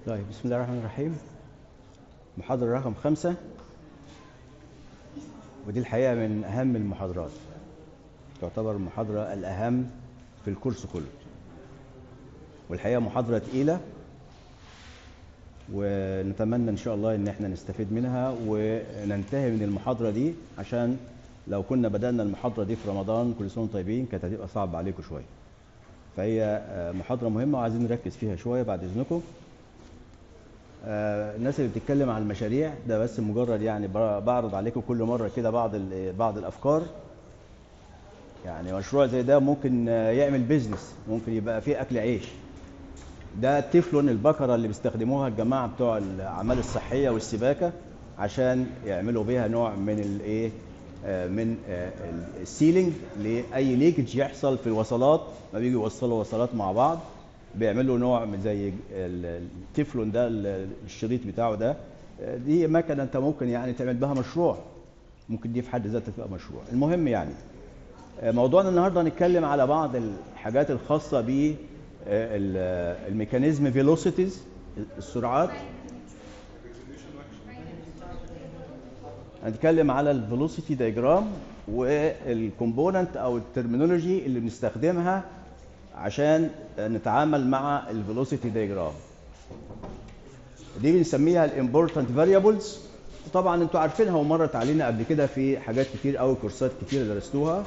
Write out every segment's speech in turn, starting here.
طيب بسم الله الرحمن الرحيم محاضرة رقم خمسة ودي الحقيقة من أهم المحاضرات تعتبر المحاضرة الأهم في الكورس كله والحقيقة محاضرة تقيلة ونتمنى إن شاء الله إن احنا نستفيد منها وننتهي من المحاضرة دي عشان لو كنا بدأنا المحاضرة دي في رمضان كل سنة وانتم طيبين كانت هتبقى صعب عليكم شوية فهي آه، محاضرة مهمة وعايزين نركز فيها شوية بعد إذنكم آه، الناس اللي بتتكلم عن المشاريع ده بس مجرد يعني ب- بعرض عليكم كل مرة كده بعض ال- بعض الأفكار يعني مشروع زي ده ممكن آه، يعمل بيزنس ممكن يبقى فيه أكل عيش ده التeflon البكرة اللي بيستخدموها الجماعة بتوع الأعمال الصحية والسباكة عشان يعملوا بيها نوع من الايه آه، من آه، السيلينج لأي ليكج يحصل في الوصلات ما بيجوا يوصلوا وصلات مع بعض بيعملوا نوع من زي ال- التeflon ده ال- الشريط بتاعه ده آه، دي مكنة انت ممكن يعني تعمل بها مشروع ممكن دي في حد ذاتها تبقى مشروع المهم يعني آه، موضوعنا النهارده هنتكلم على بعض الحاجات الخاصه ب الميكانيزم فيلوسيتيز السرعات هنتكلم على الفيلوسيتي دايجرام والكومبوننت او الترمينولوجي اللي بنستخدمها عشان نتعامل مع الفيلوسيتي دايجرام دي بنسميها الامبورتنت فاريبلز طبعا انتوا عارفينها ومرت علينا قبل كده في حاجات كتير قوي كورسات كتير درستوها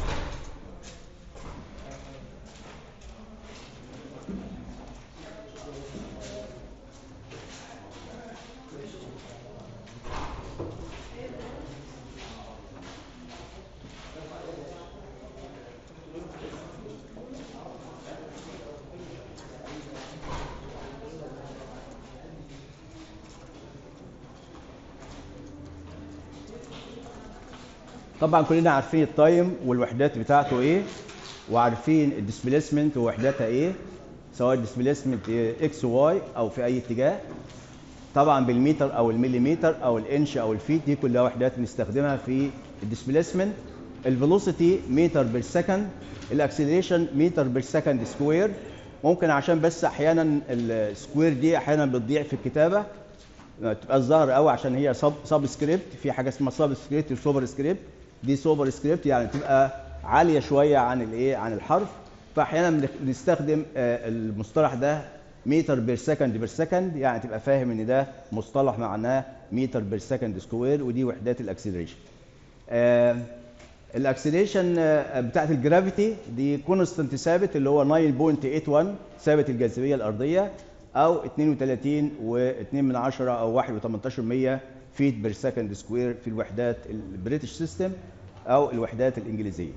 طبعا كلنا عارفين التايم والوحدات بتاعته ايه وعارفين الديسبيسمنت ووحداتها ايه سواء الديسبيسمنت اكس واي او في اي اتجاه طبعا بالمتر او المليمتر او الانش او الفيت دي كلها وحدات بنستخدمها في الديسبيسمنت الفيلوسيتي متر بير سكند الاكسلريشن متر بير سكند سكوير ممكن عشان بس احيانا السكوير دي احيانا بتضيع في الكتابه ما تبقاش ظاهره قوي عشان هي سب سب سكريبت في حاجه اسمها سب سكريبت وسوبر سكريبت دي سوبر سكريبت يعني تبقى عاليه شويه عن الايه عن الحرف فاحيانا بنخ- بنستخدم آه، المصطلح ده متر بير سكند بير سكند يعني تبقى فاهم ان ده مصطلح معناه متر بير سكند سكوير ودي وحدات الاكسلريشن آه، الاكسلريشن آه، بتاعت الجرافيتي دي كونستنت ثابت اللي هو 9.81 ثابت الجاذبيه الارضيه او 32 و2 من 10 او 1 و18 100 فيت بير سكند سكوير في الوحدات البريتش سيستم او الوحدات الانجليزيه.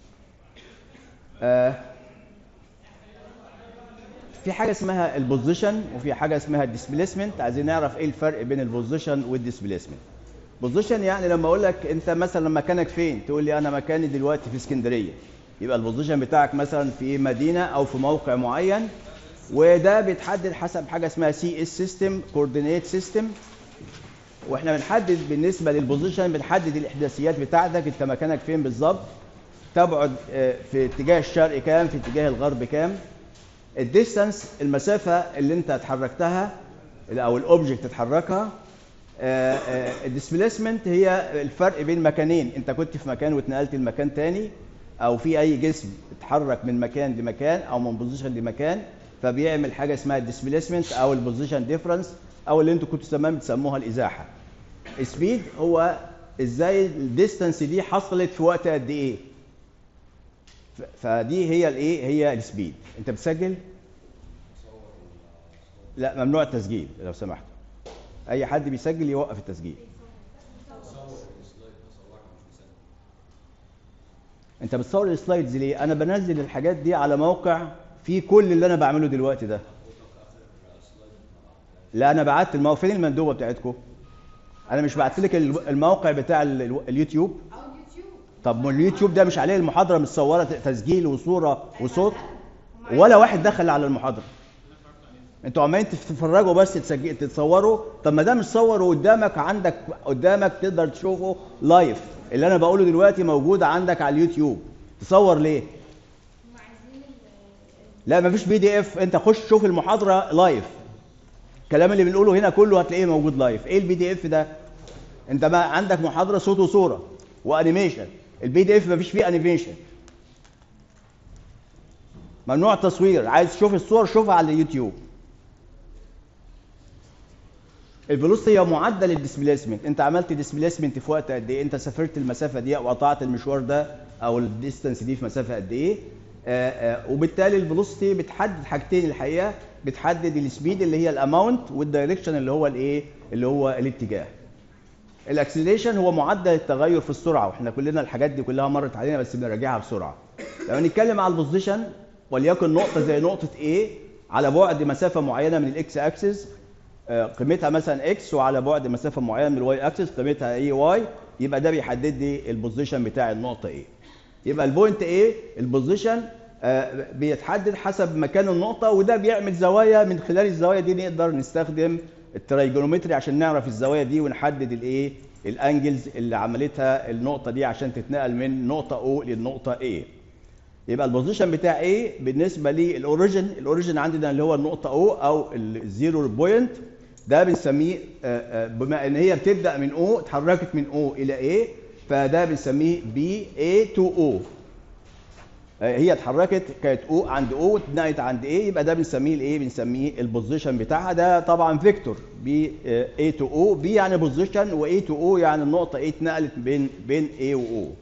آه، في حاجه اسمها البوزيشن وفي حاجه اسمها الديسبيسمنت عايزين نعرف ايه الفرق بين البوزيشن والديسبيسمنت. بوزيشن يعني لما اقول لك انت مثلا مكانك فين تقول لي انا مكاني دلوقتي في اسكندريه يبقى البوزيشن بتاعك مثلا في مدينه او في موقع معين وده بيتحدد حسب حاجه اسمها سي اس سيستم كوردينيت سيستم واحنا بنحدد بالنسبه للبوزيشن بنحدد الاحداثيات بتاعتك انت مكانك فين بالظبط تبعد آه، في اتجاه الشرق كام في اتجاه الغرب كام الديستانس المسافه اللي انت اتحركتها او الاوبجكت اتحركها الديسبيسمنت هي الفرق بين مكانين انت كنت في مكان واتنقلت لمكان تاني او في اي جسم اتحرك من مكان لمكان او من بوزيشن لمكان فبيعمل حاجه اسمها الديسبيسمنت او البوزيشن ديفرنس او اللي انتوا كنتوا زمان بتسموها الازاحه السبيد هو ازاي الديستانس دي حصلت في وقت قد ايه ف- فدي هي الايه هي السبيد انت بتسجل لا ممنوع التسجيل لو سمحت اي حد بيسجل يوقف التسجيل انت بتصور السلايدز ليه انا بنزل الحاجات دي على موقع فيه كل اللي انا بعمله دلوقتي ده لا انا بعت الموقع فين المندوبه بتاعتكم انا مش بعت لك ال- الموقع بتاع ال- ال- اليوتيوب او اليوتيوب طب ما اليوتيوب ده مش عليه المحاضره متصوره ت- تسجيل وصوره وصوت ولا واحد دخل على المحاضره انتوا عمالين تتفرجوا بس تسجل تتصوروا طب ما ده متصور قدامك عندك قدامك تقدر تشوفه لايف اللي انا بقوله دلوقتي موجود عندك على اليوتيوب تصور ليه هم عايزين ال- لا مفيش بي دي اف انت خش شوف المحاضره لايف الكلام اللي بنقوله هنا كله هتلاقيه موجود لايف ايه البي دي اف ده انت ما عندك محاضره صوت وصوره وانيميشن البي دي اف مفيش فيه انيميشن ممنوع تصوير عايز تشوف الصور شوفها على اليوتيوب الفيلوسيتي هي معدل الديسبيسمنت انت عملت ديسبيسمنت في وقت قد ايه انت سافرت المسافه دي او قطعت المشوار ده او الديستانس دي في مسافه قد ايه آآ آآ وبالتالي الفيلوسيتي بتحدد حاجتين الحقيقه بتحدد السبيد اللي هي الاماونت والدايركشن اللي هو الايه اللي هو الاتجاه الاكسلريشن هو معدل التغير في السرعه واحنا كلنا الحاجات دي كلها مرت علينا بس بنراجعها بسرعه لو نتكلم على البوزيشن وليكن نقطه زي نقطه A على بعد مسافه معينه من الاكس اكسس قيمتها مثلا اكس وعلى بعد مسافه معينه من الواي اكسس قيمتها اي واي يبقى ده بيحدد لي البوزيشن بتاع النقطه ايه يبقى البوينت ايه البوزيشن آه بيتحدد حسب مكان النقطه وده بيعمل زوايا من خلال الزوايا دي نقدر نستخدم الترايجونومتري عشان نعرف الزوايا دي ونحدد الايه الانجلز اللي عملتها النقطه دي عشان تتنقل من نقطه او للنقطه A يبقى البوزيشن بتاع A بالنسبه للاوريجن الاوريجن عندنا اللي هو النقطه او او الزيرو بوينت ده بنسميه بما ان هي بتبدا من او اتحركت من او الى A فده بنسميه بي A to O هي اتحركت كانت او عند او اتنقلت عند A يبقى ده بنسميه الايه بنسميه البوزيشن بتاعها ده طبعا فيكتور بي A to O بي يعني بوزيشن و A to O يعني النقطه A اتنقلت بين بين A و O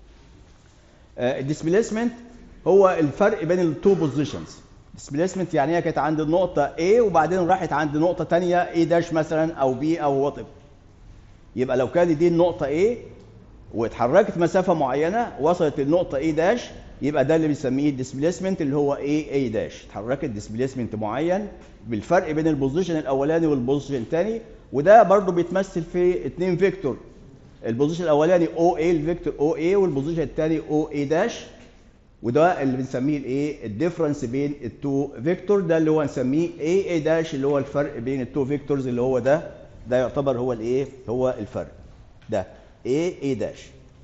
الديسبيسمنت هو الفرق بين التو بوزيشنز ديسبيسمنت يعني هي كانت عند النقطه A وبعدين راحت عند نقطه ثانيه A داش مثلا او B او وات يبقى لو كانت دي النقطه A واتحركت مسافه معينه وصلت للنقطه A داش يبقى ده اللي بنسميه الديسبيسمنت اللي هو A A داش اتحركت ديسبيسمنت معين بالفرق بين البوزيشن الاولاني والبوزيشن الثاني وده برضو بيتمثل في اثنين فيكتور البوزيشن الاولاني او اي الفيكتور او اي والبوزيشن الثاني او اي داش وده اللي بنسميه الايه الديفرنس بين التو فيكتور ده اللي هو نسميه اي اي داش اللي هو الفرق بين التو فيكتورز اللي هو ده ده يعتبر هو الايه هو الفرق ده اي اي داش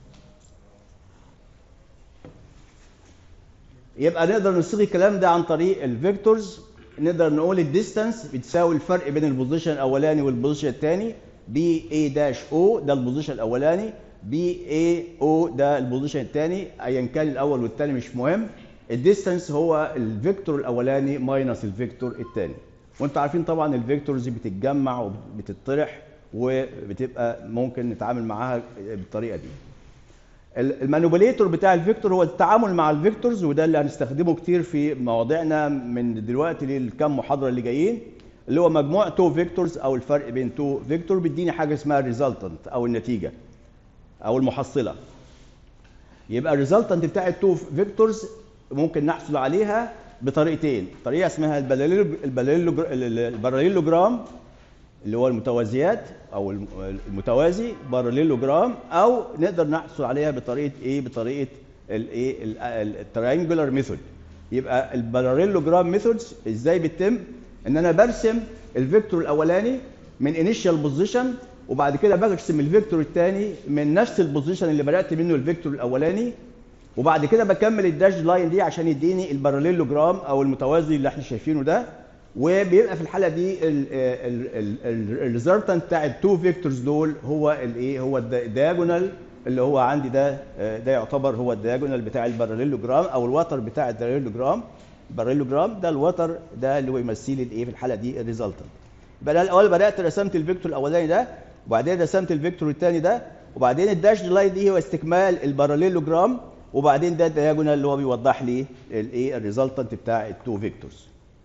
يبقى نقدر نصيغ الكلام ده عن طريق الفيكتورز نقدر نقول الديستانس بتساوي الفرق بين البوزيشن الاولاني والبوزيشن الثاني بي اي داش او ده البوزيشن الاولاني بي اي او ده البوزيشن الثاني ايا كان الاول والثاني مش مهم الديستانس هو الفيكتور الاولاني ماينس الفيكتور الثاني وانتوا عارفين طبعا الفيكتورز بتتجمع وبتطرح وبتبقى ممكن نتعامل معاها بالطريقه دي المانيبوليتور بتاع الفيكتور هو التعامل مع الفيكتورز وده اللي هنستخدمه كتير في مواضيعنا من دلوقتي للكام محاضره اللي جايين اللي هو مجموع تو فيكتورز او الفرق بين تو فيكتور بيديني حاجه اسمها الريزلتنت او النتيجه او المحصله يبقى الريزلتنت بتاع التو فيكتورز ممكن نحصل عليها بطريقتين طريقه اسمها الباراليلوجرام اللي هو المتوازيات او المتوازي باراليلوجرام او نقدر نحصل عليها بطريقه ايه بطريقه الايه التريانجولار ميثود يبقى الباراليلوجرام ميثودز ازاي بتتم ان انا برسم الفيكتور الاولاني من انيشال بوزيشن وبعد كده برسم الفيكتور الثاني من نفس البوزيشن اللي بدات منه الفيكتور الاولاني وبعد كده بكمل الداش لاين دي عشان يديني الباراليلوجرام او المتوازي اللي احنا شايفينه ده وبيبقى في الحاله دي الريزلتنت بتاع التو فيكتورز دول هو الايه هو الدياجونال اللي هو عندي ده ده يعتبر هو الدياجونال بتاع الباراليلوجرام او الوتر بتاع الباراليلوجرام الباراليلوجرام ده الوتر ده اللي هو يمثل الايه في الحاله دي الريزلتنت يبقى انا الاول بدات رسمت الفيكتور الاولاني ده وبعدين رسمت الفيكتور الثاني ده وبعدين الداش لاين دي هو استكمال الباراليلوجرام وبعدين ده الدياجونال اللي هو بيوضح لي الايه الريزلتنت بتاع التو فيكتورز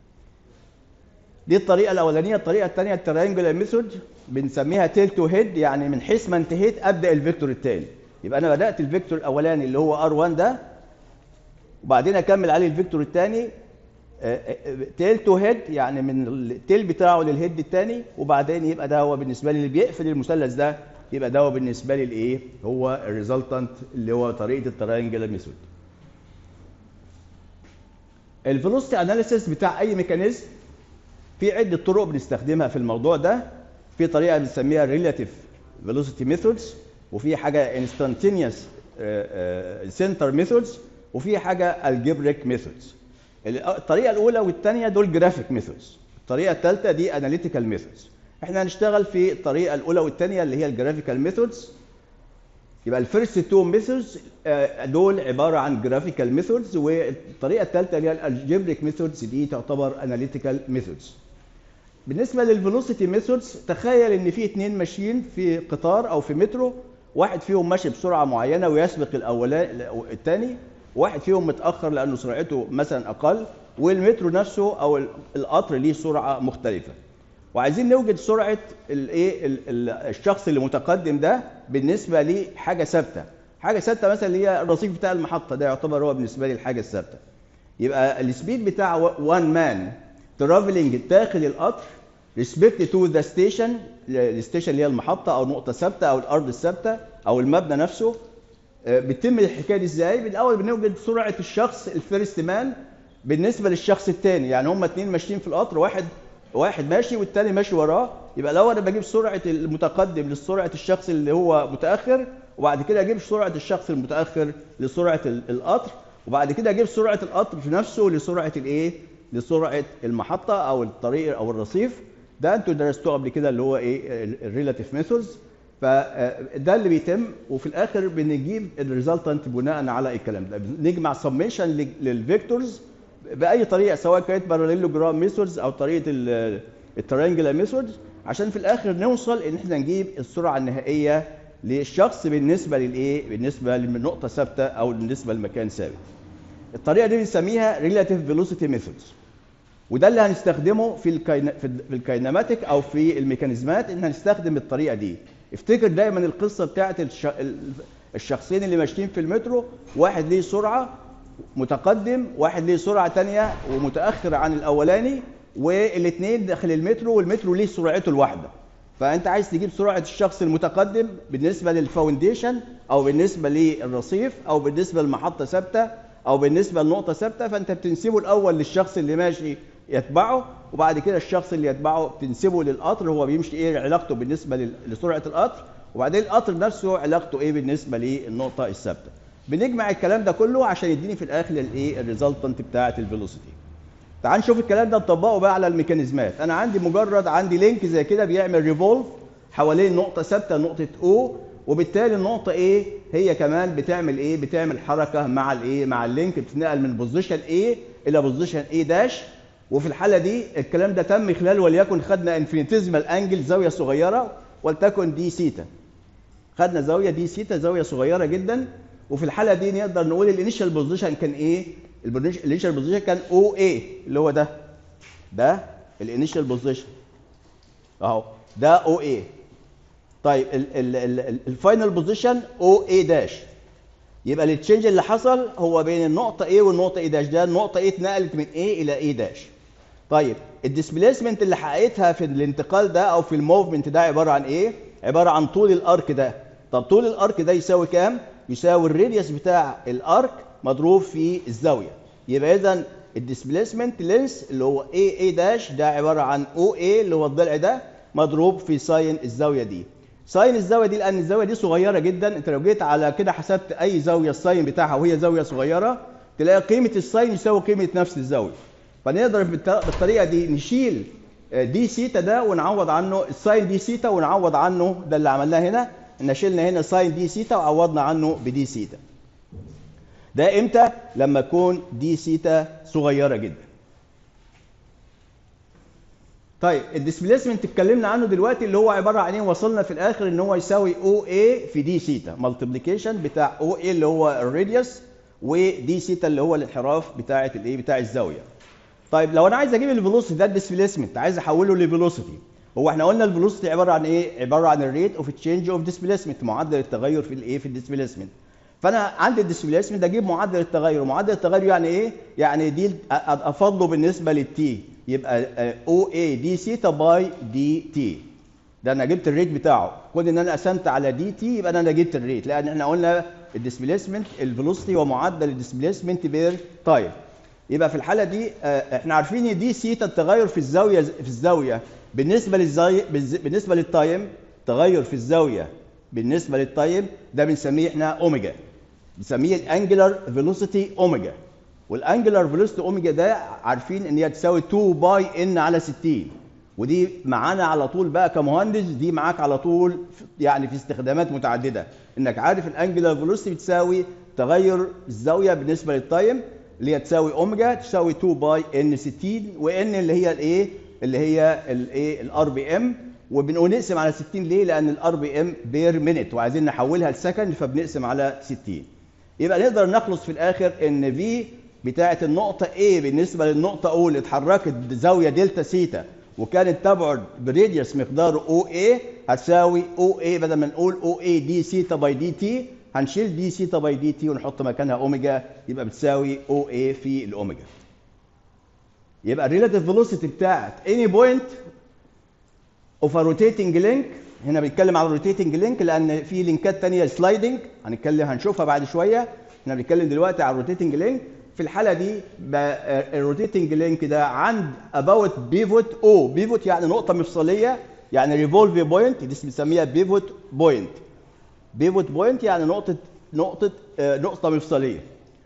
دي الطريقه الاولانيه الطريقه الثانيه التريانجولار ميثود بنسميها تيل تو هيد يعني من حيث ما انتهيت ابدا الفيكتور الثاني يبقى انا بدات الفيكتور الاولاني اللي هو ار1 ده وبعدين اكمل عليه الفيكتور الثاني تيل تو هيد يعني من التيل بتاعه للهيد الثاني وبعدين يبقى ده هو بالنسبه لي اللي بيقفل المثلث ده يبقى ده هو بالنسبه لي الايه هو الريزلتنت اللي هو طريقه التريانجولار ميثود الفيلوسيتي اناليسيس بتاع اي ميكانيزم في عده طرق بنستخدمها في الموضوع ده في طريقه بنسميها ريلاتيف فيلوسيتي ميثودز وفي حاجه انستانتينيوس سنتر ميثودز وفي حاجه الجبريك ميثودز الطريقه الاولى والثانيه دول جرافيك ميثودز الطريقه الثالثه دي اناليتيكال ميثودز احنا هنشتغل في الطريقه الاولى والثانيه اللي هي الجرافيكال ميثودز يبقى الفيرست تو ميثودز دول عباره عن جرافيكال ميثودز والطريقه الثالثه اللي هي الالجبريك ميثودز دي تعتبر اناليتيكال ميثودز بالنسبه للفيلوسيتي ميثودز تخيل ان في اثنين ماشيين في قطار او في مترو واحد فيهم ماشي بسرعه معينه ويسبق الاولاني الثاني واحد فيهم متاخر لانه سرعته مثلا اقل والمترو نفسه او القطر ليه سرعه مختلفه وعايزين نوجد سرعه الايه الشخص اللي متقدم ده بالنسبه لحاجه ثابته حاجه ثابته مثلا اللي هي الرصيف بتاع المحطه ده يعتبر هو بالنسبه لي الحاجه الثابته يبقى السبيد بتاع وان مان ترافلنج داخل القطر ريسبكت تو ذا ستيشن الستيشن اللي هي المحطه او نقطه ثابته او الارض الثابته او المبنى نفسه بتتم الحكايه دي ازاي؟ بالاول بنوجد سرعه الشخص الفيرست مان بالنسبه للشخص الثاني يعني هما اثنين ماشيين في القطر واحد واحد ماشي والتاني ماشي وراه يبقى لو انا بجيب سرعه المتقدم لسرعه الشخص اللي هو متاخر وبعد كده اجيب سرعه الشخص المتاخر لسرعه القطر وبعد كده اجيب سرعه القطر في نفسه لسرعه الايه؟ لسرعه المحطه او الطريق او الرصيف ده انتوا درستوه قبل كده اللي هو ايه الريلاتيف ميثودز فده اللي بيتم وفي الاخر بنجيب الريزلتنت بناء على الكلام ده نجمع سميشن للفيكتورز باي طريقه سواء كانت باراليلوجرام ميثودز او طريقه الترينجلر ميثودز عشان في الاخر نوصل ان احنا نجيب السرعه النهائيه للشخص بالنسبه للايه بالنسبه لنقطه ثابته او بالنسبه لمكان ثابت الطريقه دي بنسميها ريلاتيف فيلوسيتي ميثودز وده اللي هنستخدمه في الكين... في الكينماتيك او في الميكانيزمات ان هنستخدم الطريقه دي افتكر دايما القصه بتاعت الش... الشخصين اللي ماشيين في المترو واحد ليه سرعه متقدم واحد ليه سرعه ثانيه ومتاخر عن الاولاني والاثنين داخل المترو والمترو ليه سرعته الواحده فانت عايز تجيب سرعه الشخص المتقدم بالنسبه للفاونديشن او بالنسبه للرصيف او بالنسبه لمحطه ثابته او بالنسبه لنقطه ثابته فانت بتنسبه الاول للشخص اللي ماشي يتبعه وبعد كده الشخص اللي يتبعه بتنسبه للقطر هو بيمشي ايه علاقته بالنسبه لسرعه القطر وبعدين القطر نفسه علاقته ايه بالنسبه للنقطه الثابته بنجمع الكلام ده كله عشان يديني في الاخر الايه الريزلتنت بتاعه الفيلوسيتي تعال نشوف الكلام ده نطبقه بقى على الميكانيزمات انا عندي مجرد عندي لينك زي كده بيعمل ريفولف حوالين نقطه ثابته نقطه او وبالتالي النقطه ايه هي كمان بتعمل ايه بتعمل حركه مع الايه مع اللينك بتتنقل من بوزيشن A الى بوزيشن A داش وفي الحاله دي الكلام ده تم خلال وليكن خدنا انفينيتيزمال انجل زاويه صغيره ولتكن دي سيتا خدنا زاويه دي سيتا زاويه صغيره جدا وفي الحاله دي نقدر نقول الانيشال بوزيشن كان ايه الانيشال بوزيشن كان او اي اللي هو ده ده الانيشال بوزيشن اهو ده او اي طيب الفاينل بوزيشن او اي داش يبقى التشينج اللي حصل هو بين النقطه A والنقطه A داش ده النقطه A اتنقلت من A الى A داش طيب الديسبيسمنت اللي حققتها في الانتقال ده او في الموفمنت ده عباره عن ايه عباره عن طول الارك ده طب طول الارك ده يساوي كام يساوي الراديوس بتاع الارك مضروب في الزاويه يبقى اذا الديسبيسمنت لينس اللي هو A A داش ده عباره عن OA اللي هو الضلع ده مضروب في ساين الزاويه دي ساين الزاويه دي لان الزاويه دي صغيره جدا انت لو جيت على كده حسبت اي زاويه الساين بتاعها وهي زاويه صغيره تلاقي قيمه الساين يساوي قيمه نفس الزاويه فنقدر بالطريقه دي نشيل دي سيتا ده ونعوض عنه الساين دي سيتا ونعوض عنه ده اللي عملناه هنا ان شلنا هنا ساين دي سيتا وعوضنا عنه بدي سيتا ده امتى لما تكون دي سيتا صغيره جدا طيب الديسبيسمنت اتكلمنا عنه دلوقتي اللي هو عباره عن ايه وصلنا في الاخر ان هو يساوي او اي في دي سيتا مالتيبليكيشن بتاع او اي اللي هو الراديوس ودي سيتا اللي هو الانحراف بتاعه الايه بتاع الزاويه طيب لو انا عايز اجيب الفيلوسيتي ده الديسبيسمنت عايز احوله لفيلوسيتي هو احنا قلنا الفيلوسيتي عباره عن ايه عباره عن الريت اوف تشينج اوف ديسبيسمنت معدل التغير في الايه في الديسبيسمنت فانا عندي الديسبيسمنت اجيب معدل التغير معدل التغير يعني ايه يعني دي افضله بالنسبه للتي يبقى او اي دي سيتا باي دي تي ده انا جبت الريت بتاعه كون ان انا قسمت على دي تي يبقى انا جبت الريت لان احنا قلنا الديسبيسمنت الفيلوسيتي ومعدل الديسبيسمنت بير تايم يبقى في الحاله دي احنا عارفين ان دي سيتا التغير في الزاويه في الزاويه بالنسبه للزاويه بالنسبه للتايم تغير في الزاويه بالنسبه للتايم ده بنسميه احنا اوميجا بنسميه الانجلر فيلوسيتي اوميجا والانجلر فيلوسيتي اوميجا ده عارفين ان هي تساوي 2 باي ان على 60 ودي معانا على طول بقى كمهندس دي معاك على طول يعني في استخدامات متعدده انك عارف الانجلر فيلوسيتي بتساوي تغير الزاويه بالنسبه للتايم اللي هي تساوي اوميجا تساوي 2 باي ان 60 وان اللي هي الايه اللي هي الايه الار بي ام وبنقول نقسم على 60 ليه لان الار بي ام بير مينيت وعايزين نحولها لسكند فبنقسم على 60 يبقى نقدر نخلص في الاخر ان في بتاعه النقطه A بالنسبه للنقطه O اللي اتحركت بزاويه دلتا سيتا وكانت تبعد بريديوس مقداره او اي هتساوي او اي بدل ما نقول او اي دي سيتا باي دي تي هنشيل دي سيتا باي دي تي ونحط مكانها اوميجا يبقى بتساوي او اي في الاوميجا يبقى الريلاتيف فيلوسيتي بتاعت اني بوينت اوف روتيتنج لينك هنا بنتكلم على الروتيتنج لينك لان في لينكات ثانيه سلايدنج هنتكلم هنشوفها بعد شويه احنا بنتكلم دلوقتي على الروتيتنج لينك في الحاله دي الروتيتنج لينك ده عند اباوت بيفوت او بيفوت يعني نقطه مفصليه يعني ريفولف بوينت دي بنسميها بيفوت بوينت بيفوت بوينت يعني نقطه نقطه آه، نقطه مفصليه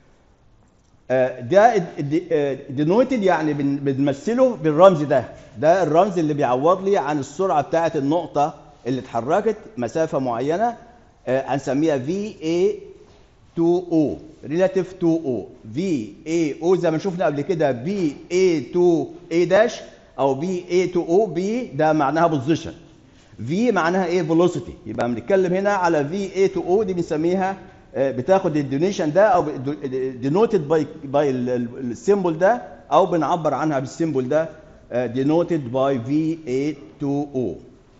آه، ده دينوتد يعني بن- بنمثله بالرمز ده ده الرمز اللي بيعوض لي عن السرعه بتاعه النقطه اللي اتحركت مسافه معينه آه، هنسميها في اي 2 او ريلاتيف 2 او في اي او زي ما شفنا قبل كده بي اي 2 اي داش او بي اي 2 او بي ده معناها بوزيشن في معناها ايه فيلوسيتي يبقى بنتكلم هنا على في اي 2 او دي بنسميها آه، بتاخد الدونيشن ده او دينوتد باي باي السيمبل ده او بنعبر عنها بالسيمبل ده دينوتد باي في اي 2 او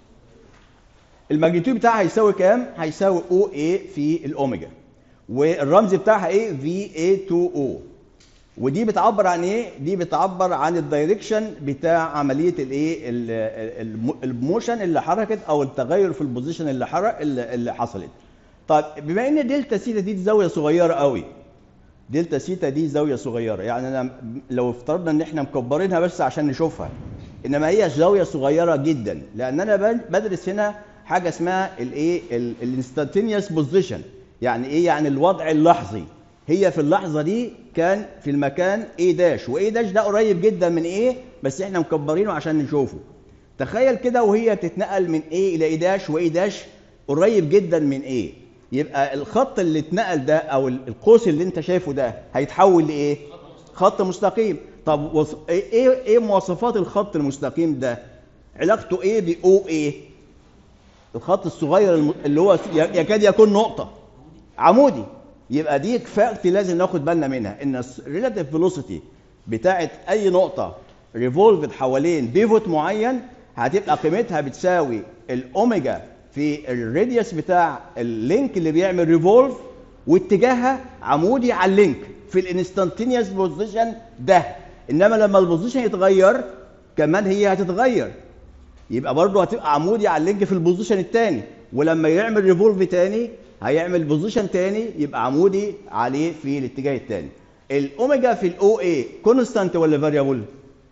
الماجنتيود بتاعها هيساوي كام؟ هيساوي او اي في الاوميجا والرمز بتاعها ايه؟ في اي 2 او ودي بتعبر عن ايه؟ دي بتعبر عن الدايركشن بتاع عمليه الايه؟ ال- ال- الموشن اللي حركت او التغير في البوزيشن اللي حرك اللي اللي حصلت. طيب بما ان دلتا سيتا دي زاويه صغيره قوي دلتا سيتا دي زاويه صغيره يعني انا لو افترضنا ان احنا مكبرينها بس عشان نشوفها انما هي زاويه صغيره جدا لان انا بل- بدرس هنا حاجه اسمها الايه الانستانتينيوس بوزيشن يعني ايه يعني الوضع اللحظي هي في اللحظه دي كان في المكان ايه داش وايه داش ده قريب جدا من ايه بس احنا مكبرينه عشان نشوفه تخيل كده وهي بتتنقل من ايه الى ايه داش وايه داش قريب جدا من ايه يبقى الخط اللي اتنقل ده او القوس اللي انت شايفه ده هيتحول لايه خط مستقيم طب وص... ايه ايه مواصفات الخط المستقيم ده علاقته ايه باو ايه الخط الصغير الم- اللي هو ي- يكاد يكون نقطه عمودي يبقى دي كفاءتي لازم ناخد بالنا منها ان الريلاتيف فيلوسيتي بتاعت اي نقطه ريفولفد حوالين بيفوت معين هتبقى قيمتها بتساوي الاوميجا في الراديوس بتاع اللينك اللي بيعمل ريفولف واتجاهها عمودي على اللينك في الانستانتينيوس بوزيشن ده انما لما البوزيشن يتغير كمان هي هتتغير يبقى برضه هتبقى عمودي على اللينك في البوزيشن الثاني ولما يعمل ريفولف تاني هيعمل بوزيشن تاني يبقى عمودي عليه في الاتجاه الثاني الاوميجا في الاو اي كونستانت ولا فاريبل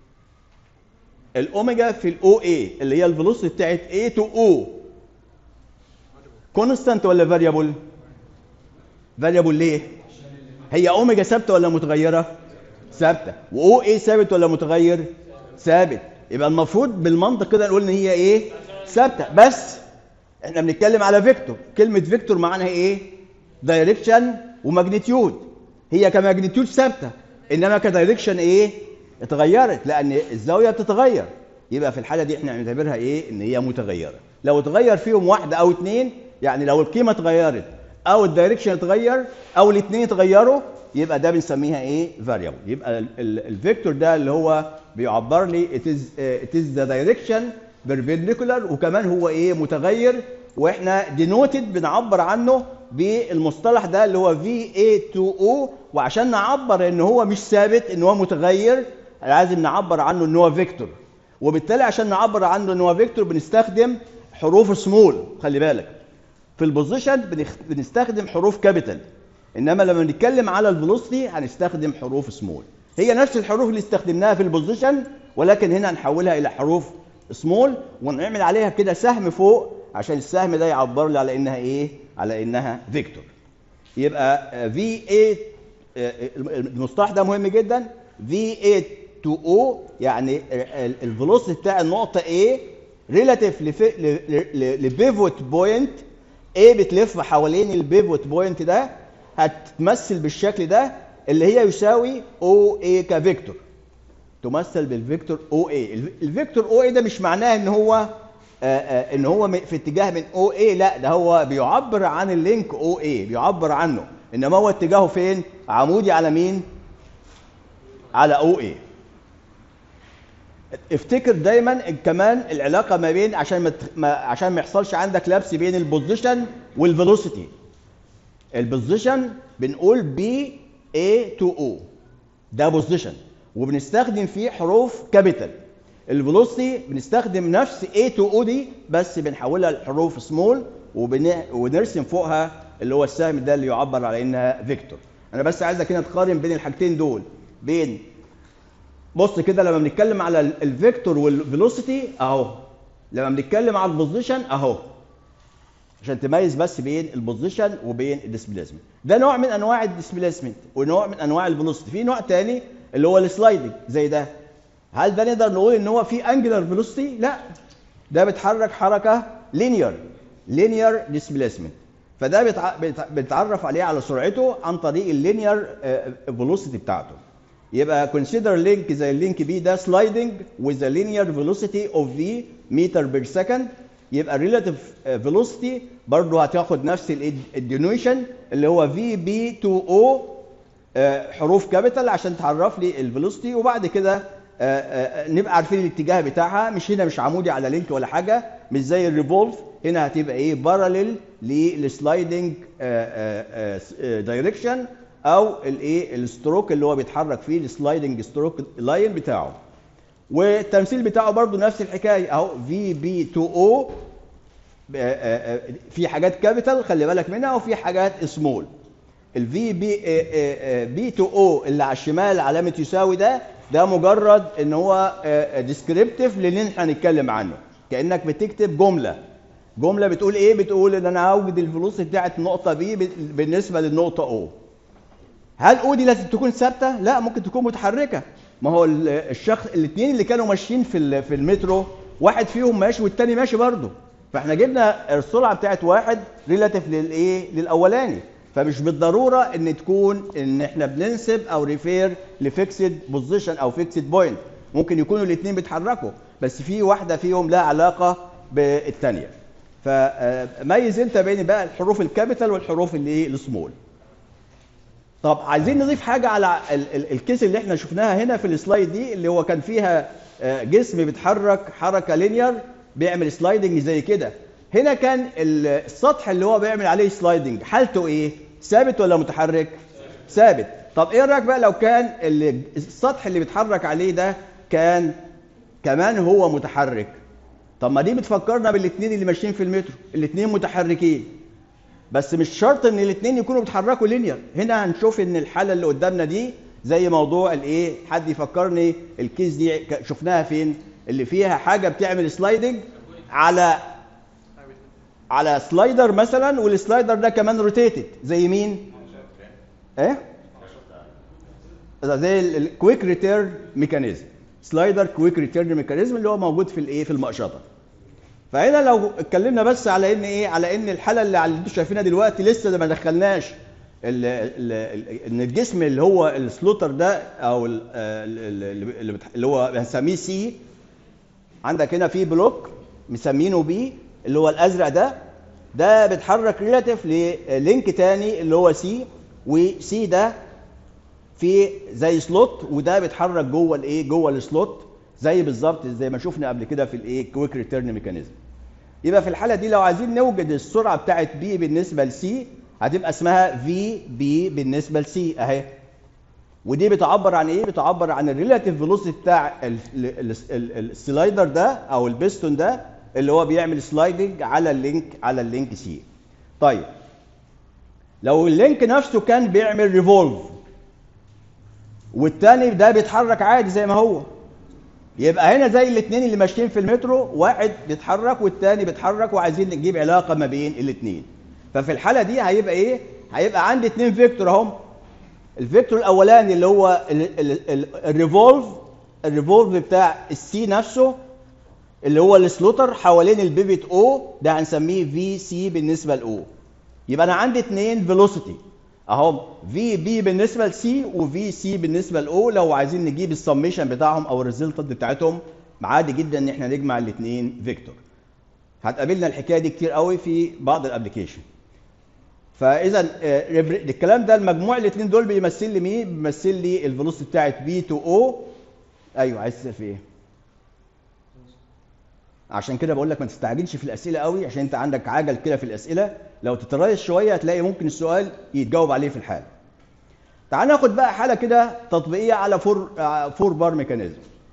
الاوميجا في الاو اي اللي هي الفيلوسيتي بتاعت A تو O كونستانت ولا فاريبل فاريبل ليه هي اوميجا ثابته ولا متغيره ثابته واو اي ثابت ولا متغير ثابت يبقى المفروض بالمنطق كده نقول ان هي ايه ثابته بس احنا بنتكلم على فيكتور كلمه فيكتور معناها ايه دايركشن وماجنتيود هي كماجنتيود ثابته انما كدايركشن ايه اتغيرت لان الزاويه بتتغير يبقى في الحاله دي احنا بنعتبرها ايه ان هي متغيره لو اتغير فيهم واحده او اتنين يعني لو القيمه اتغيرت او الدايركشن اتغير او الاثنين اتغيروا يبقى ده بنسميها ايه فاريبل يبقى الفيكتور ده اللي هو بيعبر لي it is uh, it is the direction perpendicular وكمان هو ايه متغير واحنا دينوتد بنعبر عنه بالمصطلح ده اللي هو VA2O وعشان نعبر ان هو مش ثابت ان هو متغير لازم نعبر عنه ان هو فيكتور وبالتالي عشان نعبر عنه ان هو فيكتور بنستخدم حروف سمول خلي بالك في البوزيشن بنخ- بنستخدم حروف كابيتال انما لما نتكلم على الفيلوسيتي هنستخدم حروف سمول هي نفس الحروف اللي استخدمناها في البوزيشن ولكن هنا هنحولها الى حروف سمول ونعمل عليها كده سهم فوق عشان السهم ده يعبر لي على انها ايه على انها فيكتور يبقى في اي المصطلح ده مهم جدا V8 to O يعني الفيلوسيتي بتاع النقطة A ريلاتيف لبيفوت بوينت A بتلف حوالين البيفوت بوينت ده هتتمثل بالشكل ده اللي هي يساوي OA كفيكتور تمثل بالفيكتور OA الفيكتور OA ده مش معناه ان هو آآ آآ ان هو في اتجاه من OA لا ده هو بيعبر عن اللينك OA بيعبر عنه انما هو اتجاهه فين عمودي على مين على OA افتكر دايما كمان العلاقه ما بين عشان ما ما عشان ما يحصلش عندك لبس بين البوزيشن والفيلوسيتي البوزيشن بنقول بي A to O ده بوزيشن وبنستخدم فيه حروف كابيتال الفيلوسيتي بنستخدم نفس A to O دي بس بنحولها لحروف سمول وبن... ونرسم فوقها اللي هو السهم ده اللي يعبر على انها فيكتور انا بس عايزك هنا تقارن بين الحاجتين دول بين بص كده لما بنتكلم على الفيكتور والفيلوسيتي اهو لما بنتكلم على البوزيشن اهو عشان تميز بس بين البوزيشن وبين الديسبيسمنت ده نوع من انواع الديسبيسمنت ونوع من انواع الفيلوسيتي في نوع تاني اللي هو السلايدنج زي ده هل ده نقدر نقول ان هو في انجلر فيلوسيتي لا ده بيتحرك حركه لينير لينير ديسبيسمنت فده بتع... بتعرف عليه على سرعته عن طريق اللينير فيلوسيتي بتاعته يبقى consider link زي اللينك بي ده sliding with a linear velocity of v meter per second يبقى relative velocity برضه هتاخد نفس الدينويشن اللي هو في بي 2 او حروف كابيتال عشان تعرف لي الفيلوسيتي وبعد كده نبقى عارفين الاتجاه بتاعها مش هنا مش عمودي على لينك ولا حاجه مش زي الريفولف هنا هتبقى ايه باراليل للسلايدنج دايركشن او الايه الستروك اللي هو بيتحرك فيه السلايدنج ستروك لاين بتاعه والتمثيل بتاعه برضو نفس الحكايه اهو في بي 2 او في حاجات كابيتال خلي بالك منها وفي حاجات سمول الفي بي بي 2 او اللي على الشمال علامه يساوي ده ده مجرد ان هو ديسكريبتيف للي احنا هنتكلم عنه كانك بتكتب جمله جمله بتقول ايه بتقول ان انا هوجد الفلوس بتاعت النقطه بي بالنسبه للنقطه او هل او دي لازم تكون ثابته لا ممكن تكون متحركه ما هو الشخص الاثنين اللي كانوا ماشيين في في المترو واحد فيهم ماشي والتاني ماشي برضه فاحنا جبنا السرعه بتاعت واحد ريلاتيف للايه للاولاني فمش بالضروره ان تكون ان احنا بننسب او ريفير لفيكسد بوزيشن او فيكسد بوينت ممكن يكونوا الاثنين بيتحركوا بس في واحده فيهم لها علاقه بالثانيه فميز انت بين بقى الحروف الكابيتال والحروف اللي ايه السمول طب عايزين نضيف حاجه على الكيس اللي احنا شفناها هنا في السلايد دي اللي هو كان فيها جسم بيتحرك حركه لينير بيعمل سلايدنج زي كده هنا كان السطح اللي هو بيعمل عليه سلايدنج حالته ايه ثابت ولا متحرك ثابت طب ايه رايك بقى لو كان السطح اللي بيتحرك عليه ده كان كمان هو متحرك طب ما دي بتفكرنا بالاثنين اللي ماشيين في المترو الاثنين متحركين بس مش شرط ان الاثنين يكونوا بيتحركوا لينير هنا هنشوف ان الحاله اللي قدامنا دي زي موضوع الايه حد يفكرني الكيس دي شفناها فين اللي فيها حاجه بتعمل سلايدنج على على سلايدر مثلا والسلايدر ده كمان روتيتد زي مين ايه زي الكويك ريتيرن ميكانيزم سلايدر كويك ريتيرن ميكانيزم اللي هو موجود في الايه في المقشطه فهنا لو اتكلمنا بس على ان ايه على ان الحاله اللي على اللي انتوا شايفينها دلوقتي لسه ما دخلناش ال ال ان الجسم اللي هو السلوتر ده او ال ال اللي هو هنسميه سي عندك هنا في بلوك مسمينه بي اللي هو الازرق ده ده بيتحرك ريلاتيف للينك تاني اللي هو سي وسي ده في زي سلوت وده بيتحرك جوه الايه جوه السلوت زي بالظبط زي ما شفنا قبل كده في الايه كويك ريتيرن ميكانيزم يبقى في الحاله دي لو عايزين نوجد السرعه بتاعت بي بالنسبه لسي هتبقى اسمها في بي بالنسبه لسي اهي ودي بتعبر عن ايه بتعبر عن الريلاتيف فيلوسيتي بتاع السلايدر ده او البيستون ده اللي هو بيعمل سلايدنج على اللينك على اللينك سي طيب لو اللينك نفسه كان بيعمل ريفولف والتاني ده بيتحرك عادي زي ما هو يبقى هنا زي الاثنين اللي ماشيين في المترو واحد بيتحرك والتاني بيتحرك وعايزين نجيب علاقه ما بين الاثنين ففي الحاله دي هيبقى ايه هيبقى عندي اثنين فيكتور اهم الفيكتور الاولاني اللي هو الريفولف الريفولف بتاع السي نفسه اللي هو السلوتر حوالين البيفت او ده هنسميه في سي بالنسبه لاو يبقى انا عندي اثنين فيلوسيتي اهو في بي بالنسبه لسي وفي سي بالنسبه لاو لو عايزين نجيب السميشن بتاعهم او الريزلت بتاعتهم عادي جدا ان احنا نجمع الاثنين فيكتور هتقابلنا الحكايه دي كتير قوي في بعض الابلكيشن فاذا آه، الكلام ده المجموع الاثنين دول بيمثل لي مين بيمثل لي الفيلوسيتي بتاعت بي تو او ايوه عايز تسال في ايه عشان كده بقول لك ما تستعجلش في الاسئله قوي عشان انت عندك عجل كده في الاسئله لو تتريث شويه هتلاقي ممكن السؤال يتجاوب عليه في الحال تعال ناخد بقى حاله كده تطبيقيه على فور فور بار ميكانيزم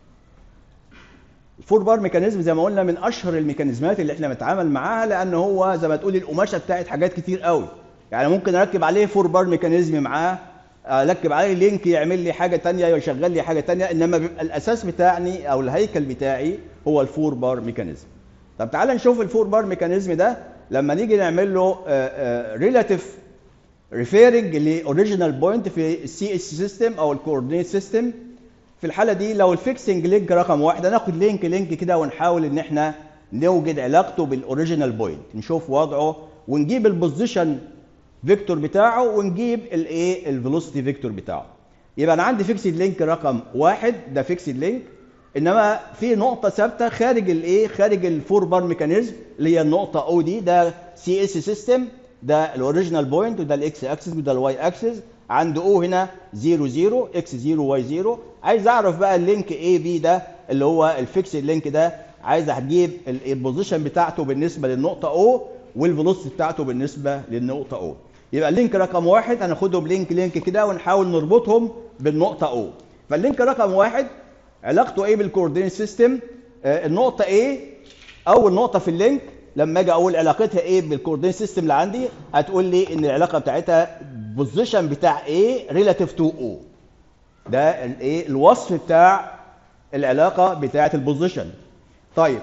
الفور بار ميكانيزم زي ما قلنا من اشهر الميكانيزمات اللي احنا بنتعامل معاها لان هو زي ما تقول القماشه بتاعت حاجات كتير قوي يعني ممكن اركب عليه فور بار ميكانيزم معاه اركب عليه لينك يعمل لي حاجه تانية يشغل لي حاجه تانية انما بيبقى الاساس بتاعي او الهيكل بتاعي هو الفور بار ميكانيزم طب تعال نشوف الفور بار ميكانيزم ده لما نيجي نعمل له ريلاتيف ريفيرنج لاوريجينال بوينت في السي اس سيستم او الكوردينيت سيستم في الحاله دي لو الفيكسنج لينك رقم واحد هناخد لينك لينك كده ونحاول ان احنا نوجد علاقته بالاوريجينال بوينت نشوف وضعه ونجيب البوزيشن فيكتور بتاعه ونجيب الايه الفيلوسيتي فيكتور بتاعه يبقى انا عندي فيكسد لينك رقم واحد ده فيكسد لينك انما في نقطه ثابته خارج الايه خارج الفور بار ميكانيزم اللي هي النقطه او دي ده سي اس سيستم ده الاوريجينال بوينت وده الاكس اكسس وده الواي اكسس عند او هنا 0 0 اكس 0 واي 0 عايز اعرف بقى اللينك اي بي ده اللي هو الفيكسد لينك ده عايز هتجيب البوزيشن بتاعته بالنسبه للنقطه او والفيلوسيتي بتاعته بالنسبه للنقطه او يبقى اللينك رقم واحد هناخدهم لينك لينك كده ونحاول نربطهم بالنقطه او فاللينك رقم واحد علاقته ايه بالكوردينيت سيستم آه النقطه ايه اول نقطه في اللينك لما اجي اقول علاقتها ايه بالكوردينيت سيستم اللي عندي هتقول لي ان العلاقه بتاعتها بوزيشن بتاع ايه ريلاتيف تو او ده الايه الوصف بتاع العلاقه بتاعه البوزيشن طيب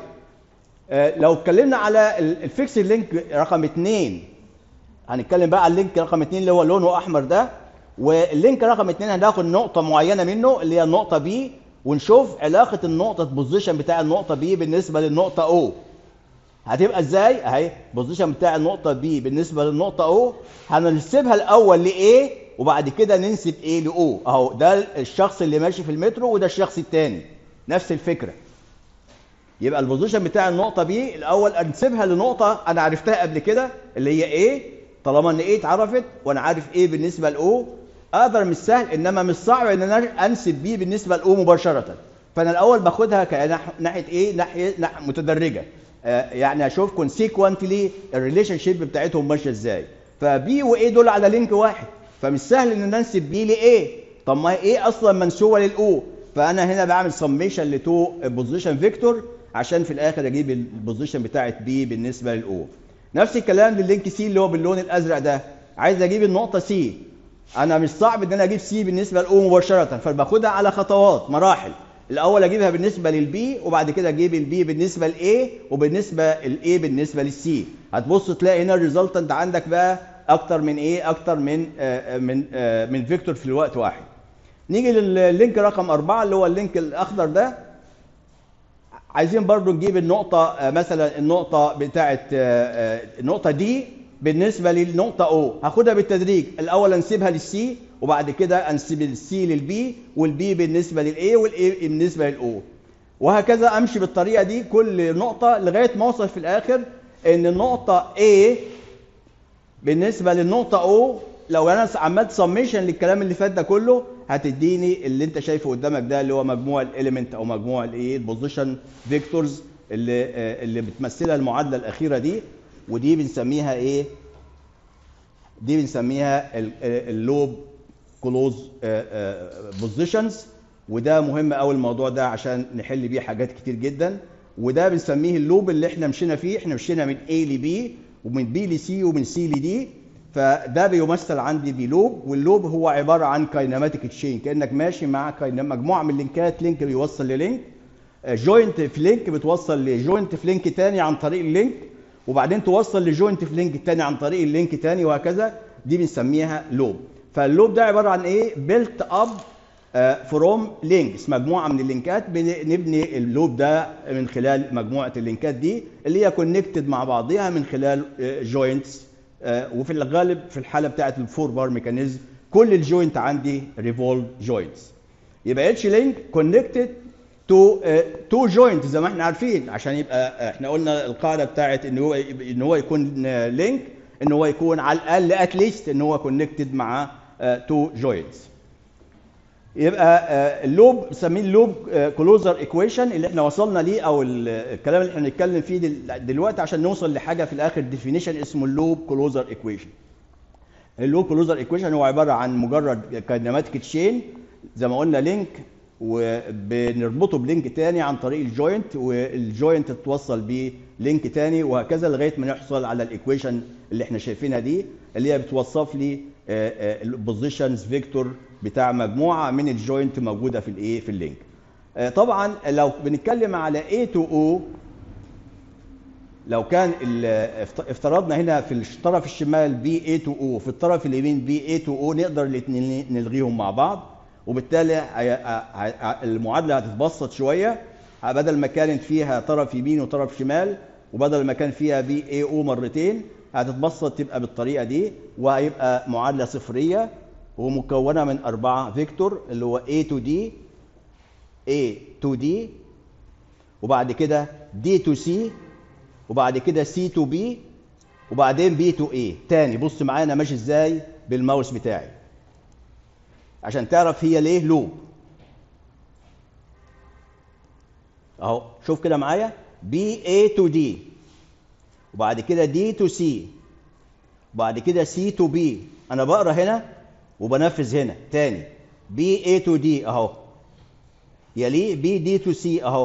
آه لو اتكلمنا على الفيكس لينك رقم اثنين هنتكلم بقى على اللينك رقم اثنين اللي هو لونه احمر ده واللينك رقم اثنين هناخد نقطه معينه منه اللي هي النقطه بي ونشوف علاقه النقطه بوزيشن بتاع النقطه بي بالنسبه للنقطه او هتبقى ازاي اهي بوزيشن بتاع النقطه بي بالنسبه للنقطه او هننسبها الاول لايه وبعد كده ننسب ايه لاو اهو ده الشخص اللي ماشي في المترو وده الشخص الثاني نفس الفكره يبقى البوزيشن بتاع النقطه بي الاول انسبها لنقطه انا عرفتها قبل كده اللي هي ايه طالما ان ايه اتعرفت وانا عارف ايه بالنسبه لاو اقدر مش سهل انما مش صعب ان انا انسب بي بالنسبه لاو مباشره فانا الاول باخدها كناحيه ايه ناحيه ناحيه متدرجه آه يعني اشوف كونسيكونتلي الريليشن شيب بتاعتهم ماشيه ازاي فبي وايه دول على لينك واحد فمش سهل ان ننسب بي لايه طب ما ايه اصلا منسوبه للاو فانا هنا بعمل سميشن لتو بوزيشن فيكتور عشان في الاخر اجيب البوزيشن بتاعت بي بالنسبه للاو نفس الكلام لللينك سي اللي هو باللون الازرق ده عايز اجيب النقطه سي انا مش صعب ان انا اجيب سي بالنسبه لاو مباشره فباخدها على خطوات مراحل الاول اجيبها بالنسبه للبي وبعد كده اجيب البي بالنسبه لاي وبالنسبه الاي بالنسبه للسي هتبص تلاقي هنا الريزلتنت عندك بقى اكتر من ايه اكتر من آه من آه من فيكتور في الوقت واحد نيجي لللينك رقم أربعة اللي هو اللينك الأخضر ده عايزين برضو نجيب النقطة آه مثلا النقطة بتاعت النقطة دي بالنسبة للنقطة O هاخدها بالتدريج الأول أنسبها للسي وبعد كده أنسب السي للبي والبي بالنسبة للA والA بالنسبة للأو وهكذا أمشي بالطريقة دي كل نقطة لغاية ما أوصل في الآخر إن النقطة A بالنسبة للنقطة O لو أنا عملت سميشن للكلام اللي فات ده كله هتديني اللي أنت شايفه قدامك ده اللي هو مجموع الإيليمنت أو مجموع الإيه البوزيشن فيكتورز اللي اللي بتمثلها المعادلة الأخيرة دي ودي بنسميها ايه دي بنسميها اللوب كلوز بوزيشنز وده مهم قوي الموضوع ده عشان نحل بيه حاجات كتير جدا وده بنسميه اللوب اللي احنا مشينا فيه احنا مشينا من A ل B ومن B ل C ومن C ل D فده بيمثل عندي بلوب واللوب هو عباره عن كايناماتيك تشين كانك ماشي مع مجموعه من اللينكات لينك بيوصل للينك جوينت في لينك بتوصل لجوينت في لينك تاني عن طريق اللينك وبعدين توصل لجوينت في لينك تاني عن طريق اللينك تاني وهكذا دي بنسميها لوب فاللوب ده عباره عن ايه بيلت اب فروم لينكس مجموعه من اللينكات بنبني اللوب ده من خلال مجموعه اللينكات دي اللي هي كونكتد مع بعضها من خلال جوينتس وفي الغالب في الحاله بتاعه الفور بار ميكانيزم كل الجوينت عندي ريفولد جوينتس يبقى اتش لينك كونكتد تو تو جوينت زي ما احنا عارفين عشان يبقى احنا قلنا القاعده بتاعت ان هو ان هو يكون لينك ان هو يكون على الاقل اتليست ان هو كونكتد مع تو جوينتس يبقى اللوب بنسميه اللوب كلوزر ايكويشن اللي احنا وصلنا ليه او الكلام اللي احنا بنتكلم فيه دلوقتي عشان نوصل لحاجه في الاخر ديفينيشن اسمه اللوب كلوزر ايكويشن اللوب كلوزر ايكويشن هو عباره عن مجرد كاينماتيك تشين زي ما قلنا لينك وبنربطه بلينك تاني عن طريق الجوينت والجوينت تتوصل بيه لينك تاني وهكذا لغايه ما نحصل على الايكويشن اللي احنا شايفينها دي اللي هي بتوصف لي البوزيشنز فيكتور بتاع مجموعه من الجوينت موجوده في الايه في اللينك طبعا لو بنتكلم على A to O لو كان افترضنا هنا في الطرف الشمال بي A to O في الطرف اليمين بي A to O نقدر الاثنين نلغيهم مع بعض وبالتالي المعادله هتتبسط شويه بدل ما كانت فيها طرف يمين وطرف شمال وبدل ما كان فيها بي اي او مرتين هتتبسط تبقى بالطريقه دي وهيبقى معادله صفريه ومكونه من اربعه فيكتور اللي هو A to D A to D وبعد كده D to C وبعد كده C to B وبعدين B to A تاني بص معايا انا ماشي ازاي بالماوس بتاعي عشان تعرف هي ليه لوب اهو شوف كده معايا بي اي تو دي وبعد كده دي تو سي وبعد كده سي تو بي انا بقرا هنا وبنفذ هنا تاني بي اي تو دي اهو يليه بي دي تو سي اهو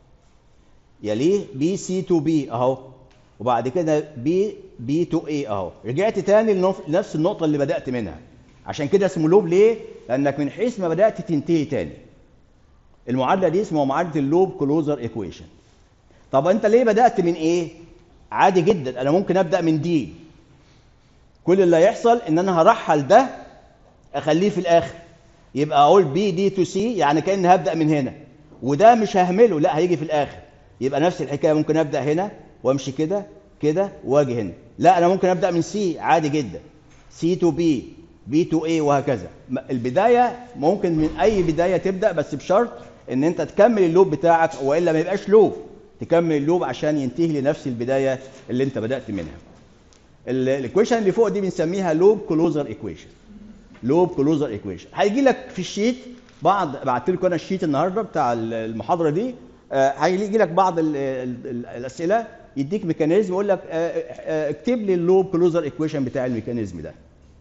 يليه بي سي تو بي اهو وبعد كده بي بي تو اي اهو رجعت تاني لنفس النقطه اللي بدات منها عشان كده اسمه لوب ليه لانك من حيث ما بدات تنتهي تاني المعادله دي اسمها معادله اللوب كلوزر ايكويشن طب انت ليه بدات من ايه عادي جدا انا ممكن ابدا من دي كل اللي هيحصل ان انا هرحل ده اخليه في الاخر يبقى اقول بي دي تو سي يعني كاني هبدا من هنا وده مش ههمله لا هيجي في الاخر يبقى نفس الحكايه ممكن ابدا هنا وامشي كده كده واجي هنا لا انا ممكن ابدا من سي عادي جدا سي تو بي بي تو اي وهكذا البدايه ممكن من اي بدايه تبدا بس بشرط ان انت تكمل اللوب بتاعك والا ما يبقاش لوب تكمل اللوب عشان ينتهي لنفس البدايه اللي انت بدات منها الايكويشن اللي فوق دي بنسميها لوب كلوزر ايكويشن لوب كلوزر ايكويشن هيجي لك في الشيت بعض بعت لكم انا الشيت النهارده بتاع المحاضره دي هيجي لك بعض ال ال الاسئله يديك ميكانيزم يقول لك اكتب لي اللوب كلوزر ايكويشن بتاع الميكانيزم ده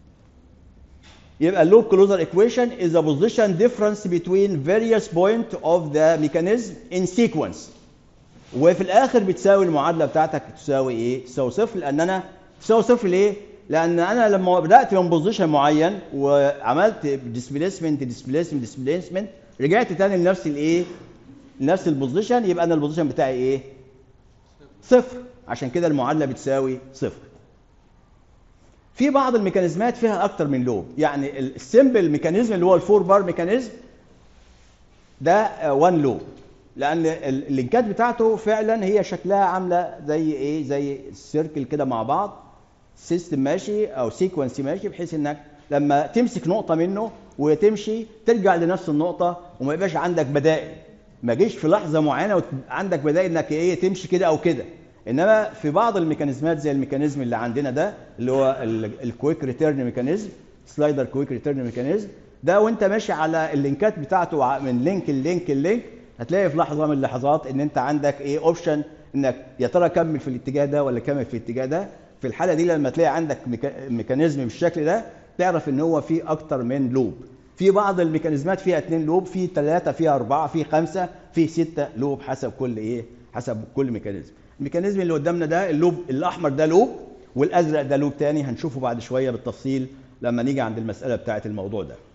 يبقى اللوب كلوزر ايكويشن is a position difference between various point of the mechanism in sequence وفي الاخر بتساوي المعادله بتاعتك تساوي ايه؟ تساوي صفر لان انا تساوي صفر ليه؟ لان انا لما بدات من بوزيشن معين وعملت ديسبيسمنت ديسبيسمنت ديسبيسمنت رجعت تاني لنفس الايه؟ لنفس البوزيشن يبقى انا البوزيشن بتاعي ايه؟ صفر عشان كده المعادله بتساوي صفر. في بعض الميكانيزمات فيها اكتر من لوب يعني السمبل ميكانيزم اللي هو الفور بار ميكانيزم ده 1 لوب لان اللينكات بتاعته فعلا هي شكلها عامله زي ايه زي سيركل كده مع بعض سيستم ماشي او سيكونس ماشي بحيث انك لما تمسك نقطه منه وتمشي ترجع لنفس النقطه وما يبقاش عندك بدائل ما جيش في لحظه معينه وعندك بدائل انك ايه تمشي كده او كده انما في بعض الميكانيزمات زي الميكانيزم اللي عندنا ده اللي هو الكويك ريتيرن ميكانيزم سلايدر كويك ريتيرن ميكانيزم ده وانت ماشي على اللينكات بتاعته من لينك للينك للينك هتلاقي في لحظه من اللحظات ان انت عندك ايه اوبشن انك يا ترى كمل في الاتجاه ده ولا كمل في الاتجاه ده في الحاله دي لما تلاقي عندك ميكانيزم بالشكل ده تعرف ان هو في اكتر من لوب في بعض الميكانيزمات فيها اثنين لوب في ثلاثه فيها اربعه في خمسه في سته لوب حسب كل ايه حسب كل ميكانيزم الميكانيزم اللي قدامنا ده اللوب الاحمر ده لوب والازرق ده لوب تاني هنشوفه بعد شويه بالتفصيل لما نيجي عند المساله بتاعه الموضوع ده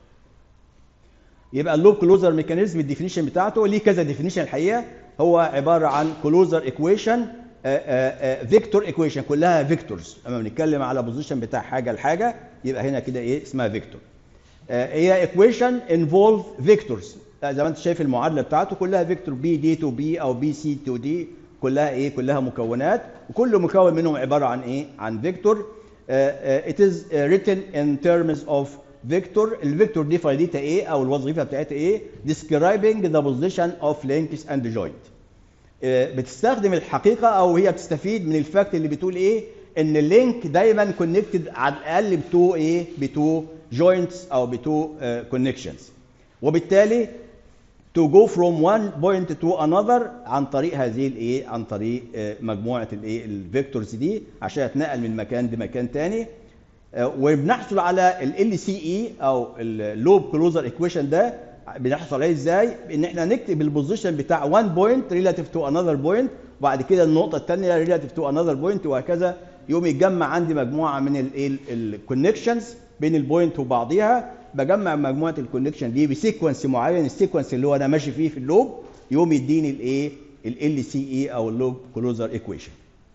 يبقى اللوب كلوزر ميكانيزم الديفينيشن بتاعته ليه كذا ديفينيشن الحقيقه هو عباره عن كلوزر ايكويشن فيكتور ايكويشن كلها فيكتورز اما بنتكلم على بوزيشن بتاع حاجه لحاجه يبقى هنا كده ايه اسمها فيكتور آه، هي ايكويشن انفولف فيكتورز زي ما انت شايف المعادله بتاعته كلها فيكتور بي دي تو بي او بي سي تو دي كلها ايه كلها مكونات وكل مكون منهم عباره عن ايه عن فيكتور it is written in terms of vector الفيكتور دي فايدتها ايه او الوظيفه بتاعتها ايه describing the position of links and joint آه، بتستخدم الحقيقه او هي بتستفيد من الفاكت اللي بتقول ايه ان اللينك دايما كونكتد على الاقل بتو ايه بتو جوينتس او بتو كونكشنز وبالتالي to go from one point to another عن طريق هذه الايه عن طريق آه، مجموعه الايه الفيكتورز دي عشان اتنقل من مكان لمكان تاني آه، وبنحصل على ال سي اي او اللوب كلوزر ايكويشن ده بنحصل عليه ازاي؟ ان احنا نكتب البوزيشن بتاع 1 بوينت ريلاتيف تو انذر بوينت وبعد كده النقطه الثانيه ريلاتيف تو انذر بوينت وهكذا يقوم يتجمع عندي مجموعه من الكونكشنز بين البوينت وبعضيها بجمع مجموعه الكونكشن دي بسيكونس معين السيكونس اللي هو انا ماشي فيه في اللوب يقوم يديني الايه ال سي اي او اللوب كلوزر ايكويشن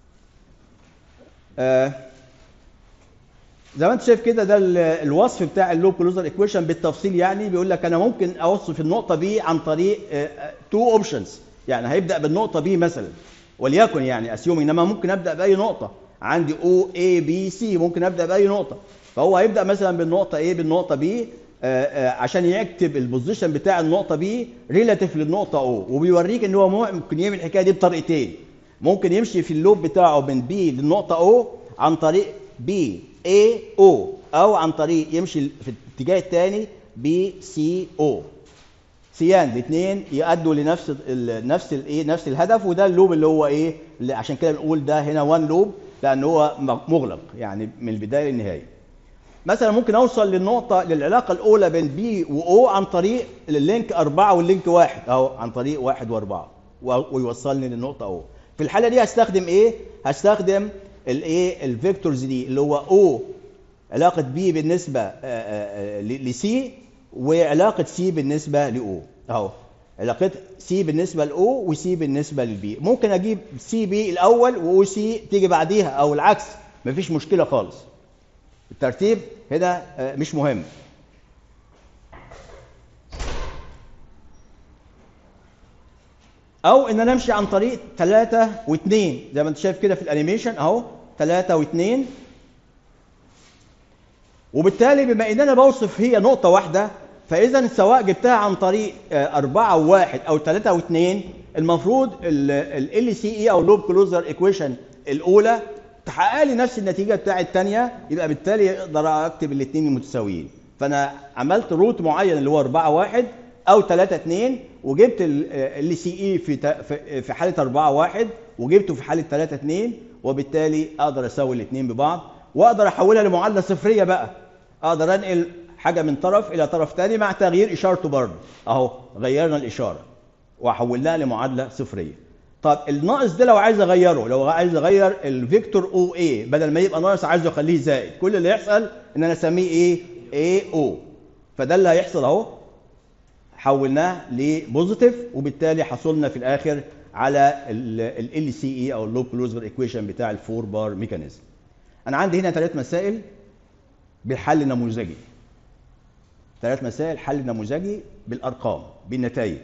زي ما انت شايف كده ده ال- الوصف بتاع اللوب كلوزر ايكويشن بالتفصيل يعني بيقول لك انا ممكن اوصف النقطه بي عن طريق تو اوبشنز يعني هيبدا بالنقطه بي مثلا وليكن يعني اسيوم انما ممكن ابدا باي نقطه عندي او اي بي سي ممكن ابدا باي نقطه فهو هيبدا مثلا بالنقطه ايه بالنقطه بي عشان يكتب البوزيشن بتاع النقطه بي ريلاتيف للنقطه او وبيوريك ان هو ممكن يعمل الحكايه دي بطريقتين ممكن يمشي في اللوب بتاعه من بي للنقطه او عن طريق بي اي او او عن طريق يمشي في الاتجاه الثاني بي سي او سيان الاثنين يؤدوا لنفس ال نفس الايه نفس الهدف وده اللوب اللي هو ايه اللي عشان كده بنقول ده هنا وان لوب لان هو مغلق يعني من البدايه للنهايه مثلا ممكن اوصل للنقطه للعلاقه الاولى بين بي واو عن طريق اللينك أربعة واللينك واحد اهو عن طريق واحد واربعة و- ويوصلني للنقطه او في الحاله دي هستخدم ايه هستخدم الايه الفيكتورز دي اللي هو او علاقه بي بالنسبه لسي وعلاقه سي بالنسبه لاو اهو علاقه سي بالنسبه لاو وسي بالنسبه للبي ممكن اجيب سي بي الاول واو سي تيجي بعديها او العكس مفيش مشكله خالص الترتيب هنا آه، مش مهم او ان انا امشي عن طريق 3 و2 زي ما انت شايف كده في الانيميشن اهو 3 و2 وبالتالي بما ان انا بوصف هي نقطه واحده فاذا سواء جبتها عن طريق 4 و1 او 3 و2 المفروض ال سي اي او لوب كلوزر ايكويشن الاولى تحقق لي نفس النتيجه بتاعه الثانيه يبقى بالتالي اقدر اكتب الاثنين المتساويين فانا عملت روت معين اللي هو 4 1 او 3 2 وجبت ال سي اي في تا- في- في حاله 4 1 وجبته في حاله 3 2 وبالتالي اقدر اساوي الاثنين ببعض واقدر احولها لمعادله صفريه بقى اقدر انقل حاجه من طرف الى طرف ثاني مع تغيير اشارته برضه اهو غيرنا الاشاره واحولناها لمعادله صفريه طب الناقص ده لو عايز اغيره لو عايز اغير الفيكتور او اي بدل ما يبقى ناقص عايزه اخليه زائد كل اللي يحصل ان انا اسميه ايه اي او فده اللي هيحصل اهو حولناه لبوزيتيف وبالتالي حصلنا في الاخر على ال سي اي او اللوب كلوزر ايكويشن بتاع الفور بار ميكانيزم انا عندي هنا ثلاث مسائل بالحل نموذجي ثلاث مسائل حل نموذجي بالارقام بالنتائج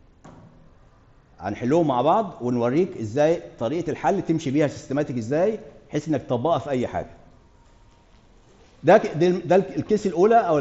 هنحلهم مع بعض ونوريك ازاي طريقه الحل تمشي بيها سيستماتيك ازاي بحيث انك تطبقها في اي حاجه ده ك- ده ده الكيس الاولى او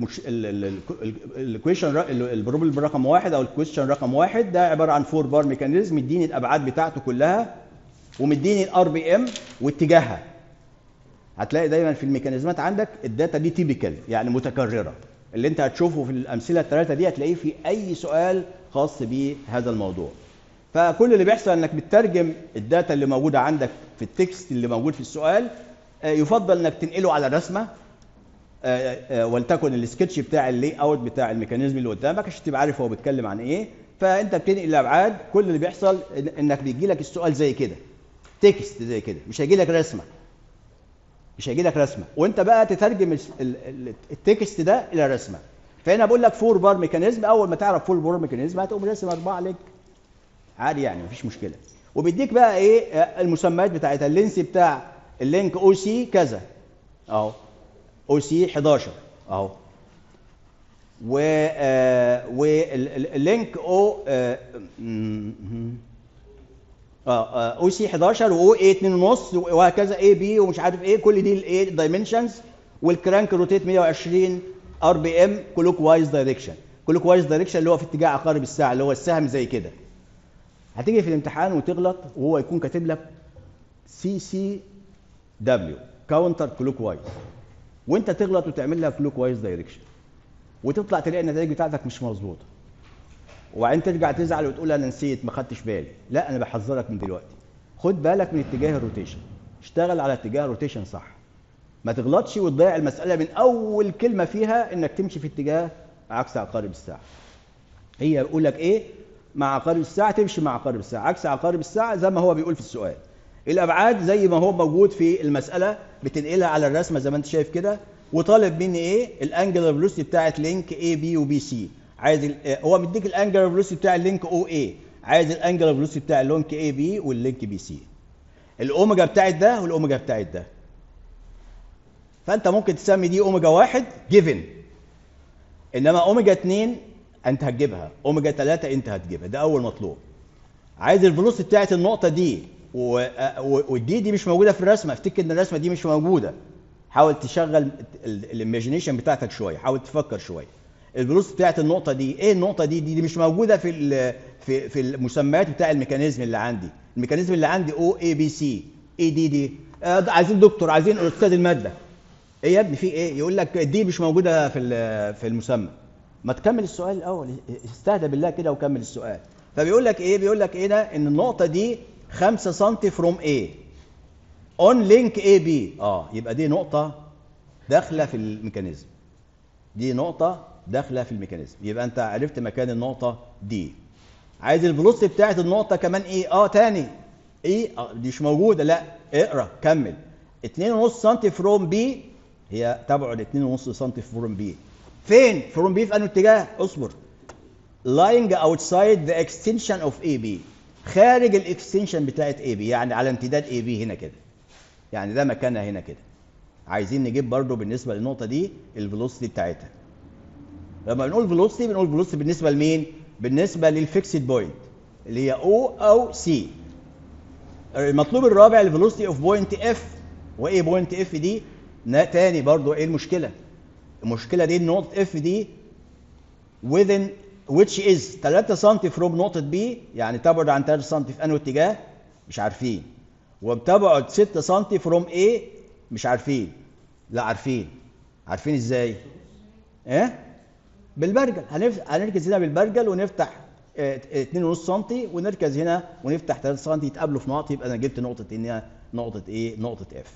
الكويشن البروبلم رقم واحد او الكويشن رقم واحد ده عباره عن فور بار ميكانيزم مديني الابعاد بتاعته كلها ومديني الار بي ام واتجاهها هتلاقي دايما في الميكانيزمات عندك الداتا دي تيبيكال يعني متكرره اللي انت هتشوفه في الامثله الثلاثه دي هتلاقيه في اي سؤال خاص بهذا الموضوع فكل اللي بيحصل انك بتترجم الداتا اللي موجوده عندك في التكست اللي موجود في السؤال آه، يفضل انك تنقله على رسمه آه، آه، ولتكن السكتش بتاع اللي اوت بتاع الميكانيزم اللي قدامك عشان تبقى عارف هو بيتكلم عن ايه فانت بتنقل الابعاد كل اللي بيحصل إن- انك بيجي لك السؤال زي كده تكست زي كده مش هيجي لك رسمه مش هيجي لك رسمه وانت بقى تترجم الس- ال- ال- التكست ده الى رسمه فهنا بقول لك فور بار ميكانيزم اول ما تعرف فور بار ميكانيزم هتقوم راسم اربعه لينك عادي يعني مفيش مشكله وبيديك بقى ايه آه، المسميات بتاعتها اللينس بتاع اللينك او سي كذا اهو او سي 11 اهو و آه واللينك او اه م- اه او سي 11 واو اي 2 ونص وهكذا اي بي ومش عارف ايه كل دي الايه دايمنشنز والكرانك روتيت 120 ار بي ام كلوك وايز دايركشن كلوك وايز دايركشن اللي هو في اتجاه عقارب الساعه اللي هو السهم زي كده هتيجي في الامتحان وتغلط وهو يكون كاتب لك سي سي دبليو كاونتر كلوك وايز وانت تغلط وتعمل لها كلوك وايز دايركشن وتطلع تلاقي النتائج بتاعتك مش مظبوطه وبعدين ترجع تزعل وتقول انا نسيت ما خدتش بالي لا انا بحذرك من دلوقتي خد بالك من اتجاه الروتيشن اشتغل على اتجاه الروتيشن صح ما تغلطش وتضيع المساله من اول كلمه فيها انك تمشي في اتجاه عكس عقارب الساعه هي يقول لك ايه مع عقارب الساعه تمشي مع عقارب الساعه عكس عقارب الساعه زي ما هو بيقول في السؤال الابعاد زي ما هو موجود في المساله بتنقلها على الرسمه زي ما انت شايف كده وطالب مني ايه الانجلر فيلوسيتي بتاعت لينك اي بي وبي سي عايز ال- آه، هو مديك الانجلر فيلوسيتي بتاع اللينك او اي عايز الانجلر فيلوسيتي بتاع اللينك اي بي واللينك بي سي الاوميجا بتاعت ده والاوميجا بتاعت ده فانت ممكن تسمي دي اوميجا واحد جيفن انما اوميجا 2 انت هتجيبها اوميجا 3 انت هتجيبها ده اول مطلوب عايز الفلوس بتاعت النقطه دي و- آه، و- والدي دي مش موجوده في الرسمه افتكر ان الرسمه دي مش موجوده حاول تشغل الايماجينيشن بتاعتك شويه حاول تفكر شويه الفلوس بتاعت النقطه دي ايه النقطه دي دي, دي مش موجوده في ال- في في المسميات بتاع الميكانيزم اللي عندي الميكانيزم اللي عندي او اي بي سي اي دي دي آه، عايزين دكتور عايزين استاذ الماده ايه يا ابني في ايه يقول لك دي مش موجوده في ال- في المسمى ما تكمل السؤال الاول استهدى بالله كده وكمل السؤال فبيقول لك ايه بيقول لك ايه ده ان النقطه دي 5 سم فروم ايه اون لينك اي بي اه يبقى دي نقطه داخله في الميكانيزم دي نقطه داخله في الميكانيزم يبقى انت عرفت مكان النقطه دي عايز الفلوسيتي بتاعت النقطه كمان ايه اه تاني ايه آه دي مش موجوده لا اقرا كمل 2.5 سم فروم بي هي تبعد 2.5 سم فروم بي فين فروم بي في انهي اتجاه اصبر lying outside the extension of AB خارج الاكستنشن بتاعت AB يعني على امتداد AB هنا كده يعني ده مكانها هنا كده عايزين نجيب برضو بالنسبه للنقطه دي الفيلوسيتي بتاعتها لما بنقول فيلوسيتي بنقول فيلوسيتي بالنسبه لمين بالنسبه للفيكسد بوينت اللي هي O او C المطلوب الرابع الفيلوسيتي اوف بوينت اف وايه بوينت اف دي نا- تاني برضو ايه المشكله المشكله دي النقطه اف دي within which is 3 سم from نقطة B يعني تبعد عن 3 سم في أنهي اتجاه؟ مش عارفين. وبتبعد 6 سم from A مش عارفين. لا عارفين. عارفين ازاي؟ ايه؟ بالبرجل هنف... هنركز هنا بالبرجل ونفتح 2.5 سم ونركز هنا ونفتح 3 سم يتقابلوا في نقط يبقى انا جبت نقطة انها نقطة ايه؟ نقطة اف.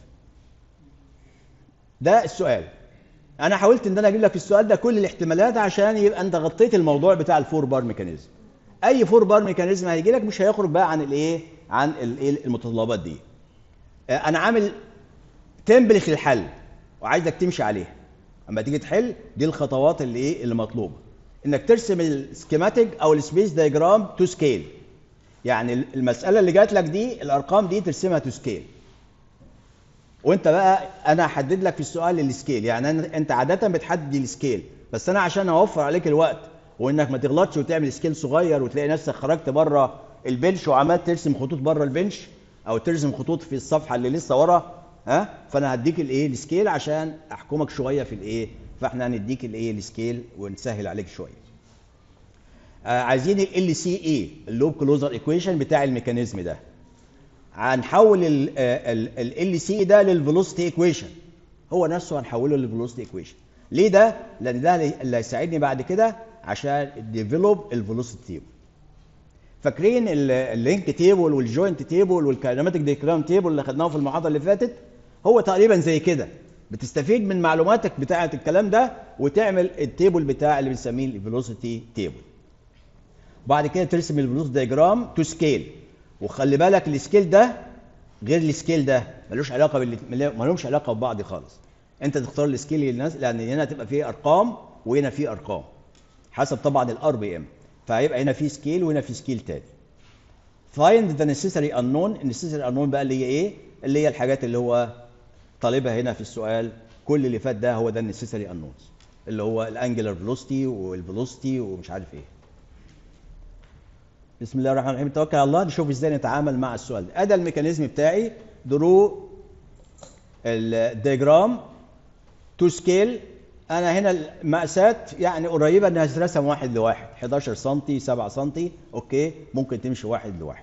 ده السؤال. انا حاولت ان انا اجيب لك في السؤال ده كل الاحتمالات عشان يبقى انت غطيت الموضوع بتاع الفور بار ميكانيزم اي فور بار ميكانيزم هيجي لك مش هيخرج بقى عن الايه عن الايه المتطلبات دي آه، انا عامل تمبلخ للحل وعايزك تمشي عليها اما تيجي تحل دي الخطوات اللي ايه اللي مطلوبه انك ترسم السكيماتيك او السبيس دايجرام تو سكيل يعني المساله اللي جات لك دي الارقام دي ترسمها تو سكيل وانت بقى انا هحدد لك في السؤال السكيل يعني أنا انت عاده بتحدد السكيل بس انا عشان اوفر عليك الوقت وانك ما تغلطش وتعمل سكيل صغير وتلاقي نفسك خرجت بره البنش وعمال ترسم خطوط بره البنش او ترسم خطوط في الصفحه اللي لسه ورا ها فانا هديك الايه السكيل عشان احكمك شويه في الايه فاحنا هنديك الايه السكيل ونسهل عليك شويه آه عايزين ال سي اي اللوب كلوزر ايكويشن بتاع الميكانيزم ده هنحول ال سي ده للفيلوسيتي ايكويشن هو نفسه هنحوله للفيلوسيتي ايكويشن ليه ده لان ده اللي هيساعدني بعد كده عشان ديفلوب الفيلوسيتي تيبل فاكرين اللينك تيبل والجوينت تيبل والكايناماتيك ديكرام تيبل اللي خدناه في المحاضره اللي فاتت هو تقريبا زي كده بتستفيد من معلوماتك بتاعه الكلام ده وتعمل التيبل بتاع اللي بنسميه الفيلوسيتي تيبل بعد كده ترسم الفيلوسيتي دايجرام تو سكيل وخلي بالك السكيل ده غير السكيل ده ملوش علاقه بال ملوش علاقه ببعض خالص انت تختار السكيل للناس لان هنا تبقى فيه ارقام وهنا فيه ارقام حسب طبعا الار بي ام فهيبقى هنا في سكيل وهنا في سكيل تاني find the necessary unknown النسيسري unknown بقى اللي هي ايه اللي هي الحاجات اللي هو طالبها هنا في السؤال كل اللي فات ده هو ده النسيسري unknowns اللي هو الانجلر فيلوسيتي والفيلوسيتي ومش عارف ايه بسم الله الرحمن الرحيم توكل على الله نشوف ازاي نتعامل مع السؤال ده ادي الميكانيزم بتاعي درو الدياجرام تو سكيل انا هنا المقاسات يعني قريبه انها تترسم واحد لواحد 11 سم 7 سم اوكي ممكن تمشي واحد لواحد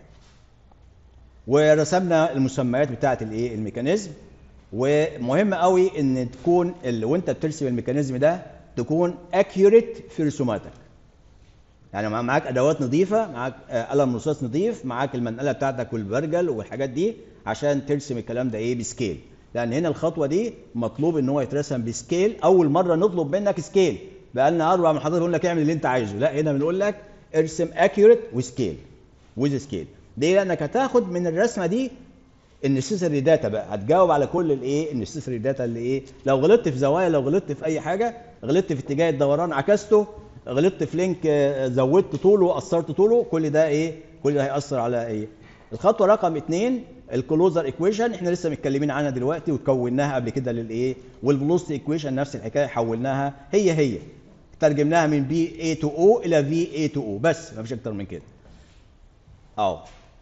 ورسمنا المسميات بتاعه الايه الميكانيزم ومهم قوي ان تكون ال... وانت بترسم الميكانيزم ده تكون اكيوريت في رسوماتك يعني مع- معاك ادوات نظيفه معاك آه، قلم رصاص نظيف معاك المنقله بتاعتك والبرجل والحاجات دي عشان ترسم الكلام ده ايه بسكيل لان هنا الخطوه دي مطلوب ان هو يترسم بسكيل اول مره نطلب منك سكيل بقى لنا اربع محاضرات نقول لك اعمل اللي انت عايزه لا هنا بنقول لك ارسم اكيوريت وسكيل ويز سكيل ليه لانك هتاخد من الرسمه دي النسيسري داتا بقى هتجاوب على كل الايه النسيسري داتا اللي ايه لو غلطت في زوايا لو غلطت في اي حاجه غلطت في اتجاه الدوران عكسته غلطت في لينك آه، زودت طوله قصرت طوله كل ده ايه كل ده هيأثر على ايه الخطوه رقم اثنين الكلوزر ايكويشن احنا لسه متكلمين عنها دلوقتي وكوناها قبل كده للايه والفلوسيتي ايكويشن نفس الحكايه حولناها هي هي ترجمناها من بي اي تو او الى في اي تو او بس ما فيش اكتر من كده اهو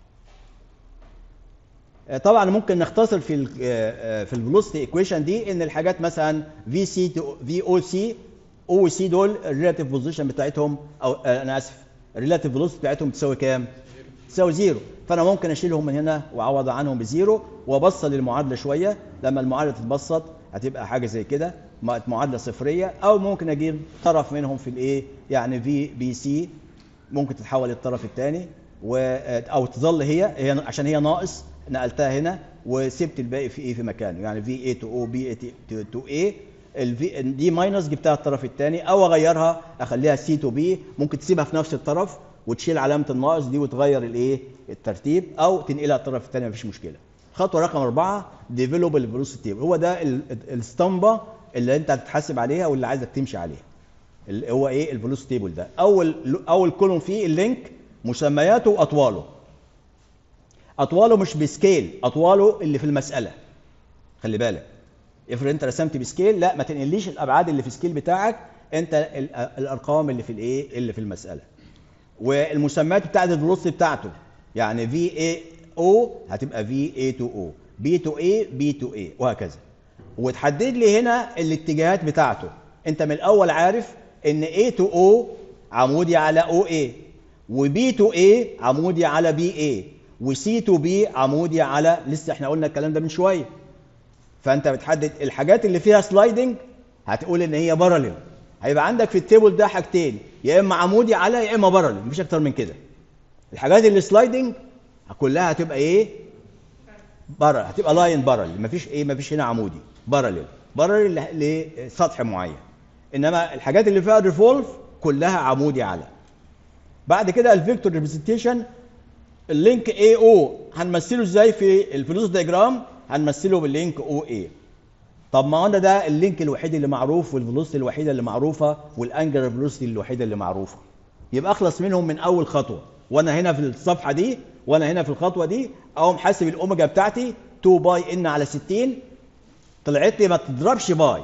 آه، طبعا ممكن نختصر في ال في الفيلوسيتي ايكويشن دي ان الحاجات مثلا في سي في او سي او سي دول الريلاتيف بوزيشن بتاعتهم او آه، انا اسف الريلاتيف فيلوسيتي بتاعتهم تساوي كام؟ تساوي زيرو فانا ممكن اشيلهم من هنا واعوض عنهم بزيرو وابسط المعادله شويه لما المعادله تتبسط هتبقى حاجه زي كده م- معادله صفريه او ممكن اجيب طرف منهم في الايه يعني في بي سي ممكن تتحول للطرف الثاني و او تظل هي هي عشان هي ناقص نقلتها هنا وسبت الباقي في ايه في مكانه يعني في اي تو او بي اي تو اي الفي دي ماينس جبتها الطرف الثاني او اغيرها اخليها سي تو بي ممكن تسيبها في نفس الطرف وتشيل علامه الناقص دي وتغير الايه الترتيب او تنقلها الطرف الثاني مفيش مشكله خطوه رقم أربعة ديفلوب الفيلوسيتي هو ده ال- الاسطمبه اللي انت هتتحاسب عليها واللي عايزك تمشي عليها اللي هو ايه الفلوس تيبل ده اول اول كولوم فيه اللينك مسمياته واطواله اطواله مش بسكيل اطواله اللي في المساله خلي بالك افرض انت رسمت بسكيل لا ما تنقليش الابعاد اللي في السكيل بتاعك انت ال- الارقام اللي في الايه اللي في المساله والمسميات بتاعت الفلوسيتي بتاعته يعني في اي او هتبقى في اي تو او بي تو اي بي تو اي وهكذا وتحدد لي هنا الاتجاهات بتاعته انت من الاول عارف ان A to O عمودي على OA وبي تو A عمودي على بي A وسي تو بي عمودي على لسه احنا قلنا الكلام ده من شويه فانت بتحدد الحاجات اللي فيها سلايدنج هتقول ان هي باراليل هيبقى عندك في التيبل ده حاجتين يا اما عمودي على يا اما باراليل مفيش اكتر من كده الحاجات اللي سلايدنج كلها هتبقى ايه بارل هتبقى لاين بارل مفيش ايه مفيش هنا عمودي بارلل بارل لسطح معين انما الحاجات اللي فيها ريفولف كلها عمودي على بعد كده الفيكتور ريبريزنتيشن اللينك اي او هنمثله ازاي في الفلوس دياجرام هنمثله باللينك او اي طب ما قلنا ده اللينك الوحيد اللي معروف والفلوسيتي الوحيده اللي معروفه والانجلر فلوسيتي الوحيده اللي معروفه يبقى اخلص منهم من اول خطوه وانا هنا في الصفحه دي وانا هنا في الخطوه دي اقوم حاسب الاوميجا بتاعتي 2 باي ان على 60 طلعت لي ما تضربش باي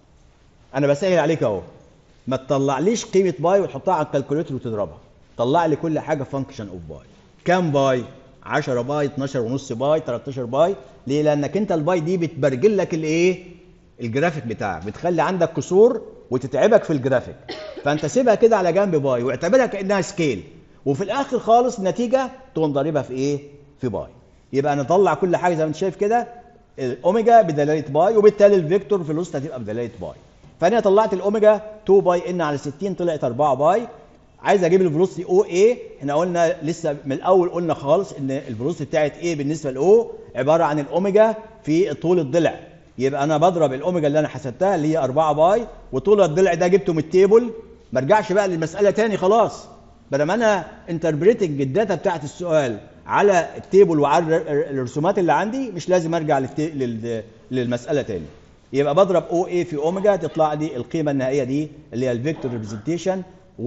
انا بسهل عليك اهو ما تطلعليش قيمه باي وتحطها على الكالكوليتر وتضربها طلع لي كل حاجه فانكشن اوف باي كام باي 10 باي 12 ونص باي 13 باي ليه لانك انت الباي دي بتبرجل لك الايه الجرافيك بتاعك بتخلي عندك كسور وتتعبك في الجرافيك فانت سيبها كده على جنب باي واعتبرها كانها سكيل وفي الاخر خالص النتيجه تقوم ضاربها في ايه في باي يبقى نطلع كل حاجه زي ما انت شايف كده الاوميجا بدلاله باي وبالتالي الفيكتور فيلوسيتي هتبقى بدلاله باي فانا طلعت الاوميجا 2 باي ان على 60 طلعت 4 باي عايز اجيب الفيلوسيتي او اي احنا قلنا لسه من الاول قلنا خالص ان الفيلوسيتي بتاعت ايه بالنسبه لاو عباره عن الاوميجا في طول الضلع يبقى انا بضرب الاوميجا اللي انا حسبتها اللي هي 4 باي وطول الضلع ده جبته من التيبل ما ارجعش بقى للمساله تاني خلاص بدل ما انا انتربريتنج الداتا بتاعت السؤال على التيبل وعلى الرسومات اللي عندي مش لازم ارجع للتي... لل... للمساله تاني يبقى بضرب او اي في اوميجا تطلع لي القيمه النهائيه دي اللي هي الفيكتور ريبريزنتيشن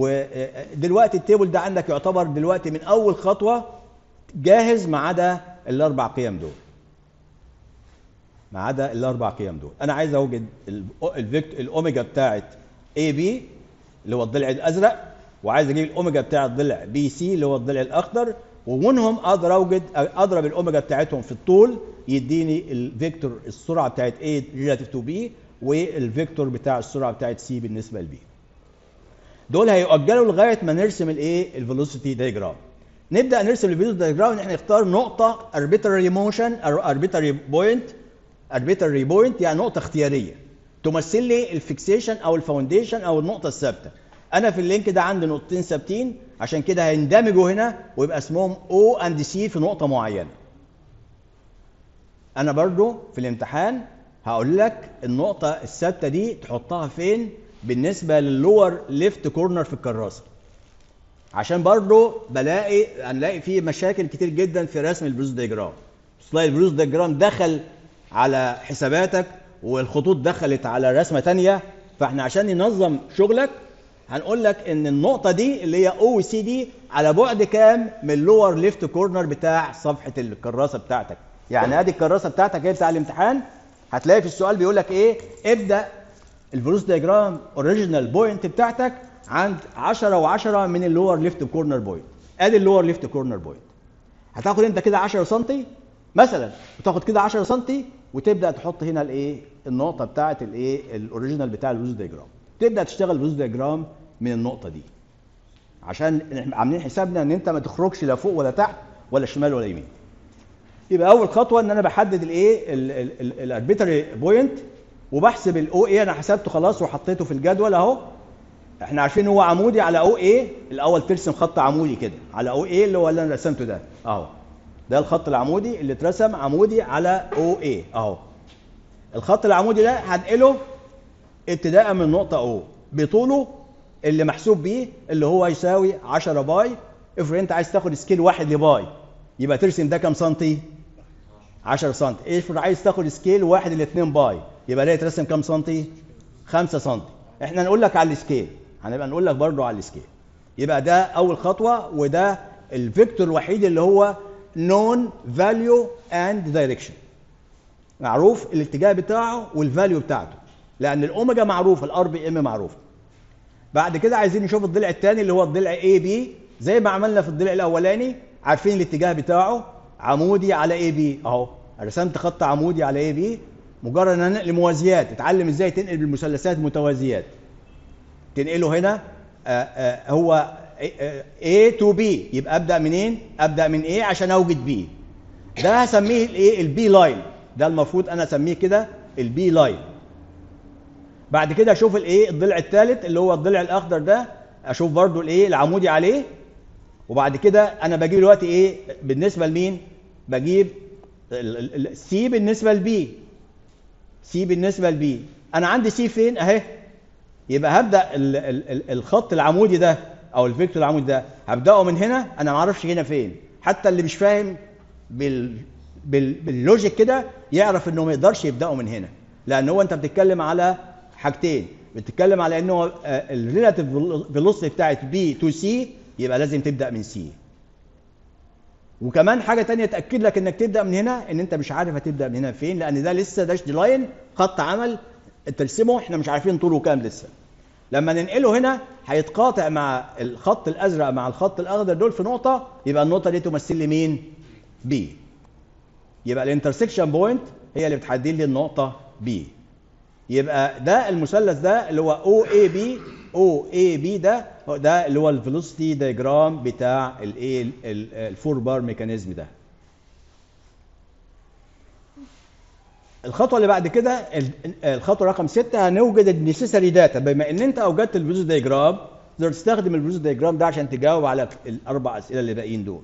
ودلوقتي التيبل ده عندك يعتبر دلوقتي من اول خطوه جاهز ما عدا الاربع قيم دول ما عدا الاربع قيم دول انا عايز اوجد الفيكتور الاوميجا بتاعت اي بي اللي هو الضلع الازرق وعايز اجيب الاوميجا بتاع الضلع بي سي اللي هو الضلع الاخضر ومنهم اقدر اوجد اضرب الاوميجا بتاعتهم في الطول يديني الفيكتور السرعه بتاعت A ريلاتيف تو بي والفيكتور بتاع السرعه بتاعت سي بالنسبه لبي دول هيؤجلوا لغايه ما نرسم الايه الفيلوسيتي دايجرام نبدا نرسم الفيلوسيتي دايجرام ان احنا نختار نقطه arbitrary موشن او arbitrary بوينت arbitrary بوينت يعني نقطه اختياريه تمثل لي الفيكسيشن او الفاونديشن او النقطه الثابته انا في اللينك ده عندي نقطتين ثابتين عشان كده هيندمجوا هنا ويبقى اسمهم O اند سي في نقطه معينه انا برضو في الامتحان هقول لك النقطه الثابته دي تحطها فين بالنسبه للور ليفت كورنر في الكراسه عشان برضو بلاقي هنلاقي فيه مشاكل كتير جدا في رسم البروز ديجرام سلايد البروز ديجرام دخل على حساباتك والخطوط دخلت على رسمه تانية فاحنا عشان ننظم شغلك هنقول لك ان النقطه دي اللي هي او سي دي على بعد كام من اللور ليفت كورنر بتاع صفحه الكراسه بتاعتك يعني ادي الكراسه بتاعتك هي بتاع الامتحان هتلاقي في السؤال بيقول لك ايه ابدا الفلوس دياجرام اوريجينال بوينت بتاعتك عند 10 و10 من اللور ليفت كورنر بوينت ادي اللور ليفت كورنر بوينت هتاخد انت كده 10 سم مثلا وتاخد كده 10 سم وتبدا تحط هنا الايه النقطه بتاعه الايه الاوريجينال بتاع الفلوس دياجرام تبدا تشتغل الفلوس دياجرام من النقطه دي عشان احنا عاملين حسابنا ان انت ما تخرجش لا فوق ولا تحت ولا شمال ولا يمين يبقى اول خطوه ان انا بحدد الايه الاربيتري بوينت وبحسب الاو اي انا حسبته خلاص وحطيته في الجدول اهو احنا عارفين هو عمودي على او اي الاول ترسم خط عمودي كده على او اي اللي هو اللي انا رسمته ده اهو ده الخط العمودي اللي اترسم عمودي على او اي اهو الخط العمودي ده هنقله ابتداء من نقطه او بطوله اللي محسوب بيه اللي هو يساوي 10 باي افرض انت عايز تاخد سكيل واحد لباي يبقى ترسم ده كام سنتي 10 سم افرض عايز تاخد سكيل واحد ل 2 باي يبقى ده يترسم كام سنتي 5 سم احنا نقول لك على السكيل هنبقى نقول لك برضو على السكيل يبقى ده اول خطوه وده الفيكتور الوحيد اللي هو نون فاليو اند دايركشن معروف الاتجاه بتاعه والفاليو بتاعته لان الاوميجا معروف الار بي ام معروف بعد كده عايزين نشوف الضلع الثاني اللي هو الضلع اي بي زي ما عملنا في الضلع الاولاني عارفين الاتجاه بتاعه عمودي على اي بي اهو رسمت خط عمودي على اي بي مجرد ان انا انقل موازيات اتعلم ازاي تنقل بالمثلثات متوازيات تنقله هنا آآ آآ هو A to B يبقى ابدا منين؟ ابدا من A عشان اوجد B ده هسميه الايه؟ البي لاين ده المفروض انا اسميه كده البي لاين بعد كده اشوف الايه؟ الضلع الثالث اللي هو الضلع الاخضر ده اشوف برضو الايه؟ العمودي عليه وبعد كده انا بجيب دلوقتي ايه؟ بالنسبه لمين؟ بجيب سي بالنسبه لبي سي بالنسبه لبي انا عندي سي فين اهي يبقى هبدا ال ال الخط العمودي ده او الفيكتور العمودي ده هبداه من هنا انا ما اعرفش هنا فين حتى اللي مش فاهم بال بال باللوجيك كده يعرف انه ما يقدرش يبداه من هنا لان هو انت بتتكلم على حاجتين بتتكلم على انه الريلاتيف فيلوسيتي بتاعت بي تو سي يبقى لازم تبدا من سي وكمان حاجه تانية تاكد لك انك تبدا من هنا ان انت مش عارف هتبدا من هنا فين لان ده لسه داش دي لاين خط عمل ترسمه احنا مش عارفين طوله كام لسه لما ننقله هنا هيتقاطع مع الخط الازرق مع الخط الاخضر دول في نقطه يبقى النقطه دي تمثل لي مين بي يبقى الانترسكشن بوينت هي اللي بتحدد لي النقطه بي يبقى ده المثلث ده اللي هو او اي بي او اي بي ده ده اللي هو الفيلوسيتي دايجرام بتاع الايه الفور بار ميكانيزم ده الخطوه اللي بعد كده الخطوه رقم 6 هنوجد النيسيسري داتا بما ان انت اوجدت الفيلوس دايجرام تقدر تستخدم الفيلوس دايجرام ده عشان تجاوب على الاربع اسئله اللي باقيين دول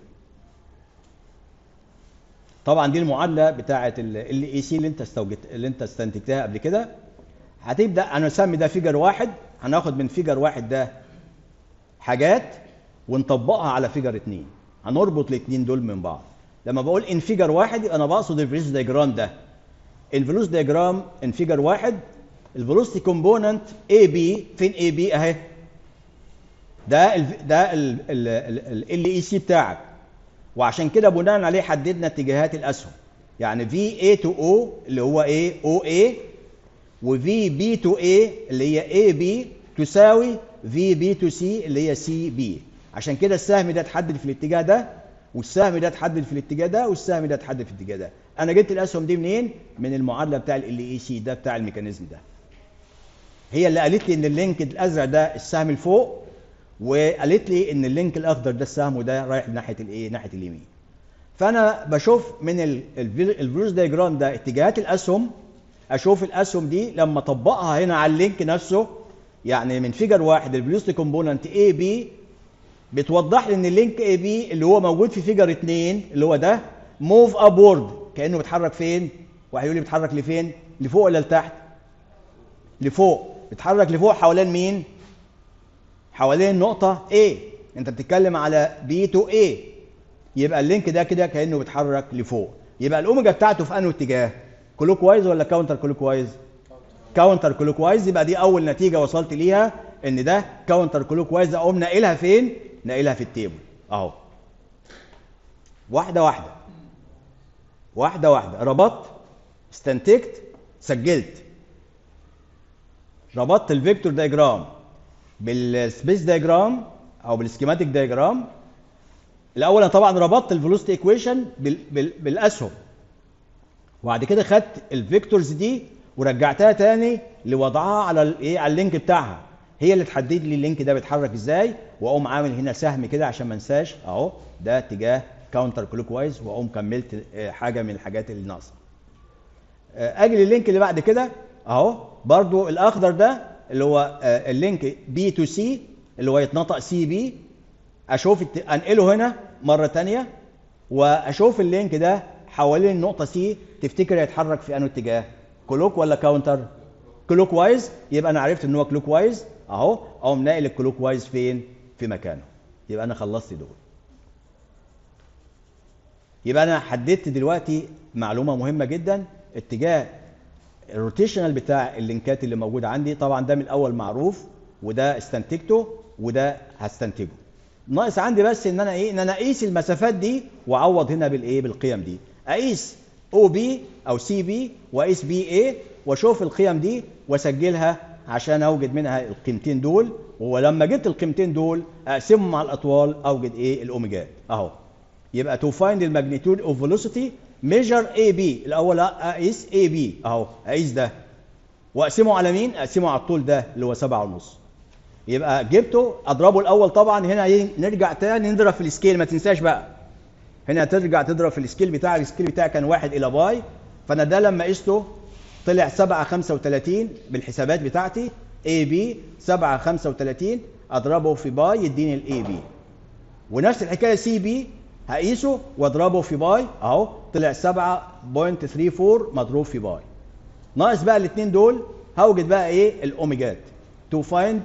طبعا دي المعادله بتاعه ال اي سي اللي انت استوجدت اللي انت استنتجتها قبل كده هتبدا انا اسمي ده فيجر واحد هناخد من فيجر واحد ده حاجات ونطبقها على فيجر اتنين هنربط الاثنين دول من بعض لما بقول ان فيجر واحد يبقى انا بقصد الفيلوس دايجرام ده الفيلوس دايجرام ان فيجر واحد الفيلوسيتي كومبوننت اي بي فين اي بي اهي ده ال ده ال اي سي بتاعك وعشان كده بناء عليه حددنا اتجاهات الاسهم يعني في اي تو او اللي هو ايه او اي وفي بي تو اي اللي هي اي بي تساوي في بي تو سي اللي هي سي بي عشان كده السهم ده اتحدد في الاتجاه ده والسهم ده اتحدد في الاتجاه ده والسهم ده اتحدد في الاتجاه ده انا جبت الاسهم دي منين من المعادله بتاع ال اي سي ده بتاع الميكانيزم ده هي اللي قالت لي ان اللينك الازرق ده السهم الفوق وقالت لي ان اللينك الاخضر ده السهم وده رايح ناحيه الايه ناحيه اليمين فانا بشوف من الفلوس دايجرام ده اتجاهات الاسهم اشوف الاسهم دي لما اطبقها هنا على اللينك نفسه يعني من فيجر واحد الفلوسيتي كومبوننت اي بي بتوضح لي ان اللينك اي بي اللي هو موجود في فيجر 2 اللي هو ده موف ابورد كانه بيتحرك فين؟ واحد يقول لي بيتحرك لفين؟ لفوق ولا لتحت؟ لفوق بيتحرك لفوق حوالين مين؟ حوالين نقطة A انت بتتكلم على B to A يبقى اللينك ده كده كانه بيتحرك لفوق يبقى الاوميجا بتاعته في انه اتجاه كلوك وايز ولا كاونتر كلوك وايز كاونتر كلوك وايز يبقى دي اول نتيجه وصلت ليها ان ده كاونتر كلوك وايز اقوم ناقلها فين ناقلها في التيبل اهو واحده واحده واحده واحده ربطت استنتجت سجلت ربطت الفيكتور دايجرام بالسبيس دايجرام او بالسكيماتيك دايجرام الاول انا طبعا ربطت الفيلوسيتي ايكويشن بالاسهم وبعد كده خدت الفيكتورز دي ورجعتها تاني لوضعها على الايه على اللينك بتاعها هي اللي تحدد لي اللينك ده بيتحرك ازاي واقوم عامل هنا سهم كده عشان ما انساش اهو ده اتجاه كاونتر كلوك وايز واقوم كملت حاجه من الحاجات اللي ناقصه اجي لللينك اللي بعد كده اهو برضو الاخضر ده اللي هو اللينك بي تو سي اللي هو يتنطق سي بي اشوف انقله هنا مره ثانيه واشوف اللينك ده حوالين النقطه سي تفتكر هيتحرك في انه اتجاه كلوك ولا كاونتر كلوك وايز يبقى انا عرفت ان هو كلوك وايز اهو اقوم ناقل الكلوك وايز فين في مكانه يبقى انا خلصت دول يبقى انا حددت دلوقتي معلومه مهمه جدا اتجاه الروتيشنال بتاع اللينكات اللي موجوده عندي طبعا ده من الاول معروف وده استنتجته وده هستنتجه ناقص عندي بس ان انا ايه ان انا اقيس المسافات دي واعوض هنا بالايه بالقيم دي اقيس او بي او سي بي واقيس بي اي واشوف القيم دي واسجلها عشان اوجد منها القيمتين دول ولما جبت القيمتين دول اقسمهم مع الاطوال اوجد ايه الاوميجات اهو يبقى تو فايند الماجنتيود اوف فيلوسيتي ميجر اي بي الاول اقيس اي بي اهو اقيس ده واقسمه على مين اقسمه على الطول ده اللي هو سبعة ونص يبقى جبته اضربه الاول طبعا هنا ايه نرجع تاني نضرب في السكيل ما تنساش بقى هنا ترجع تضرب في السكيل بتاعك السكيل بتاعك كان واحد الى باي فانا ده لما قسته طلع 7 35 بالحسابات بتاعتي اي بي 7 35 اضربه في باي يديني الاي بي ونفس الحكايه سي بي هقيسه واضربه في باي اهو طلع 7.34 مضروب في باي ناقص بقى الاثنين دول هوجد بقى ايه الاوميجات تو فايند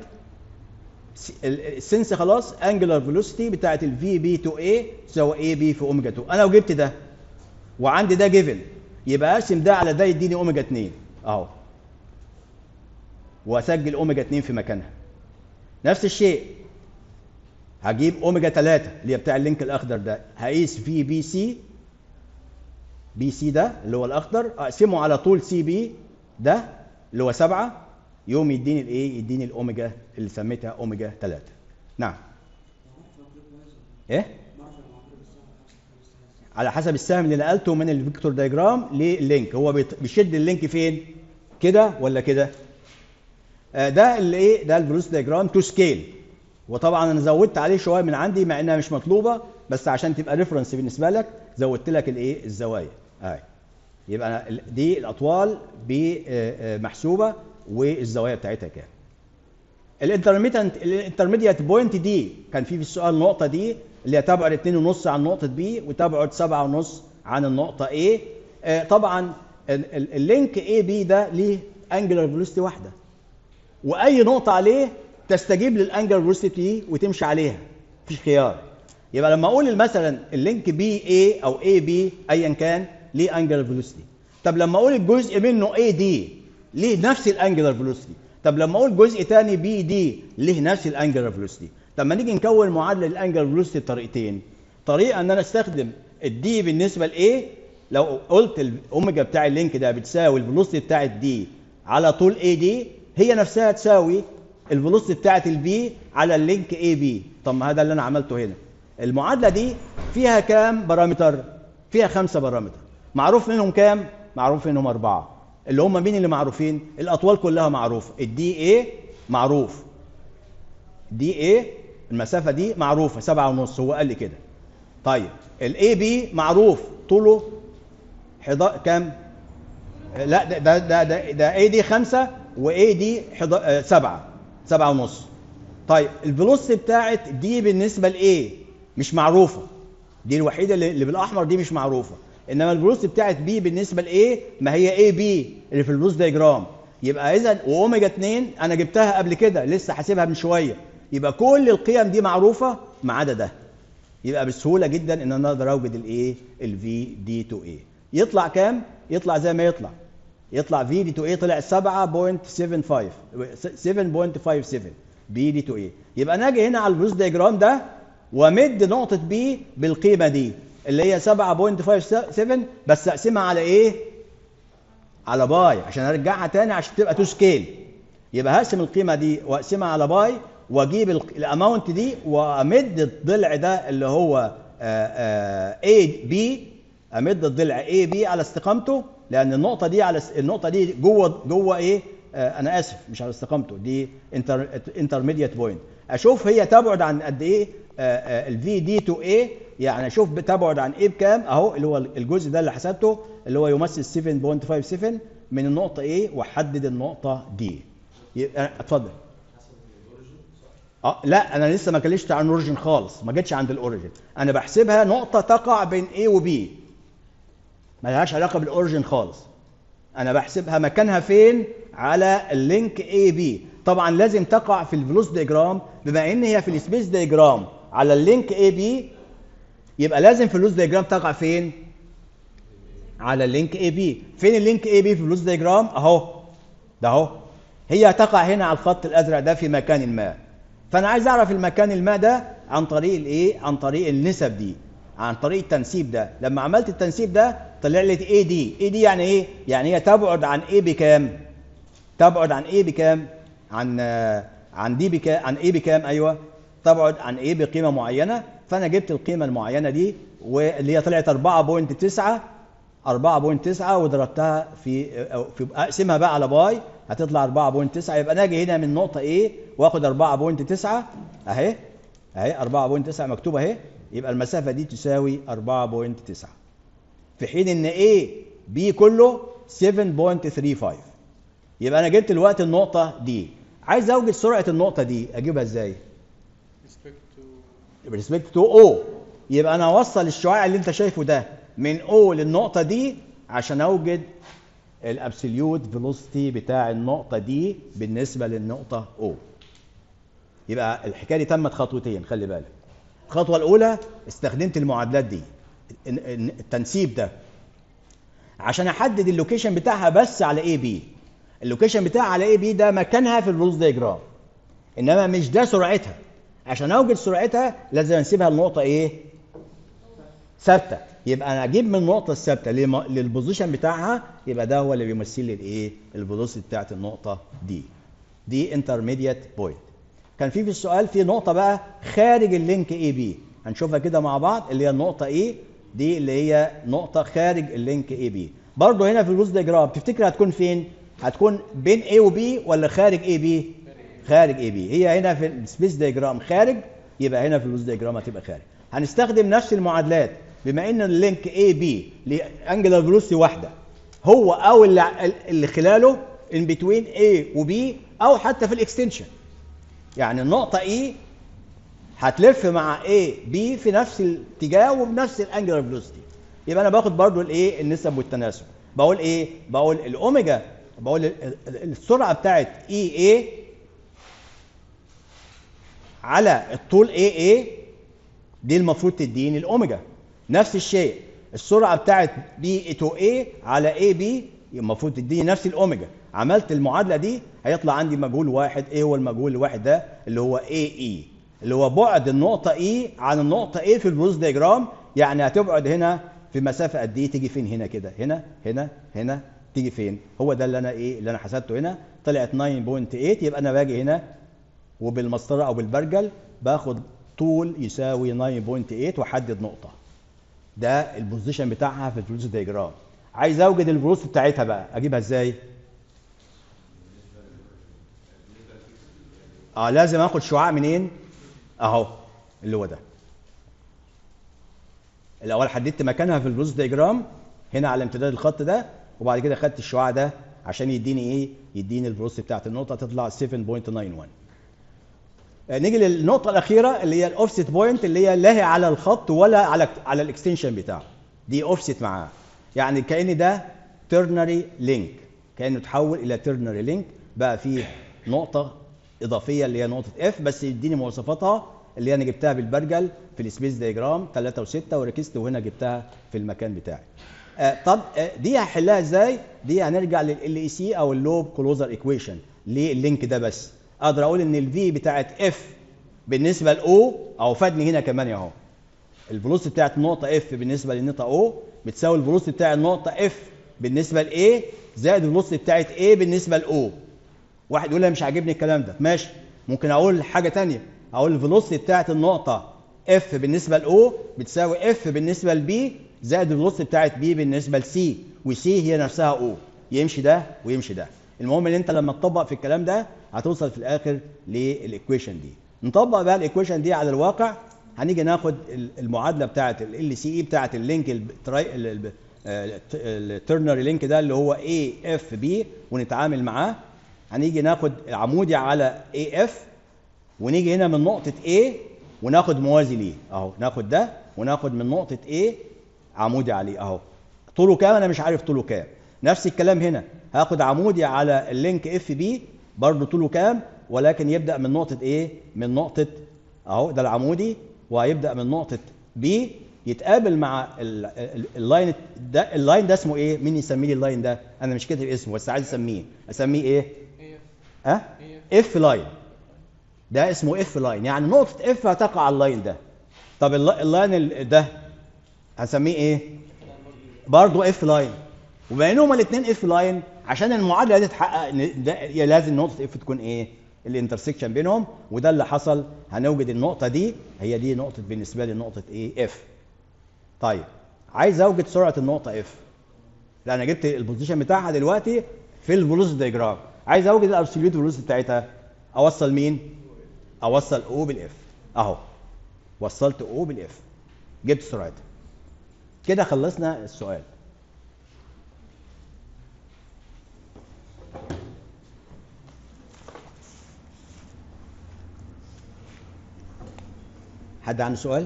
السنس خلاص انجلر فيلوسيتي بتاعت الفي بي تو اي تساوي اي بي في اوميجا 2 انا لو جبت ده وعندي ده جيفن يبقى اقسم ده على ده يديني اوميجا 2 اهو واسجل اوميجا 2 في مكانها نفس الشيء هجيب اوميجا 3 اللي هي بتاع اللينك الاخضر ده هقيس في بي سي بي سي ده اللي هو الاخضر اقسمه على طول سي بي ده اللي هو 7 يوم يديني الايه يديني الاوميجا اللي سميتها اوميجا 3 نعم ايه على حسب السهم اللي نقلته من الفيكتور دايجرام لللينك هو بيشد اللينك فين كده ولا كده آه ده اللي ايه ده البروس دايجرام تو سكيل وطبعا انا زودت عليه شويه من عندي مع انها مش مطلوبه بس عشان تبقى ريفرنس بالنسبه لك زودت لك الايه الزوايا اهي يبقى أنا دي الاطوال محسوبه والزوايا بتاعتها كام الانترميديت الانترميديت بوينت دي كان في في السؤال النقطه دي اللي هي تبعد 2.5 عن نقطه بي وتبعد 7.5 عن النقطه A آه طبعا اللينك اي بي ده ليه انجلر فيلوسيتي واحده واي نقطه عليه تستجيب للانجلر فيلوسيتي وتمشي عليها مفيش خيار يبقى لما اقول مثلا اللينك بي اي او اي بي ايا كان ليه انجلر فيلوسيتي طب لما اقول الجزء منه اي دي ليه نفس الانجلر فيلوسيتي طب لما اقول جزء ثاني بي دي ليه نفس الانجلر فيلوسيتي طب ما نيجي نكون معادله للانجلر فيلوسيتي بطريقتين طريقه ان انا استخدم الدي بالنسبه لايه لو قلت الاوميجا بتاع اللينك ده بتساوي الفيلوسيتي بتاعت دي على طول اي دي هي نفسها تساوي الفيلوسيتي بتاعت البي على اللينك اي بي طب ما هذا اللي انا عملته هنا المعادله دي فيها كام بارامتر فيها خمسه بارامتر معروف منهم كام معروف منهم اربعه اللي هم مين اللي معروفين الاطوال كلها معروفه الدي اي معروف دي اي المسافه دي معروفه سبعة ونص هو قال لي كده طيب الاي بي معروف طوله حضا... كام لا ده ده ده ده, ده اي دي خمسة واي دي حضا... آه، سبعة سبعة ونص طيب الفيلوسيتي بتاعت دي بالنسبة لايه مش معروفة دي الوحيدة اللي اللي بالاحمر دي مش معروفة انما الفيلوسيتي بتاعت بي بالنسبة لايه ما هي اي بي اللي في الفلوس دايجرام يبقى اذا واوميجا 2 انا جبتها قبل كده لسه حاسبها من شوية يبقى كل القيم دي معروفة ما عدا ده يبقى بسهوله جدا ان انا اقدر اوجد الايه الفي دي تو اي يطلع كام يطلع زي ما يطلع يطلع في دي تو اي طلع 7.75 7.57 بي دي تو اي يبقى انا اجي هنا على البروس دياجرام ده وامد نقطه بي بالقيمه دي اللي هي 7.57 بس اقسمها على ايه على باي عشان ارجعها تاني عشان تبقى تو سكيل يبقى هقسم القيمه دي واقسمها على باي واجيب الاماونت دي وامد الضلع ده اللي هو اي بي امد الضلع اي بي على استقامته لان النقطه دي على النقطه دي جوه جوه ايه آه، انا اسف مش على استقامته دي انتر انترميديت بوينت اشوف هي تبعد عن قد ايه الفي دي تو اي يعني اشوف بتبعد عن ايه بكام اهو اللي هو الجزء ده اللي حسبته اللي هو يمثل 7.57 من النقطه ايه واحدد النقطه دي يبقى اتفضل اه لا انا لسه ما كلمتش عن الاوريجن خالص ما جيتش عند الاوريجن انا بحسبها نقطه تقع بين A و B ما لهاش علاقه بالاوريجن خالص انا بحسبها مكانها فين على اللينك A B طبعا لازم تقع في الفلوس ديجرام بما ان هي في السبيس ديجرام على اللينك A B يبقى لازم في الفلوس ديجرام تقع فين على اللينك A B فين اللينك A B في الفلوس ديجرام اهو ده اهو هي تقع هنا على الخط الازرق ده في مكان ما فانا عايز اعرف المكان الماء ده عن طريق الايه عن طريق النسب دي عن طريق التنسيب ده لما عملت التنسيب ده طلع لي اي دي اي دي يعني ايه يعني هي تبعد عن ايه بكام تبعد عن ايه بكام عن آه، عن دي بكام عن ايه بكام ايوه تبعد عن ايه بقيمه معينه فانا جبت القيمه المعينه دي واللي هي طلعت 4.9 4.9 وضربتها في أو في اقسمها بقى على باي هتطلع 4.9 يبقى انا اجي هنا من نقطه A واخد 4.9 اهي اهي 4.9 مكتوبه اهي يبقى المسافه دي تساوي 4.9 في حين ان A B كله 7.35 يبقى انا جبت الوقت النقطه دي عايز اوجد سرعه النقطه دي اجيبها ازاي respect to بريسبكت تو او يبقى انا اوصل الشعاع اللي انت شايفه ده من او للنقطه دي عشان اوجد الابسوليوت فيلوسيتي بتاع النقطه دي بالنسبه للنقطه او يبقى الحكايه دي تمت خطوتين خلي بالك الخطوه الاولى استخدمت المعادلات دي ال- ال- التنسيب ده عشان احدد اللوكيشن بتاعها بس على اي بي اللوكيشن بتاعها على اي بي ده مكانها في الرولز ديجرام انما مش ده سرعتها عشان اوجد سرعتها لازم انسيبها لنقطه ايه ثابته يبقى انا اجيب من النقطه الثابته لم- للبوزيشن بتاعها يبقى ده هو اللي بيمثل لي الايه الفيلوسيتي بتاعت النقطه دي دي انترميديت بوينت كان في في السؤال في نقطه بقى خارج اللينك اي بي هنشوفها كده مع بعض اللي هي النقطه ايه دي اللي هي نقطه خارج اللينك اي بي برضه هنا في الفلوس ديجرام تفتكر هتكون فين هتكون بين اي وبي ولا خارج اي بي خارج اي بي هي هنا في السبيس ديجرام خارج يبقى هنا في الفلوس ديجرام هتبقى خارج هنستخدم نفس المعادلات بما ان اللينك اي بي لانجلر فيلوسيتي واحده هو او اللي, اللي خلاله ان بتوين اي وبي او حتى في الاكستنشن يعني النقطه اي هتلف مع اي بي في نفس الاتجاه وبنفس الانجلر فيلوسيتي يبقى انا باخد برضو الايه النسب والتناسب بقول ايه بقول الاوميجا بقول ال- ال- السرعه بتاعت اي اي على الطول اي اي دي المفروض تديني الاوميجا نفس الشيء السرعه بتاعت بي تو اي على اي بي المفروض تديني نفس الاوميجا عملت المعادله دي هيطلع عندي مجهول واحد ايه هو المجهول الواحد ده اللي هو اي اي اللي هو بعد النقطه اي عن النقطه اي في البروز ديجرام يعني هتبعد هنا في مسافه قد ايه تيجي فين هنا كده هنا هنا هنا تيجي فين هو ده اللي انا ايه اللي انا حسبته هنا طلعت 9.8 يبقى انا باجي هنا وبالمسطره او بالبرجل باخد طول يساوي 9.8 واحدد نقطه ده البوزيشن بتاعها في الفلوس دياجرام عايز اوجد الفلوس بتاعتها بقى اجيبها ازاي اه لازم اخد شعاع منين اهو اللي هو ده الاول حددت مكانها في الفلوس دياجرام هنا على امتداد الخط ده وبعد كده خدت الشعاع ده عشان يديني ايه يديني الفلوس بتاعت النقطه تطلع 7.91 آه، نيجي للنقطه الاخيره اللي هي الاوفست بوينت اللي هي لا هي على الخط ولا على على الاكستنشن بتاعه دي اوفست معاه يعني كان ده ترنري لينك كانه تحول الى ترنري لينك بقى فيه نقطه اضافيه اللي هي نقطه اف بس يديني مواصفاتها اللي انا جبتها بالبرجل في السبيس دياجرام 3 و6 وركزت وهنا جبتها في المكان بتاعي آه طب آه دي هحلها ازاي دي هنرجع لل اي سي او اللوب كلوزر ايكويشن ليه اللينك ده بس اقدر اقول ان الفي بتاعت اف بالنسبه لاو او فادني هنا كمان اهو الفلوس بتاعت النقطه اف بالنسبه للنقطه او بتساوي الفلوس بتاع النقطه اف بالنسبه لايه زائد الفلوس بتاعت ايه بالنسبه لاو واحد يقول لي مش عاجبني الكلام ده ماشي ممكن اقول حاجه تانية اقول الفيلوسيتي بتاعت النقطه اف بالنسبه لاو بتساوي اف بالنسبه لبي زائد الفيلوسيتي بتاعت بي بالنسبه لسي وسي هي نفسها او يمشي ده ويمشي ده المهم ان انت لما تطبق في الكلام ده هتوصل في الاخر للايكويشن دي نطبق بقى الايكويشن دي على الواقع هنيجي ناخد المعادله بتاعت ال سي اي بتاعت اللينك الترنري لينك ده اللي هو اي اف بي ونتعامل معاه هنيجي ناخد عمودي على اي اف ونيجي هنا من نقطة A وناخد موازي ليه اهو ناخد ده وناخد من نقطة A عمودي عليه اهو طوله كام انا مش عارف طوله كام نفس الكلام هنا هاخد عمودي على اللينك اف بي برضه طوله كام ولكن يبدأ من نقطة A من نقطة اهو ده العمودي وهيبدأ من نقطة B يتقابل مع ال- ال- اللاين ده اللاين ده اسمه ايه؟ مين يسمي لي اللاين ده؟ انا مش كاتب اسمه بس عايز اسميه، اسميه ايه؟ هي ها؟ هي اف لاين ده اسمه اف لاين يعني نقطة اف هتقع على اللاين ده طب الل- اللاين ال- ده هنسميه ايه؟ برضه اف لاين وبما انهم الاثنين اف لاين عشان المعادله دي تتحقق إن ده هي لازم نقطه اف تكون ايه؟ الانترسكشن بينهم وده اللي حصل هنوجد النقطه دي هي دي نقطه بالنسبه لي نقطه ايه؟ اف طيب عايز اوجد سرعه النقطه اف لا انا جبت البوزيشن بتاعها دلوقتي في الفيلوسيتي دايجرام عايز اوجد الابسوليوت فيلوسيتي بتاعتها اوصل مين؟ اوصل او بالاف اهو وصلت او بالاف جبت سرعتها كده خلصنا السؤال حد عنده سؤال؟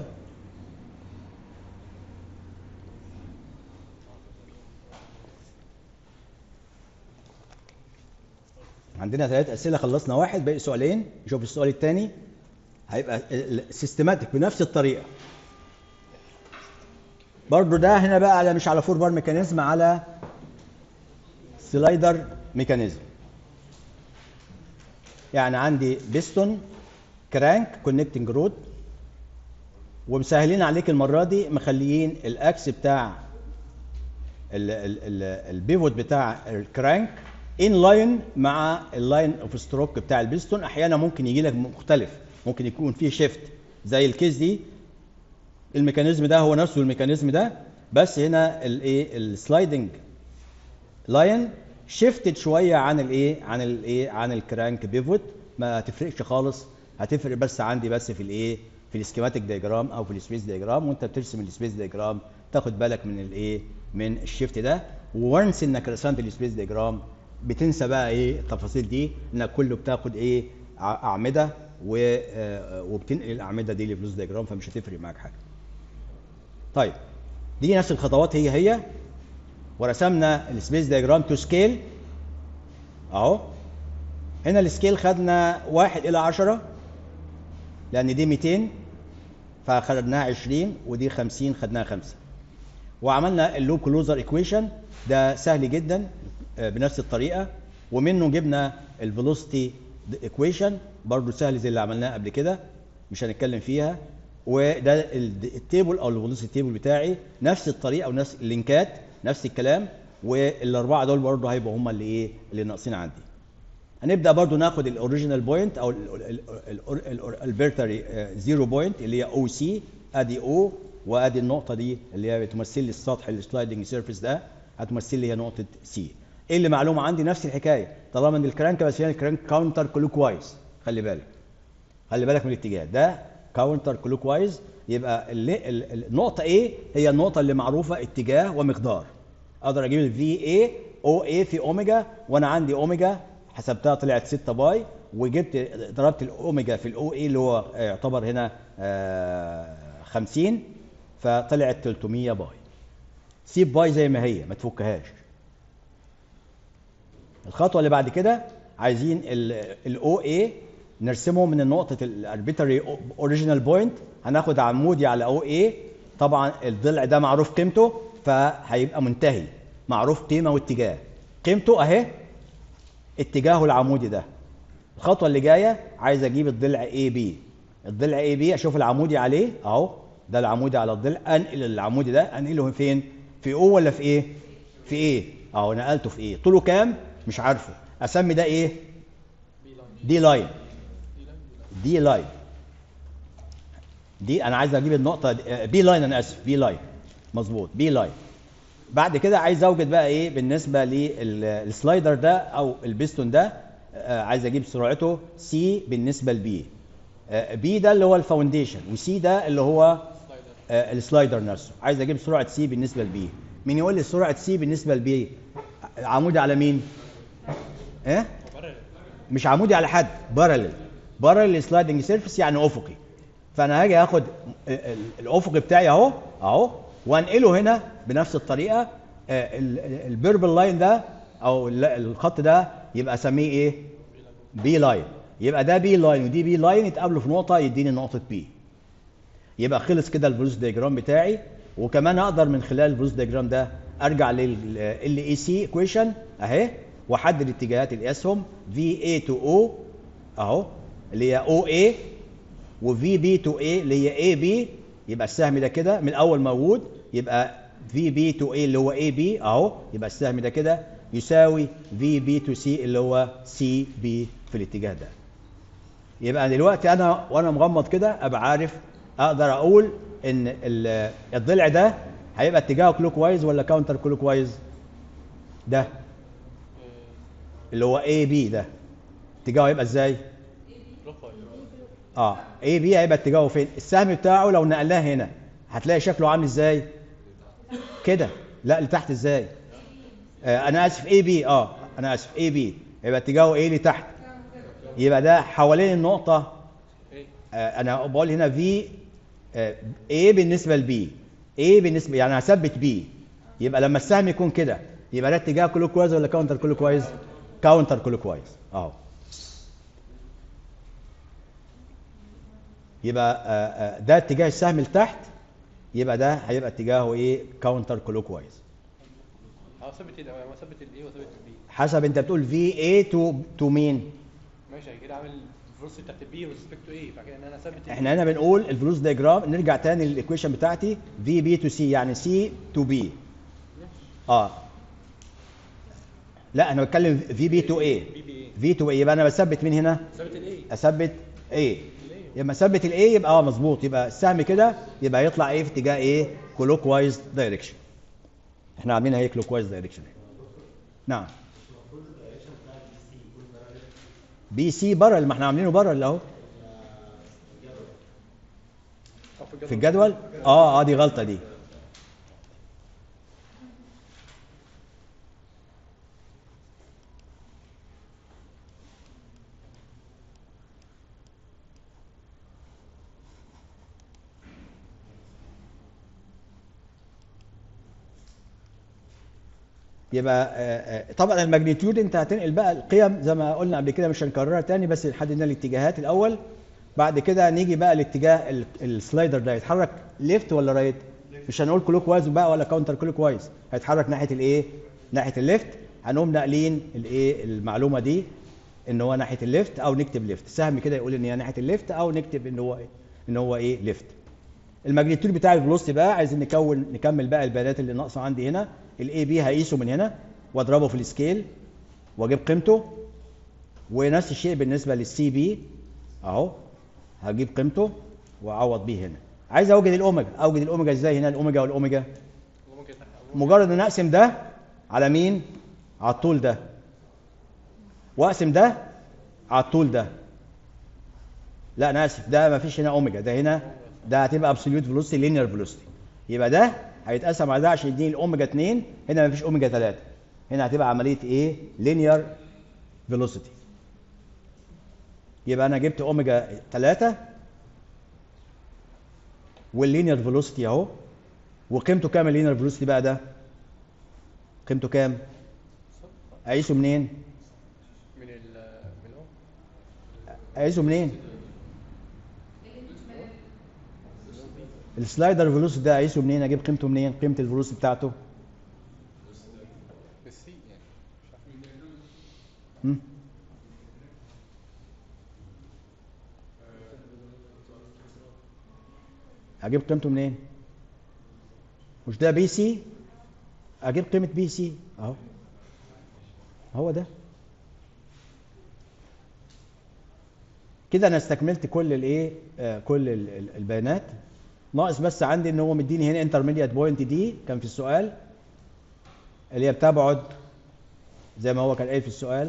عندنا ثلاث اسئله خلصنا واحد باقي سؤالين نشوف السؤال الثاني هيبقى سيستماتيك بنفس الطريقه برضو ده هنا بقى على مش على فور بار ميكانيزم على سلايدر ميكانيزم يعني عندي بيستون كرانك كونكتنج رود ومسهلين عليك المره دي مخليين الاكس بتاع ال- ال- ال- البيفوت بتاع الكرانك ان لاين مع اللاين اوف ستروك بتاع البيستون احيانا ممكن يجي لك مختلف ممكن يكون فيه شيفت زي الكيس دي الميكانيزم ده هو نفسه الميكانيزم ده بس هنا الايه السلايدنج لاين شيفتد شويه عن الايه عن الايه عن الكرانك بيفوت ما هتفرقش خالص هتفرق بس عندي بس في الايه في السكيماتيك دياجرام او في السبيس دياجرام وانت بترسم السبيس دياجرام تاخد بالك من الايه من الشيفت ده وونس انك رسمت السبيس دياجرام بتنسى بقى ايه التفاصيل دي انك كله بتاخد ايه ع- اعمده و- آه، وبتنقل الاعمده دي لفلوس دياجرام فمش هتفرق معاك حاجه طيب دي نفس الخطوات هي هي ورسمنا السبيس دياجرام تو سكيل اهو هنا السكيل خدنا واحد الى عشرة لان دي 200 فخدناها 20 ودي 50 خدناها 5 وعملنا اللوب كلوزر ايكويشن ده سهل جدا آه، بنفس الطريقه ومنه جبنا الفيلوسيتي ايكويشن برضو سهل زي اللي عملناه قبل كده مش هنتكلم فيها وده ال- التيبل او الفيلوسيتي تيبل بتاعي نفس الطريقه ونفس اللينكات نفس الكلام والاربعه دول برضو هيبقوا هم اللي ايه اللي ناقصين عندي هنبدا برضو ناخد الاوريجينال بوينت او البرتري زيرو بوينت اللي هي او سي ادي او وادي النقطه دي اللي هي بتمثل لي السطح السلايدنج سيرفيس ده هتمثل لي هي نقطه سي ايه اللي معلومه عندي نفس الحكايه طالما ان الكرانك بس هي الكرانك كاونتر كلوك وايز خلي بالك خلي بالك من الاتجاه ده كاونتر كلوك وايز يبقى اللي ال- ال- النقطه ايه هي النقطه اللي معروفه اتجاه ومقدار اقدر اجيب الفي اي او اي في اوميجا وانا عندي اوميجا حسبتها طلعت 6 باي وجبت ضربت الاوميجا في الاو اي اللي هو يعتبر هنا آه، 50 فطلعت 300 باي سيب باي زي ما هي ما تفكهاش الخطوه اللي بعد كده عايزين الاو اي نرسمه من النقطه الاربيتري اوريجينال بوينت هناخد عمودي على او اي طبعا الضلع ده معروف قيمته فهيبقى منتهي معروف قيمه واتجاه قيمته اهي اتجاهه العمودي ده الخطوه اللي جايه عايز اجيب الضلع اي بي الضلع اي بي اشوف العمودي عليه اهو ده العمودي على الضلع انقل العمودي ده انقله فين في او ولا في ايه في ايه اهو نقلته في ايه طوله كام مش عارفه اسمي ده ايه دي لاين دي لاين دي انا عايز اجيب النقطه دي- آه، بي لاين انا اسف بي لاين مظبوط بي لاين بعد كده عايز اوجد بقى ايه بالنسبه للسلايدر ده او البيستون ده آه، عايز اجيب سرعته سي بالنسبه لبي بي ده اللي هو الفاونديشن وسي ده اللي هو آه، السلايدر نفسه عايز اجيب سرعه سي بالنسبه لبي مين يقول لي سرعه سي بالنسبه لبي عمودي على مين ايه مش عمودي على حد بارلل بارلل سلايدنج سيرفيس يعني افقي فانا هاجي اخد ال- ال- الافقي بتاعي اهو اهو وانقله هنا بنفس الطريقه البيربل لاين ده او ال- الخط ده يبقى اسميه ايه بي لاين يبقى ده بي لاين ودي بي لاين يتقابلوا في نقطه يديني نقطه بي يبقى خلص كده الفلوس دياجرام بتاعي وكمان اقدر من خلال الفلوس دياجرام ده ارجع لل اي سي ايكويشن اهي واحدد اتجاهات الاسهم في اي تو او اهو اللي هي او اي وفي بي تو اي اللي هي اي بي يبقى السهم ده كده من الاول موجود يبقى في بي تو اي اللي هو اي بي اهو يبقى السهم ده كده يساوي في بي تو سي اللي هو سي بي في الاتجاه ده يبقى دلوقتي انا وانا مغمض كده ابقى عارف اقدر اقول ان ال- الضلع ده هيبقى اتجاهه كلوك وايز ولا كاونتر كلوك وايز ده اللي هو اي بي ده اتجاهه هيبقى ازاي اه اي بي هيبقى اتجاهه فين السهم بتاعه لو نقلناه هنا هتلاقي شكله عامل ازاي كده لا لتحت ازاي آه انا اسف اي بي اه انا اسف اي بي يبقى اتجاهه ايه لتحت يبقى ده حوالين النقطه آه انا بقول هنا في ايه بالنسبه لبي ايه بالنسبه يعني هثبت بي يبقى لما السهم يكون كده يبقى ده اتجاه كلوك وايز ولا كاونتر كلوك وايز كاونتر كلوك وايز اهو يبقى آه، آه، ده اتجاه السهم لتحت يبقى ده هيبقى اتجاهه ايه كاونتر كلوك وايز اه ثبت ايه ده هو ثبت الايه وثبت البي حسب انت بتقول في اي تو تو مين ماشي كده عامل الفلوس بتاعت البي ريسبكت تو ايه فكده ان انا ثبت ال احنا هنا بنقول الفلوس دياجرام نرجع تاني للايكويشن بتاعتي في بي تو سي يعني سي تو بي اه لا انا بتكلم في بي تو اي بي بي ايه في تو اي يبقى انا بثبت مين هنا ثبت الايه اثبت ايه لما اثبت الايه يبقى اه مظبوط يبقى السهم كده يبقى يطلع ايه في اتجاه ايه كلوك وايز دايركشن احنا عاملينها ايه كلوك وايز دايركشن نعم بي سي برل ما احنا عاملينه برل اهو أو في الجدول اه اه دي غلطه دي يبقى آه، آه، طبعا الماجنتيود انت هتنقل بقى القيم زي ما قلنا قبل كده مش هنكررها تاني بس حددنا الاتجاهات الاول بعد كده نيجي بقى الاتجاه ال- السلايدر ده يتحرك ليفت ولا رايت مش هنقول كلوك وايز بقى ولا كاونتر كلوك وايز هيتحرك ناحيه الايه ناحيه الليفت هنقوم ناقلين الايه المعلومه دي ان هو ناحيه الليفت او نكتب ليفت سهم كده يقول ان هي ناحيه الليفت او نكتب ان هو ان هو ايه ليفت الماجنتيود بتاع الفلوسيتي بقى عايزين نكون نكمل بقى البيانات اللي ناقصه عندي هنا الاي بي هقيسه من هنا واضربه في السكيل واجيب قيمته ونفس الشيء بالنسبه للسي بي اهو هجيب قيمته واعوض بيه هنا عايز اوجد الاوميجا اوجد الاوميجا ازاي هنا الاوميجا والاوميجا ممكن مجرد ان اقسم ده على مين على الطول ده واقسم ده على الطول ده لا انا اسف ده ما فيش هنا اوميجا ده هنا ده هتبقى ابسوليوت فيلوسيتي لينير فيلوسيتي يبقى ده هيتقسم على ده عشان يديني الاوميجا 2 هنا ما فيش اوميجا 3 هنا هتبقى عمليه ايه لينير فيلوسيتي يبقى انا جبت اوميجا 3 واللينير فيلوسيتي اهو وقيمته كام اللينير فيلوسيتي بقى ده قيمته كام اقيسه منين من ال من هو اقيسه منين السلايدر فيلوسيتي ده اقيسه منين اجيب قيمته منين قيمه الفيلوسيتي بتاعته السي يعني مش عارف هم؟ اجيب قيمته منين مش ده بي سي اجيب قيمه بي سي اهو هو ده كده انا استكملت كل الايه آه، كل ال- ال- البيانات ناقص بس عندي ان هو مديني هنا انترميديت بوينت دي كان في السؤال اللي هي بتبعد زي ما هو كان قايل في السؤال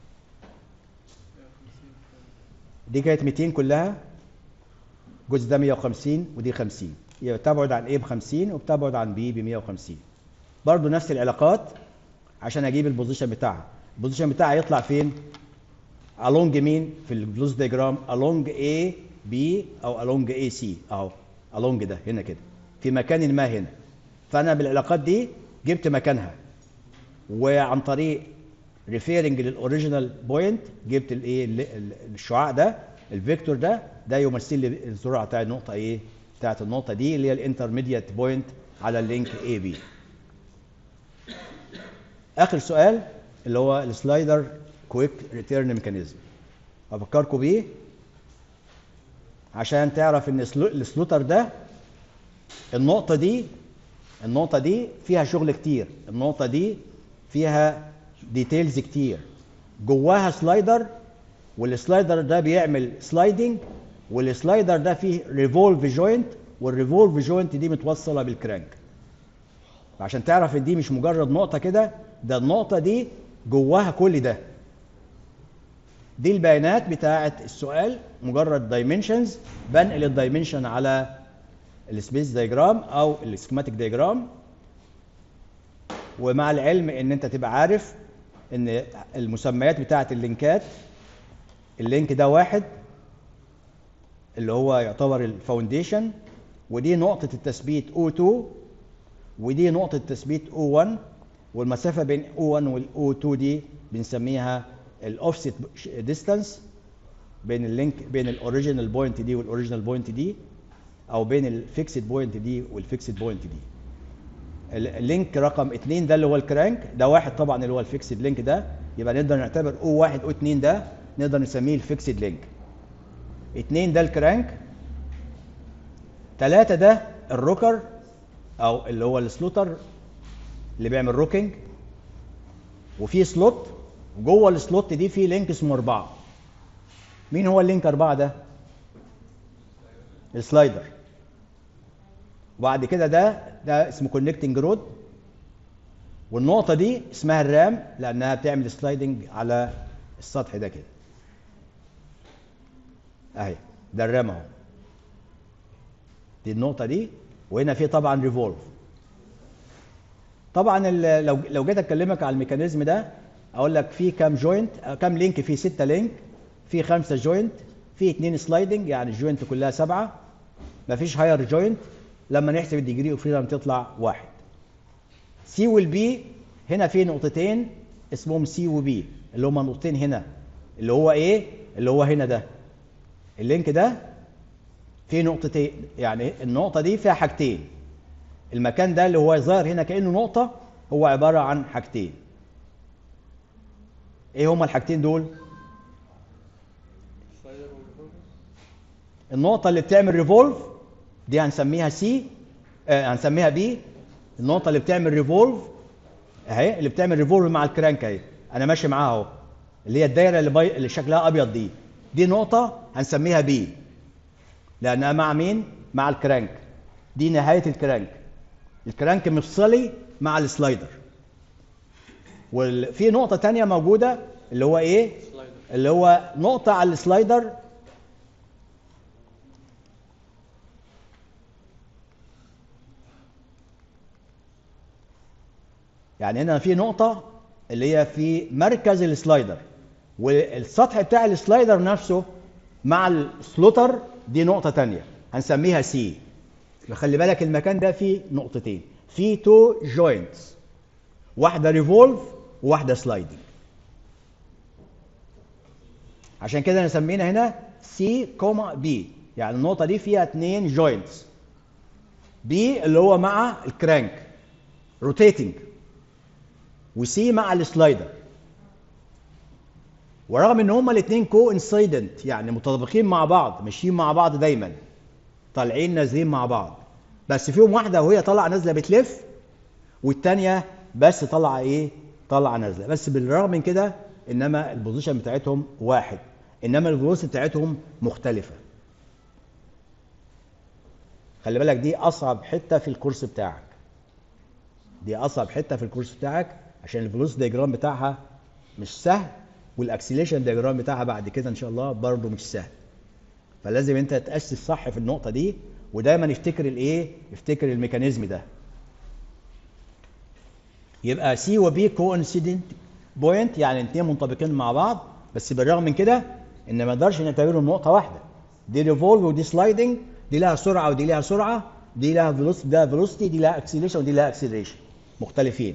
دي كانت 200 كلها الجزء ده 150 ودي 50 يبقى بتبعد عن A ب 50 وبتبعد عن B ب 150 برضه نفس العلاقات عشان اجيب البوزيشن بتاعها البوزيشن بتاعها يطلع فين along مين في الفلوس ديجرام along A B او along A C اهو along ده هنا كده في مكان ما هنا فانا بالعلاقات دي جبت مكانها وعن طريق ريفيرنج للاوريجينال بوينت جبت الايه ال- ال- الشعاع ده الفيكتور ده ده يمثل لي السرعه بتاع النقطه ايه بتاعت النقطه دي اللي هي الانترميديت بوينت على اللينك اي بي اخر سؤال اللي هو السلايدر كويك ريتيرن ميكانيزم افكركم بيه عشان تعرف ان السلو- السلوتر ده النقطه دي النقطه دي فيها شغل كتير النقطه دي فيها ديتيلز كتير جواها سلايدر والسلايدر ده بيعمل سلايدنج والسلايدر ده فيه ريفولف جوينت والريفولف جوينت دي متوصله بالكرانك عشان تعرف ان دي مش مجرد نقطه كده ده النقطه دي جواها كل ده دي البيانات بتاعه السؤال مجرد دايمنشنز بنقل الدايمنشن على السبيس دايجرام او السكيماتيك دايجرام ومع العلم ان انت تبقى عارف ان المسميات بتاعه اللينكات اللينك ده واحد اللي هو يعتبر الفاونديشن ودي نقطة التثبيت O2 ودي نقطة التثبيت O1 والمسافة بين O1 وال O2 دي بنسميها الاوفست ديستانس بين اللينك بين الاوريجينال بوينت دي والاوريجينال بوينت دي او بين الفيكسد بوينت دي والفيكسد بوينت دي ال- اللينك رقم 2 ده اللي هو الكرانك ده واحد طبعا اللي هو الفيكسد لينك ده يبقى نقدر نعتبر او 1 او 2 ده نقدر نسميه الفيكسد لينك 2 ده الكرانك 3 ده الروكر او اللي هو السلوتر اللي بيعمل روكينج وفي سلوت وجوه السلوت دي في لينك اسمه 4 مين هو اللينك 4 ده السلايدر وبعد كده ده ده اسمه كونكتنج رود والنقطه دي اسمها الرام لانها بتعمل سلايدنج على السطح ده كده اهي ده الرام اهو دي النقطه دي وهنا في طبعا ريفولف طبعا ال- لو لو جيت اكلمك على الميكانيزم ده اقول لك في كام جوينت كام لينك في 6 لينك في 5 جوينت في 2 سلايدنج يعني الجوينت كلها سبعه مفيش هاير جوينت لما نحسب الديجري اوف فريدم تطلع واحد سي والبي هنا في نقطتين اسمهم سي وبي اللي هما نقطتين هنا اللي هو ايه اللي هو هنا ده اللينك ده فيه نقطتين يعني النقطة دي فيها حاجتين المكان ده اللي هو ظاهر هنا كأنه نقطة هو عبارة عن حاجتين ايه هما الحاجتين دول سلايدر والريفولفر النقطة اللي بتعمل ريفولف دي هنسميها سي آه هنسميها بي النقطة اللي بتعمل ريفولف اهي اللي بتعمل ريفولف مع الكرانك اهي انا ماشي معاها اهو اللي هي الدايره اللي, بي... اللي شكلها ابيض دي دي نقطه هنسميها بي لانها مع مين مع الكرانك دي نهايه الكرانك الكرانك مفصلي مع السلايدر وفي نقطه تانية موجوده اللي هو ايه سلايدر اللي هو نقطه على السلايدر يعني هنا في نقطة اللي هي في مركز السلايدر والسطح بتاع السلايدر نفسه مع السلوتر دي نقطة تانية هنسميها سي خلي بالك المكان ده فيه نقطتين فيه تو جوينتس واحدة ريفولف وواحدة سلايدنج عشان كده نسمينا هنا سي كوما بي يعني النقطة دي فيها اتنين جوينتس بي اللي هو مع الكرانك روتيتنج وسي مع السلايدر ورغم ان هما الاثنين كو انسايدنت يعني متطابقين مع بعض ماشيين مع بعض دايما طالعين نازلين مع بعض بس فيهم واحده وهي طالعه نازله بتلف والثانيه بس طالعه ايه طالعه نازله بس بالرغم من كده انما البوزيشن بتاعتهم واحد انما الفلوسيتي بتاعتهم مختلفه خلي بالك دي اصعب حته في الكورس بتاعك دي اصعب حته في الكورس بتاعك عشان الفلوس دياجرام بتاعها مش سهل والاكسليشن دياجرام بتاعها بعد كده ان شاء الله برضه مش سهل فلازم انت تاسس صح في النقطه دي ودايما افتكر الايه افتكر الميكانيزم ده يبقى سي وبي كوانسيدنت بوينت يعني الاثنين منطبقين مع بعض بس بالرغم من كده ان ما نقدرش نعتبرهم نقطه واحده دي ريفولف ودي سلايدنج دي لها سرعه ودي لها سرعه دي لها فيلوسيتي ده فيلوسيتي دي لها اكسلريشن ودي لها اكسلريشن مختلفين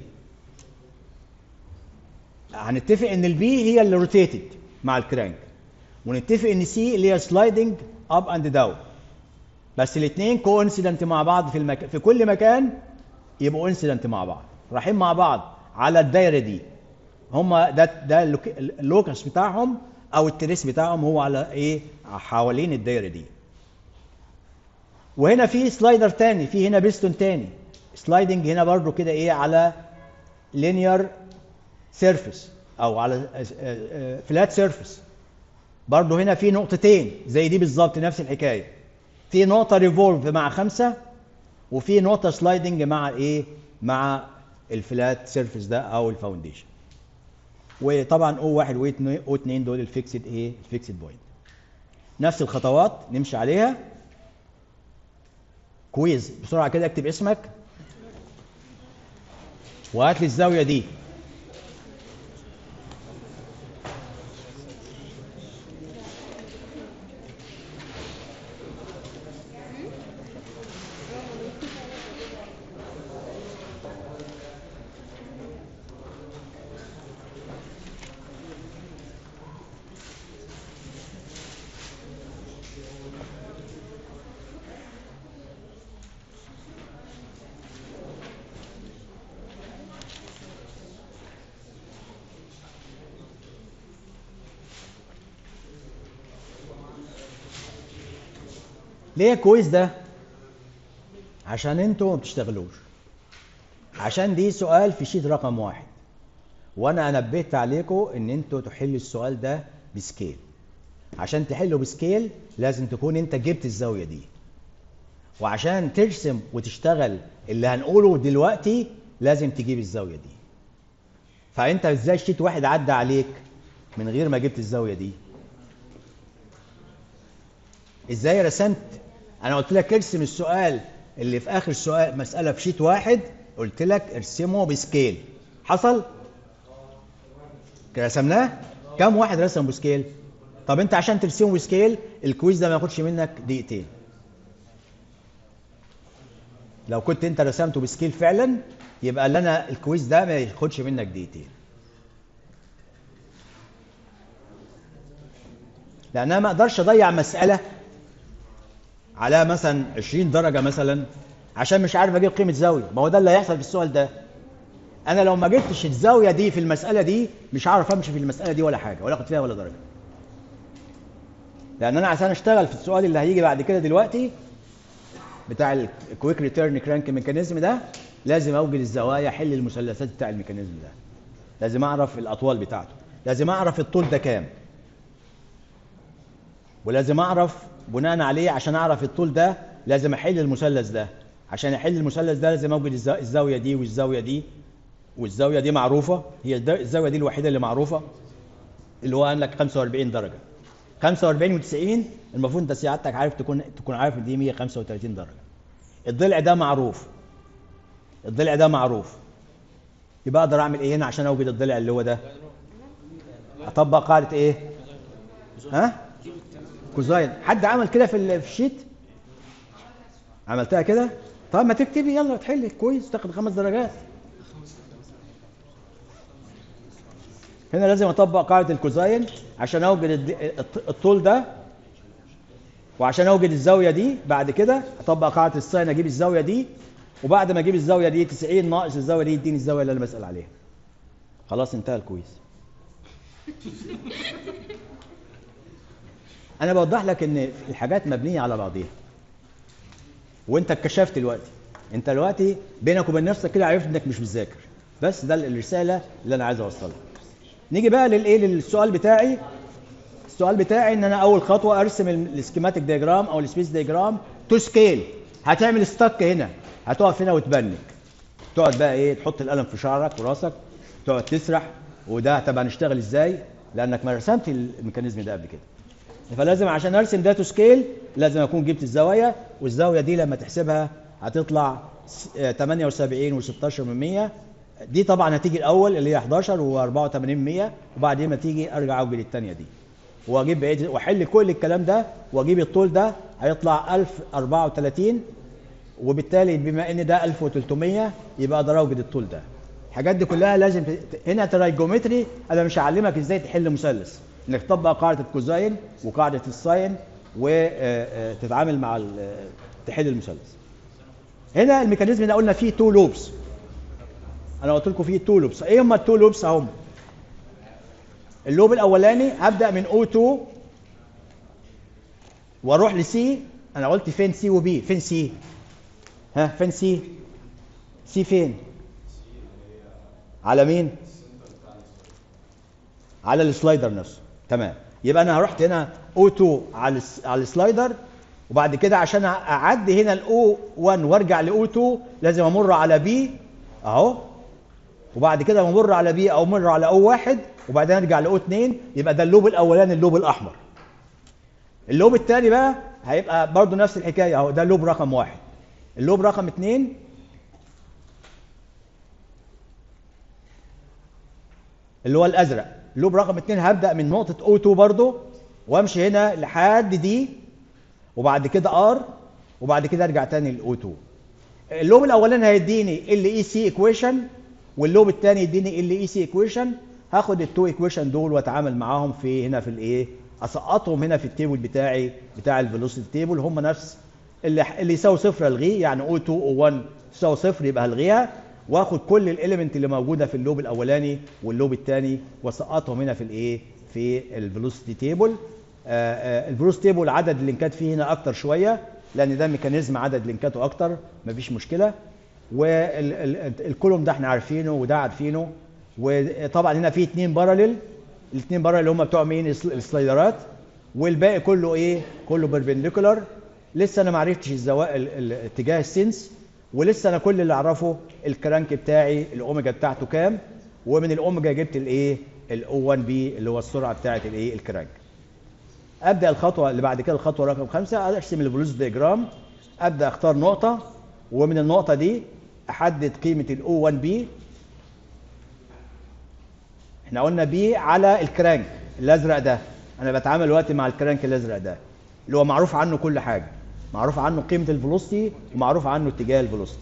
هنتفق ان البي هي اللي روتيتد مع الكرانك ونتفق ان سي اللي هي سلايدنج اب اند داون بس الاثنين كو انسيدنت مع بعض في المكان في كل مكان يبقوا انسيدنت مع بعض رايحين مع بعض على الدايره دي هما ده ده اللوك- اللوكس بتاعهم او التريس بتاعهم هو على ايه حوالين الدايره دي وهنا في سلايدر تاني في هنا بيستون تاني سلايدنج هنا برضو كده ايه على لينير سيرفيس او على فلات سيرفيس برضو هنا في نقطتين زي دي بالظبط نفس الحكايه في نقطه ريفولف مع خمسه وفي نقطه سلايدنج مع ايه مع الفلات سيرفيس ده او الفاونديشن وطبعا او واحد او اتنين دول الفيكسد ايه الفيكسد بوينت نفس الخطوات نمشي عليها كويز بسرعه كده اكتب اسمك وهات لي الزاويه دي ليه كويس ده عشان انتوا ما بتشتغلوش عشان دي سؤال في شيت رقم واحد وانا نبهت عليكم ان انتوا تحلوا السؤال ده بسكيل عشان تحله بسكيل لازم تكون انت جبت الزاويه دي وعشان ترسم وتشتغل اللي هنقوله دلوقتي لازم تجيب الزاويه دي فانت ازاي شيت واحد عدى عليك من غير ما جبت الزاويه دي ازاي رسمت انا قلت لك ارسم السؤال اللي في اخر سؤال مساله في شيت واحد قلت لك ارسمه بسكيل حصل رسمناه كم واحد رسم بسكيل طب انت عشان ترسمه بسكيل الكويز ده ما ياخدش منك دقيقتين لو كنت انت رسمته بسكيل فعلا يبقى اللي انا الكويز ده ما ياخدش منك دقيقتين لان انا ما اقدرش اضيع مساله على مثلا 20 درجه مثلا عشان مش عارف اجيب قيمه زاويه ما هو ده اللي هيحصل في السؤال ده انا لو ما جبتش الزاويه دي في المساله دي مش هعرف امشي في المساله دي ولا حاجه ولا اخد فيها ولا درجه لان انا عشان اشتغل في السؤال اللي هيجي بعد كده دلوقتي بتاع الكويك ريتيرن كرانك ميكانيزم ده لازم اوجد الزوايا احل المثلثات بتاع الميكانيزم ده لازم اعرف الاطوال بتاعته لازم اعرف الطول ده كام ولازم اعرف بناء عليه عشان اعرف الطول ده لازم احل المثلث ده عشان احل المثلث ده لازم اوجد الزا- الزاويه دي والزاويه دي والزاويه دي معروفه هي الد- الزاويه دي الوحيده اللي معروفه اللي هو قال لك 45 درجه 45 و90 المفروض انت سيادتك عارف تكون تكون عارف ان دي 135 درجه الضلع ده معروف الضلع ده معروف يبقى اقدر اعمل ايه هنا عشان اوجد الضلع اللي هو ده اطبق قاعده ايه ها كوزاين حد عمل كده في ال- في الشيت عملتها كده طب ما تكتبي يلا تحلي كويس تاخد خمس درجات هنا لازم اطبق قاعده الكوزاين عشان اوجد الد- الط- الطول ده وعشان اوجد الزاويه دي بعد كده اطبق قاعده الساين اجيب الزاويه دي وبعد ما اجيب الزاويه دي 90 ناقص الزاويه دي يديني الزاويه اللي انا بسال عليها خلاص انتهى الكويس انا بوضح لك ان الحاجات مبنيه على بعضيها وانت اتكشفت دلوقتي انت دلوقتي بينك وبين نفسك كده عرفت انك مش بتذاكر بس ده الرساله اللي انا عايز اوصلها نيجي بقى للايه للسؤال بتاعي السؤال بتاعي ان انا اول خطوه ارسم ال- السكيماتيك دياجرام او السبيس دياجرام تو سكيل هتعمل ستك هنا هتقف هنا وتبنك تقعد بقى ايه تحط القلم في شعرك وراسك تقعد تسرح وده طب هنشتغل ازاي لانك ما رسمت الميكانيزم ده قبل كده فلازم عشان ارسم ده تو سكيل لازم اكون جبت الزوايا والزاويه دي لما تحسبها هتطلع س- آه، 78 و16 من 100 دي طبعا هتيجي الاول اللي هي 11 و84 من 100 وبعدين ما تيجي ارجع اوجد الثانيه دي واجيب بقيه واحل كل الكلام ده واجيب الطول ده هيطلع 1034 وبالتالي بما ان ده 1300 يبقى اقدر اوجد الطول ده الحاجات دي كلها لازم ت- هنا ترايجومتري انا مش هعلمك ازاي تحل مثلث انك تطبق قاعده الكوزاين وقاعده الساين وتتعامل مع ال- آه، تحل المثلث هنا الميكانيزم ده قلنا فيه تو لوبس انا قلت لكم فيه تو لوبس ايه هم التو لوبس اهم اللوب الاولاني هبدا من O2 واروح لسي انا قلت فين سي وبي فين سي ها فين سي سي فين على مين على السلايدر نفسه تمام يبقى انا رحت هنا O2 على الس- على السلايدر وبعد كده عشان اعدي هنا الاو 1 وارجع لاو 2 لازم امر على بي اهو وبعد كده بمر على بي او مر على او واحد وبعدين ارجع لاو 2 يبقى ده اللوب الاولاني اللوب الاحمر اللوب الثاني بقى هيبقى برضو نفس الحكايه اهو ده اللوب رقم واحد اللوب رقم اثنين اللي هو الازرق اللوب رقم اثنين هبدا من نقطه او 2 برضو وامشي هنا لحد دي وبعد كده ار وبعد كده ارجع تاني لاو 2 اللوب الاولاني هيديني ال اي سي ايكويشن واللوب الثاني يديني ال اي سي ايكويشن هاخد التو ايكويشن دول واتعامل معاهم في هنا في الايه اسقطهم هنا في التيبل بتاعي بتاع الفيلوسيتي تيبل هم نفس اللي اللي يساوي صفر الغيه يعني او 2 او 1 تساوي صفر يبقى هلغيها واخد كل الاليمنت اللي موجوده في اللوب الاولاني واللوب الثاني واسقطهم هنا في الايه في الفيلوسيتي تيبل الفيلوسيتي تيبل عدد اللينكات فيه هنا اكتر شويه لان ده ميكانيزم عدد لينكاته اكتر مفيش مشكله والكولوم ده احنا عارفينه وده عارفينه وطبعا هنا في اثنين باراليل الاثنين باراليل اللي هم بتوع مين السل- السلايدرات والباقي كله ايه كله بيربنديكولار لسه انا ما عرفتش الزوا... ال- ال- اتجاه السنس ولسه انا كل اللي اعرفه الكرانك بتاعي الاوميجا بتاعته كام ومن الاوميجا جبت الايه الاو 1 بي اللي هو السرعه بتاعه الايه الكرانك ابدا الخطوه اللي بعد كده الخطوه رقم خمسة ارسم البلوز ديجرام ابدا اختار نقطه ومن النقطه دي احدد قيمه الاو 1 بي احنا قلنا بي على الكرانك الازرق ده انا بتعامل دلوقتي مع الكرانك الازرق ده اللي هو معروف عنه كل حاجه معروف عنه قيمه الفيلوسيتي ومعروف عنه اتجاه الفيلوسيتي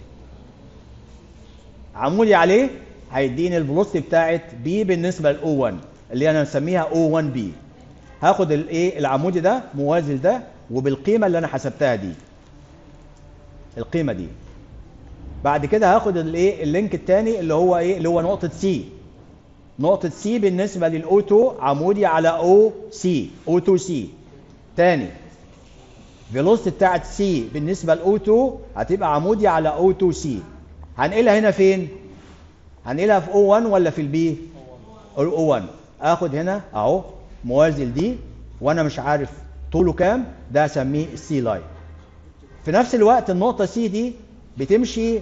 عمودي عليه هيديني الفيلوسيتي بتاعت بي بالنسبه لاو 1 اللي انا مسميها او 1 بي هاخد الايه العمودي ده موازي ده وبالقيمه اللي انا حسبتها دي القيمه دي بعد كده هاخد الايه اللينك الثاني اللي هو ايه اللي هو نقطه سي نقطه سي بالنسبه للاو 2 عمودي على او سي او 2 سي تاني فيلوسيتي بتاعت سي بالنسبه لاو 2 هتبقى عمودي على او 2 سي هنقلها هنا فين هنقلها في او 1 ولا في البي او 1 اخد هنا اهو موازي لدي وانا مش عارف طوله كام ده اسميه السي لاين في نفس الوقت النقطه سي دي بتمشي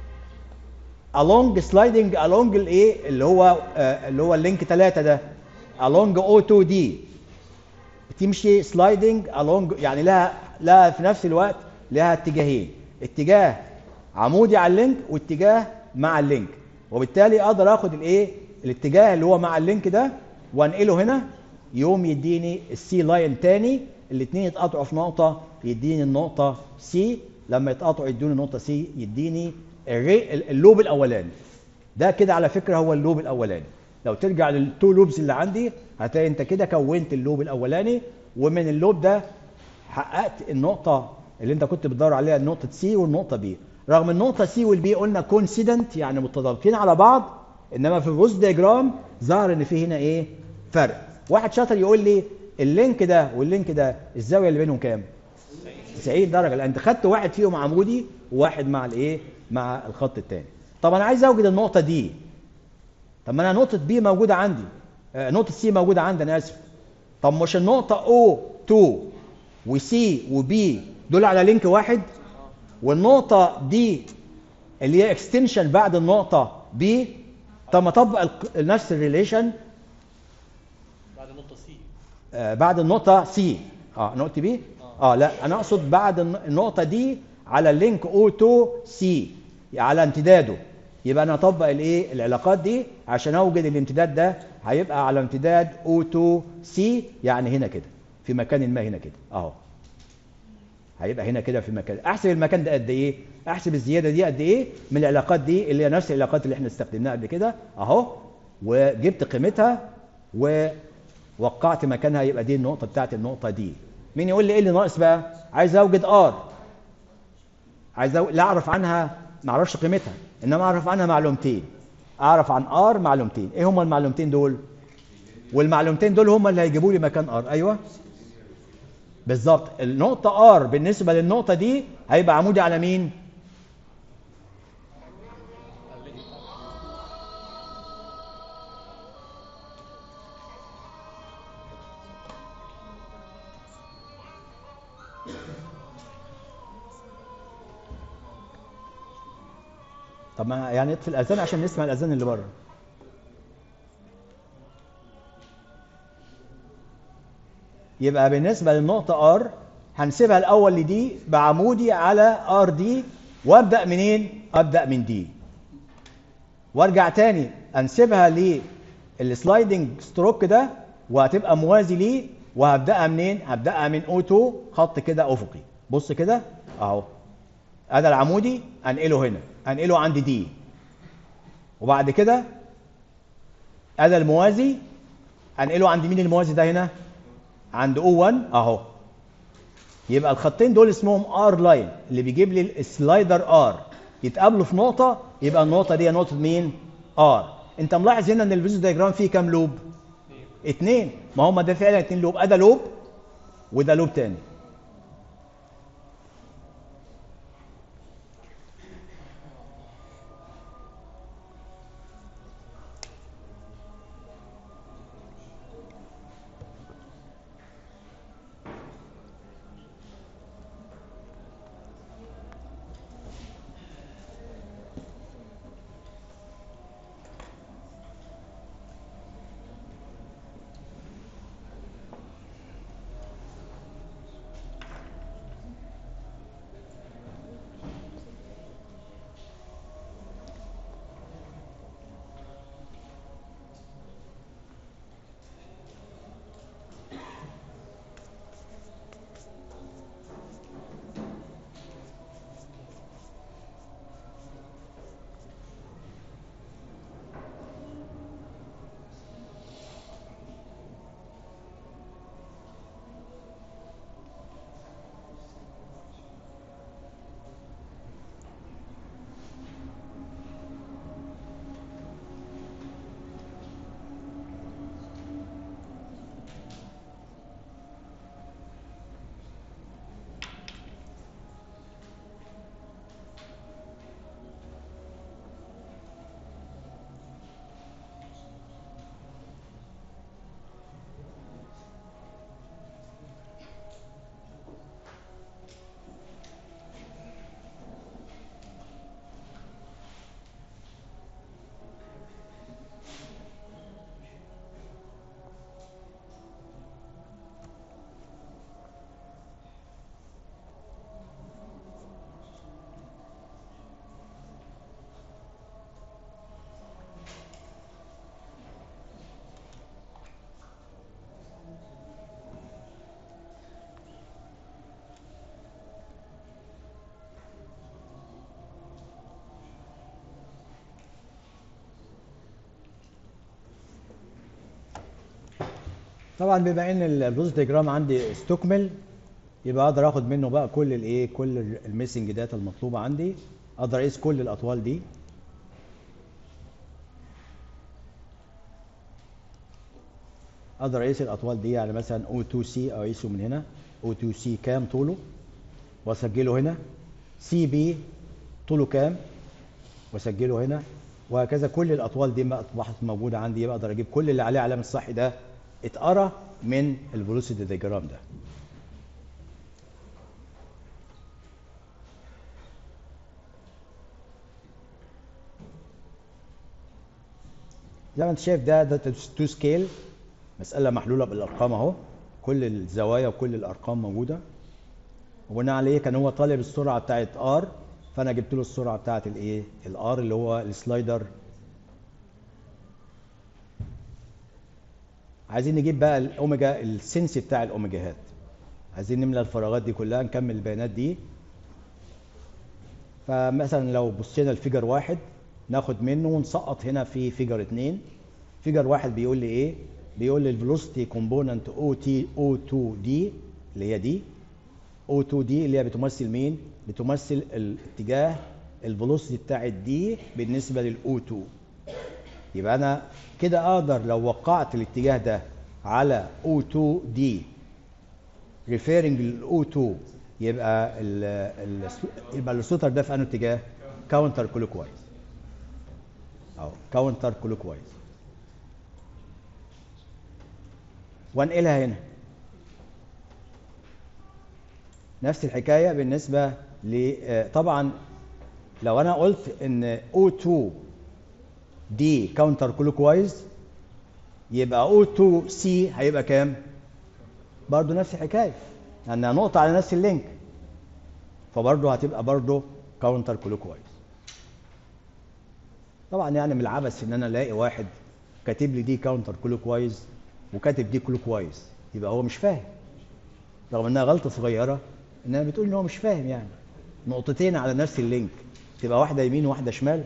along sliding along الايه اللي هو آه اللي هو اللينك 3 ده along O2 دي بتمشي سلايدنج along يعني لها لها في نفس الوقت لها اتجاهين اتجاه عمودي على اللينك واتجاه مع اللينك وبالتالي اقدر اخد الايه الاتجاه اللي هو مع اللينك ده وانقله هنا يوم يديني السي لاين تاني الاثنين يتقاطعوا في نقطه يديني النقطه سي لما يتقاطعوا يدوني النقطه سي يديني الري اللوب الاولاني ده كده على فكره هو اللوب الاولاني لو ترجع للتو لوبز اللي عندي هتلاقي انت كده كونت اللوب الاولاني ومن اللوب ده حققت النقطه اللي انت كنت بتدور عليها النقطه سي والنقطه بي رغم النقطه سي والبي قلنا كونسيدنت يعني متطابقين على بعض انما في الروز دياجرام ظهر ان في هنا ايه فرق واحد شاطر يقول لي اللينك ده واللينك ده الزاويه اللي بينهم كام 90 درجه لان انت خدت واحد فيهم عمودي وواحد مع الايه مع الخط الثاني طب انا عايز اوجد النقطه دي طب ما انا نقطه بي موجوده عندي آه نقطه سي موجوده عندي انا اسف طب مش النقطه او 2 وسي وبي دول على لينك واحد والنقطه دي اللي هي اكستنشن بعد النقطه بي طب ما اطبق نفس الريليشن بعد نقطة سي آه بعد النقطه سي اه نقطه بي اه لا انا اقصد بعد النقطه دي على اللينك او 2 سي على امتداده يبقى انا اطبق الايه العلاقات دي عشان اوجد الامتداد ده هيبقى على امتداد او 2 سي يعني هنا كده في مكان ما هنا كده اهو هيبقى هنا كده في مكان احسب المكان ده قد ايه احسب الزياده دي قد ايه من العلاقات دي اللي هي نفس العلاقات اللي احنا استخدمناها قبل كده اهو وجبت قيمتها ووقعت مكانها يبقى دي النقطه بتاعت النقطه دي مين يقول لي ايه اللي ناقص بقى عايز اوجد ار عايز أو... لا اعرف عنها ما اعرفش قيمتها انما اعرف عنها معلومتين اعرف عن ار معلومتين ايه هما المعلومتين دول والمعلومتين دول هما اللي هيجيبوا لي مكان ار ايوه بالظبط النقطة ار بالنسبة للنقطة دي هيبقى عمودي على مين؟ طب ما يعني اطفي الاذان عشان نسمع الاذان اللي بره يبقى بالنسبه للنقطه ار هنسيبها الاول لدي بعمودي على ار دي وابدا منين ابدا من دي وارجع تاني انسبها للسلايدنج ستروك ده وهتبقى موازي ليه وهبداها منين هبداها من او 2 خط كده افقي بص كده اهو ادي العمودي انقله هنا انقله عند دي وبعد كده ادي الموازي انقله عند مين الموازي ده هنا عند او 1 اهو يبقى الخطين دول اسمهم ار لاين اللي بيجيب لي السلايدر ار يتقابلوا في نقطه يبقى النقطه دي نقطه مين ار انت ملاحظ هنا ان الفيزيو دايجرام فيه كام لوب اتنين ما هم ده فعلا اتنين لوب ادي لوب وده لوب تاني طبعا بما ان البروز ديجرام عندي استكمل يبقى اقدر اخد منه بقى كل الايه كل الميسنج داتا المطلوبه عندي اقدر اقيس كل الاطوال دي اقدر اقيس الاطوال دي يعني مثلا O2C اقيسه من هنا O2C كام طوله واسجله هنا CB طوله كام واسجله هنا وهكذا كل الاطوال دي ما اصبحت موجوده عندي يبقى اقدر اجيب كل اللي عليه علامه الصح ده اتقرا من الفيلوسيتي ديجرام ده زي ما انت شايف ده ده تو سكيل مساله محلوله بالارقام اهو كل الزوايا وكل الارقام موجوده وبناء عليه كان هو طالب السرعه بتاعت ار فانا جبت له السرعه بتاعت الايه الار اللي هو السلايدر عايزين نجيب بقى الاوميجا السنس بتاع الاوميجاهات عايزين نملى الفراغات دي كلها نكمل البيانات دي فمثلا لو بصينا لفيجر واحد ناخد منه ونسقط هنا في فيجر اتنين فيجر واحد بيقول لي ايه بيقول لي الفيلوسيتي كومبوننت او تي او 2 دي اللي هي دي او 2 دي اللي هي بتمثل مين بتمثل الاتجاه الفيلوسيتي بتاعت دي بالنسبه للاو 2 يبقى انا كده اقدر لو وقعت الاتجاه ده على او 2 دي ريفيرنج للاو 2 يبقى ال ال يبقى السوتر ده في انه اتجاه كاونتر كلوك وايز اهو كاونتر كلوك وايز وانقلها هنا نفس الحكايه بالنسبه ل طبعا لو انا قلت ان O2 دي كاونتر كلوك وايز يبقى O2C هيبقى كام؟ برضه نفس الحكايه لانها نقطه على نفس اللينك فبرضه هتبقى برضه كاونتر كلوك وايز طبعا يعني من العبث ان انا الاقي واحد كاتب لي دي كاونتر كلوك وايز وكاتب دي كلوك وايز يبقى هو مش فاهم رغم انها غلطه صغيره انها بتقول ان هو مش فاهم يعني نقطتين على نفس اللينك تبقى واحده يمين وواحده شمال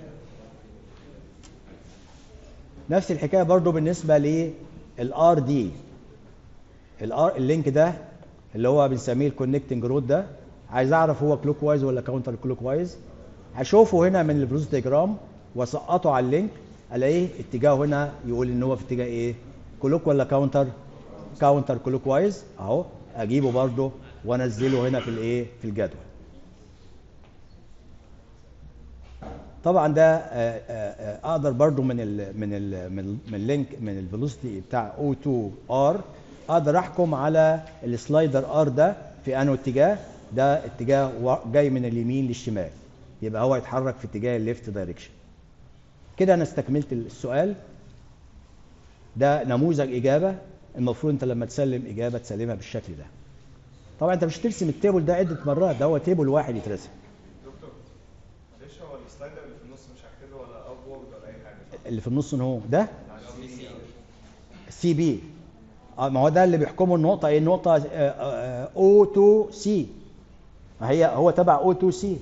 نفس الحكايه برضو بالنسبه للار دي الار اللينك ده اللي هو بنسميه الكونكتنج رود ده عايز اعرف هو كلوك وايز ولا كاونتر كلوك وايز هشوفه هنا من البروز ديجرام واسقطه على اللينك الاقيه اتجاهه هنا يقول ان هو في اتجاه ايه كلوك ولا كاونتر كاونتر كلوك وايز اهو اجيبه برضه وانزله هنا في الايه في الجدول طبعا ده آه، آه، اقدر برضو من ال من ال من ال- من اللينك من الفيلوسيتي بتاع O2 R اقدر احكم على السلايدر R ده في انه اتجاه ده اتجاه وا- جاي من اليمين للشمال يبقى هو يتحرك في اتجاه الليفت دايركشن كده انا استكملت السؤال ده نموذج اجابه المفروض انت لما تسلم اجابه تسلمها بالشكل ده طبعا انت مش ترسم التيبل ده عده مرات ده هو تيبل واحد يترسم دكتور معلش هو السلايدر اللي في النص مش هكتبه ولا ابورد ولا اي حاجه صح؟ اللي في النص هو ده بتاع السي سي سي بي اه ما هو ده اللي بيحكمه النقطه ايه النقطه او 2 سي هي هو تبع او 2 سي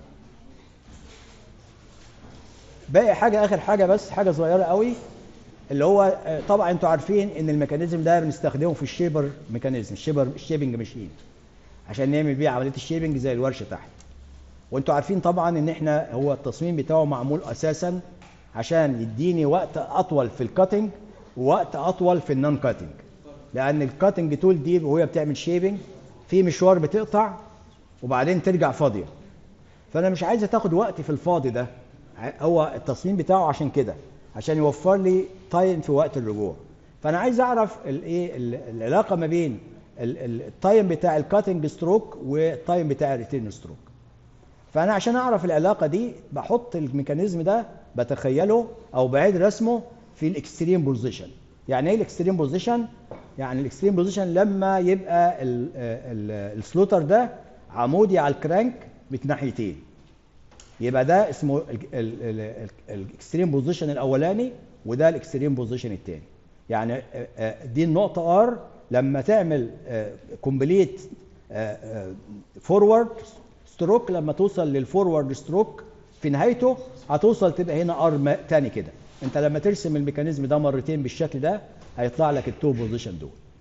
باقي حاجه اخر حاجه بس حاجه صغيره قوي اللي هو آه، طبعا انتوا عارفين ان الميكانيزم ده بنستخدمه في الشيبر ميكانيزم الشيبر الشيبنج ماشين عشان نعمل بيه عمليه الشيبنج زي الورشه تحت وانتوا عارفين طبعا ان احنا هو التصميم بتاعه معمول اساسا عشان يديني وقت اطول في الكاتنج ووقت اطول في النون كاتنج لان الكاتنج تول دي وهي بتعمل شيبنج في مشوار بتقطع وبعدين ترجع فاضيه فانا مش عايزه تاخد وقت في الفاضي ده ع- هو التصميم بتاعه عشان كده عشان يوفر لي تايم في وقت الرجوع فانا عايز اعرف الايه ال- العلاقه ما بين ال- ال- التايم بتاع الكاتنج ستروك والتايم بتاع الريتيرن ستروك فانا عشان اعرف العلاقه دي بحط الميكانيزم ده بتخيله او بعيد رسمه في الاكستريم بوزيشن يعني ايه الاكستريم بوزيشن يعني الاكستريم بوزيشن لما يبقى ال- ال- السلوتر ده عمودي على الكرانك بناحيتين يبقى ده اسمه الاكستريم بوزيشن الاولاني وده الاكستريم بوزيشن الثاني يعني آه، آه، دي النقطه ار لما تعمل كومبليت فورورد ستروك لما توصل للفورورد ستروك في نهايته هتوصل تبقى هنا ار تاني كده انت لما ترسم الميكانيزم ده مرتين بالشكل ده هيطلع لك التو بوزيشن دول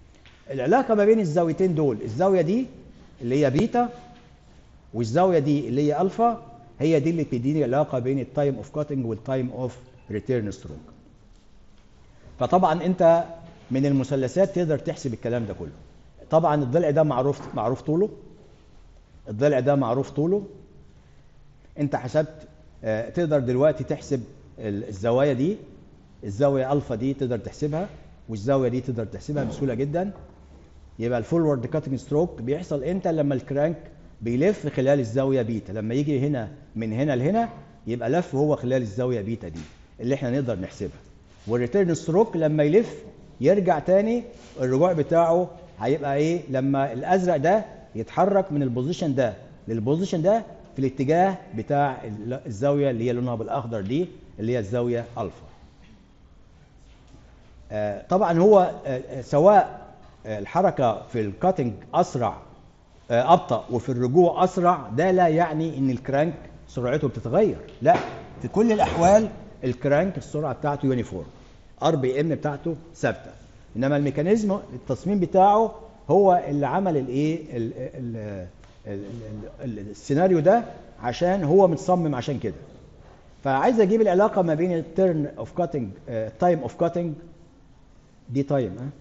العلاقه ما بين الزاويتين دول الزاويه دي اللي هي بيتا والزاويه دي اللي هي الفا هي دي اللي بتديني علاقه بين التايم اوف كاتنج والتايم اوف ريتيرن ستروك فطبعا انت من المثلثات تقدر تحسب الكلام ده كله طبعا الضلع ده معروف معروف طوله الضلع ده معروف طوله انت حسبت آه، تقدر دلوقتي تحسب ال- الزوايا دي الزاويه الفا دي تقدر تحسبها والزاويه دي تقدر تحسبها بسهوله جدا يبقى الفورورد كاتنج ستروك بيحصل امتى لما الكرانك بيلف خلال الزاويه بيتا لما يجي هنا من هنا لهنا يبقى لف هو خلال الزاويه بيتا دي اللي احنا نقدر نحسبها والريتيرن ستروك لما يلف يرجع تاني الرجوع بتاعه هيبقى ايه لما الازرق ده يتحرك من البوزيشن ده للبوزيشن ده في الاتجاه بتاع ال- الزاويه اللي هي لونها بالاخضر دي اللي هي الزاويه الفا آه، طبعا هو آه، آه، سواء آه، الحركه في الكاتنج اسرع آه، ابطا وفي الرجوع اسرع ده لا يعني ان الكرانك سرعته بتتغير لا في كل الاحوال الكرانك السرعه بتاعته يونيفورم ار بي ام بتاعته ثابته انما الميكانيزم التصميم بتاعه هو اللي عمل الايه ال- ال- ال- ال- ال- السيناريو ده عشان هو متصمم عشان كده فعايز اجيب العلاقه ما بين التيرن اوف كاتنج تايم اوف كاتنج دي تايم ها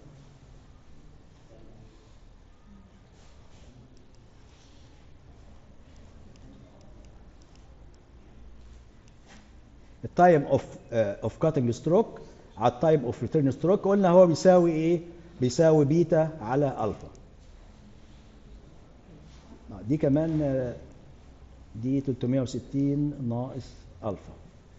التايم اوف اوف كاتنج ستروك على التايم اوف ريتيرن ستروك قلنا هو بيساوي ايه؟ بيساوي بيتا على الفا. آه، دي كمان آه، دي 360 ناقص الفا.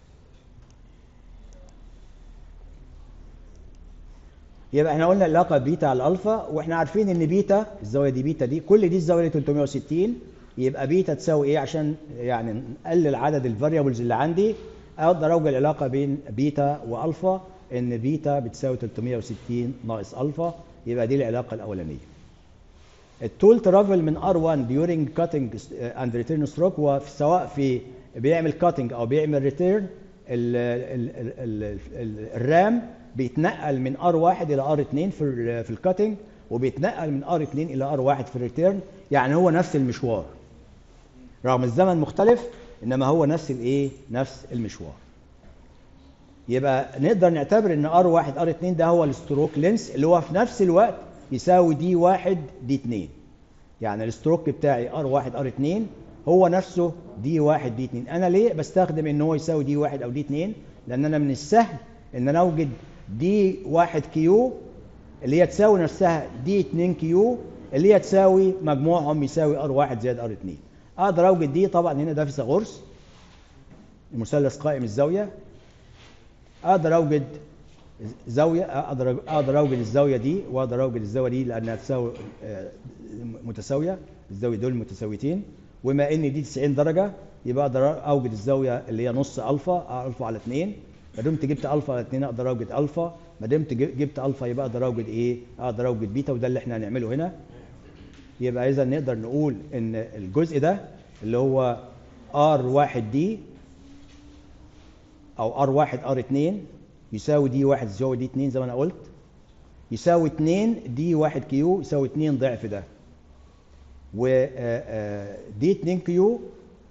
يبقى احنا قلنا العلاقه بيتا على الالفا واحنا عارفين ان بيتا الزاويه دي بيتا دي كل دي الزاويه دي 360 يبقى بيتا تساوي ايه عشان يعني نقلل عدد الفاريبلز اللي عندي اقدر اوجد العلاقه بين بيتا والفا ان بيتا بتساوي 360 ناقص الفا يبقى دي العلاقه الاولانيه التول ترافل من ار1 during cutting and return stroke هو في- سواء في بيعمل cutting او بيعمل ريتيرن الرام بيتنقل من ار1 الى ار2 في ال في الكاتنج وبيتنقل من ار2 الى ار1 في الريتيرن يعني هو نفس المشوار رغم الزمن مختلف انما هو نفس الايه نفس المشوار يبقى نقدر نعتبر ان ار 1 ار 2 ده هو الستروك لينس اللي هو في نفس الوقت يساوي دي 1 دي 2 يعني الستروك بتاعي ار 1 ار 2 هو نفسه دي 1 دي 2 انا ليه بستخدم ان هو يساوي دي 1 او دي 2 لان انا من السهل ان انا اوجد دي 1 كيو اللي هي تساوي نفسها دي 2 كيو اللي هي تساوي مجموعهم يساوي ار 1 زائد ار 2 اقدر اوجد دي طبعا هنا ده فيثاغورس المثلث قائم الزاويه اقدر اوجد زاويه اقدر اقدر اوجد الزاويه دي واقدر اوجد الزاويه دي لانها تساوي آه، متساويه الزاويه دول متساويتين وما ان دي 90 درجه يبقى اقدر اوجد الزاويه اللي هي نص الفا الفا على 2 ما دمت جبت الفا على 2 اقدر اوجد الفا ما دمت ج- جبت الفا يبقى اقدر اوجد ايه اقدر اوجد بيتا وده اللي احنا هنعمله هنا يبقى اذا نقدر نقول ان الجزء ده اللي هو ار 1 دي او ار 1 ار 2 يساوي دي 1 يساوي دي 2 زي ما انا قلت يساوي 2 دي 1 كيو يساوي 2 ضعف ده و آه، آه، دي 2 كيو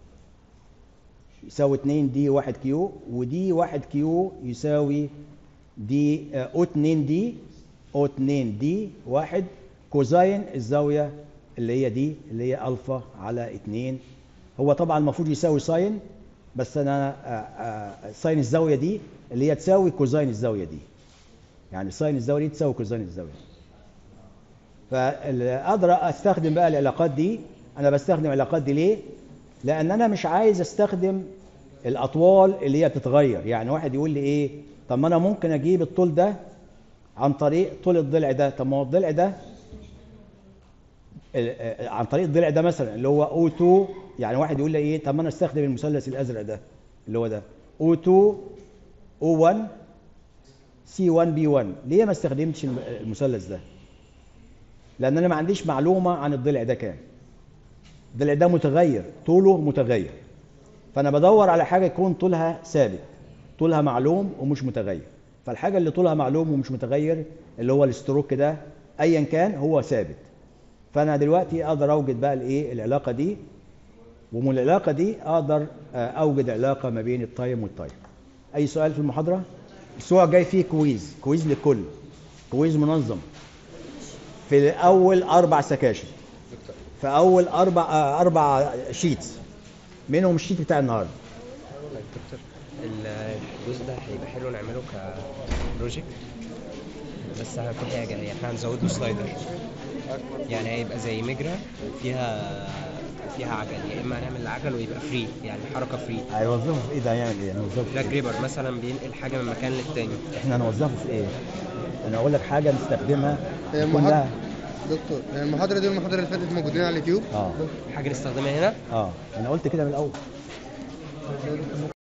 يساوي 2 دي 1 كيو ودي 1 كيو يساوي دي آه، او 2 دي او 2 دي 1 كوزاين الزاويه اللي هي دي اللي هي الفا على 2 هو طبعا المفروض يساوي ساين بس انا آه، آه، ساين الزاويه دي اللي هي تساوي كوزاين الزاويه دي يعني ساين الزاويه دي تساوي كوزاين الزاويه فاقدر استخدم بقى العلاقات دي انا بستخدم العلاقات دي ليه لان انا مش عايز استخدم الاطوال اللي هي بتتغير يعني واحد يقول لي ايه طب ما انا ممكن اجيب الطول ده عن طريق طول الضلع ده طب ما هو الضلع ده ال- آه، عن طريق الضلع ده مثلا اللي هو O2 يعني واحد يقول لي ايه طب ما انا استخدم المثلث الازرق ده اللي هو ده O2 O1 C1 B1 ليه ما استخدمتش الم- المثلث ده لان انا ما عنديش معلومه عن الضلع ده كام الضلع ده متغير طوله متغير فانا بدور على حاجه يكون طولها ثابت طولها معلوم ومش متغير فالحاجه اللي طولها معلوم ومش متغير اللي هو الستروك ده ايا كان هو ثابت فانا دلوقتي اقدر اوجد بقى الايه العلاقه دي ومن العلاقه دي اقدر آه، اوجد علاقه ما بين التايم والتايم اي سؤال في المحاضره الاسبوع الجاي فيه كويز كويز للكل كويز منظم في اول اربع سكاشن في اول اربع آه، اربع شيتس منهم الشيت بتاع النهارده طيب دكتور الجزء ده هيبقى حلو نعمله كبروجكت بس في حاجة يعني احنا هنزود له سلايدر يعني هيبقى زي مجرى فيها فيها عجل يا اما هنعمل العجل ويبقى فري يعني حركه فري هيوظفه في ايه ده هيعمل ايه؟ هنوظفه ده في إيه؟ جريبر مثلا بينقل حاجه من مكان للتاني احنا هنوظفه في ايه؟ انا اقول لك حاجه نستخدمها هي يكون المحاضرة لها دكتور هي المحاضرة دي والمحاضرة اللي فاتت موجودين على اليوتيوب اه حاجه نستخدمها هنا اه انا قلت كده من الاول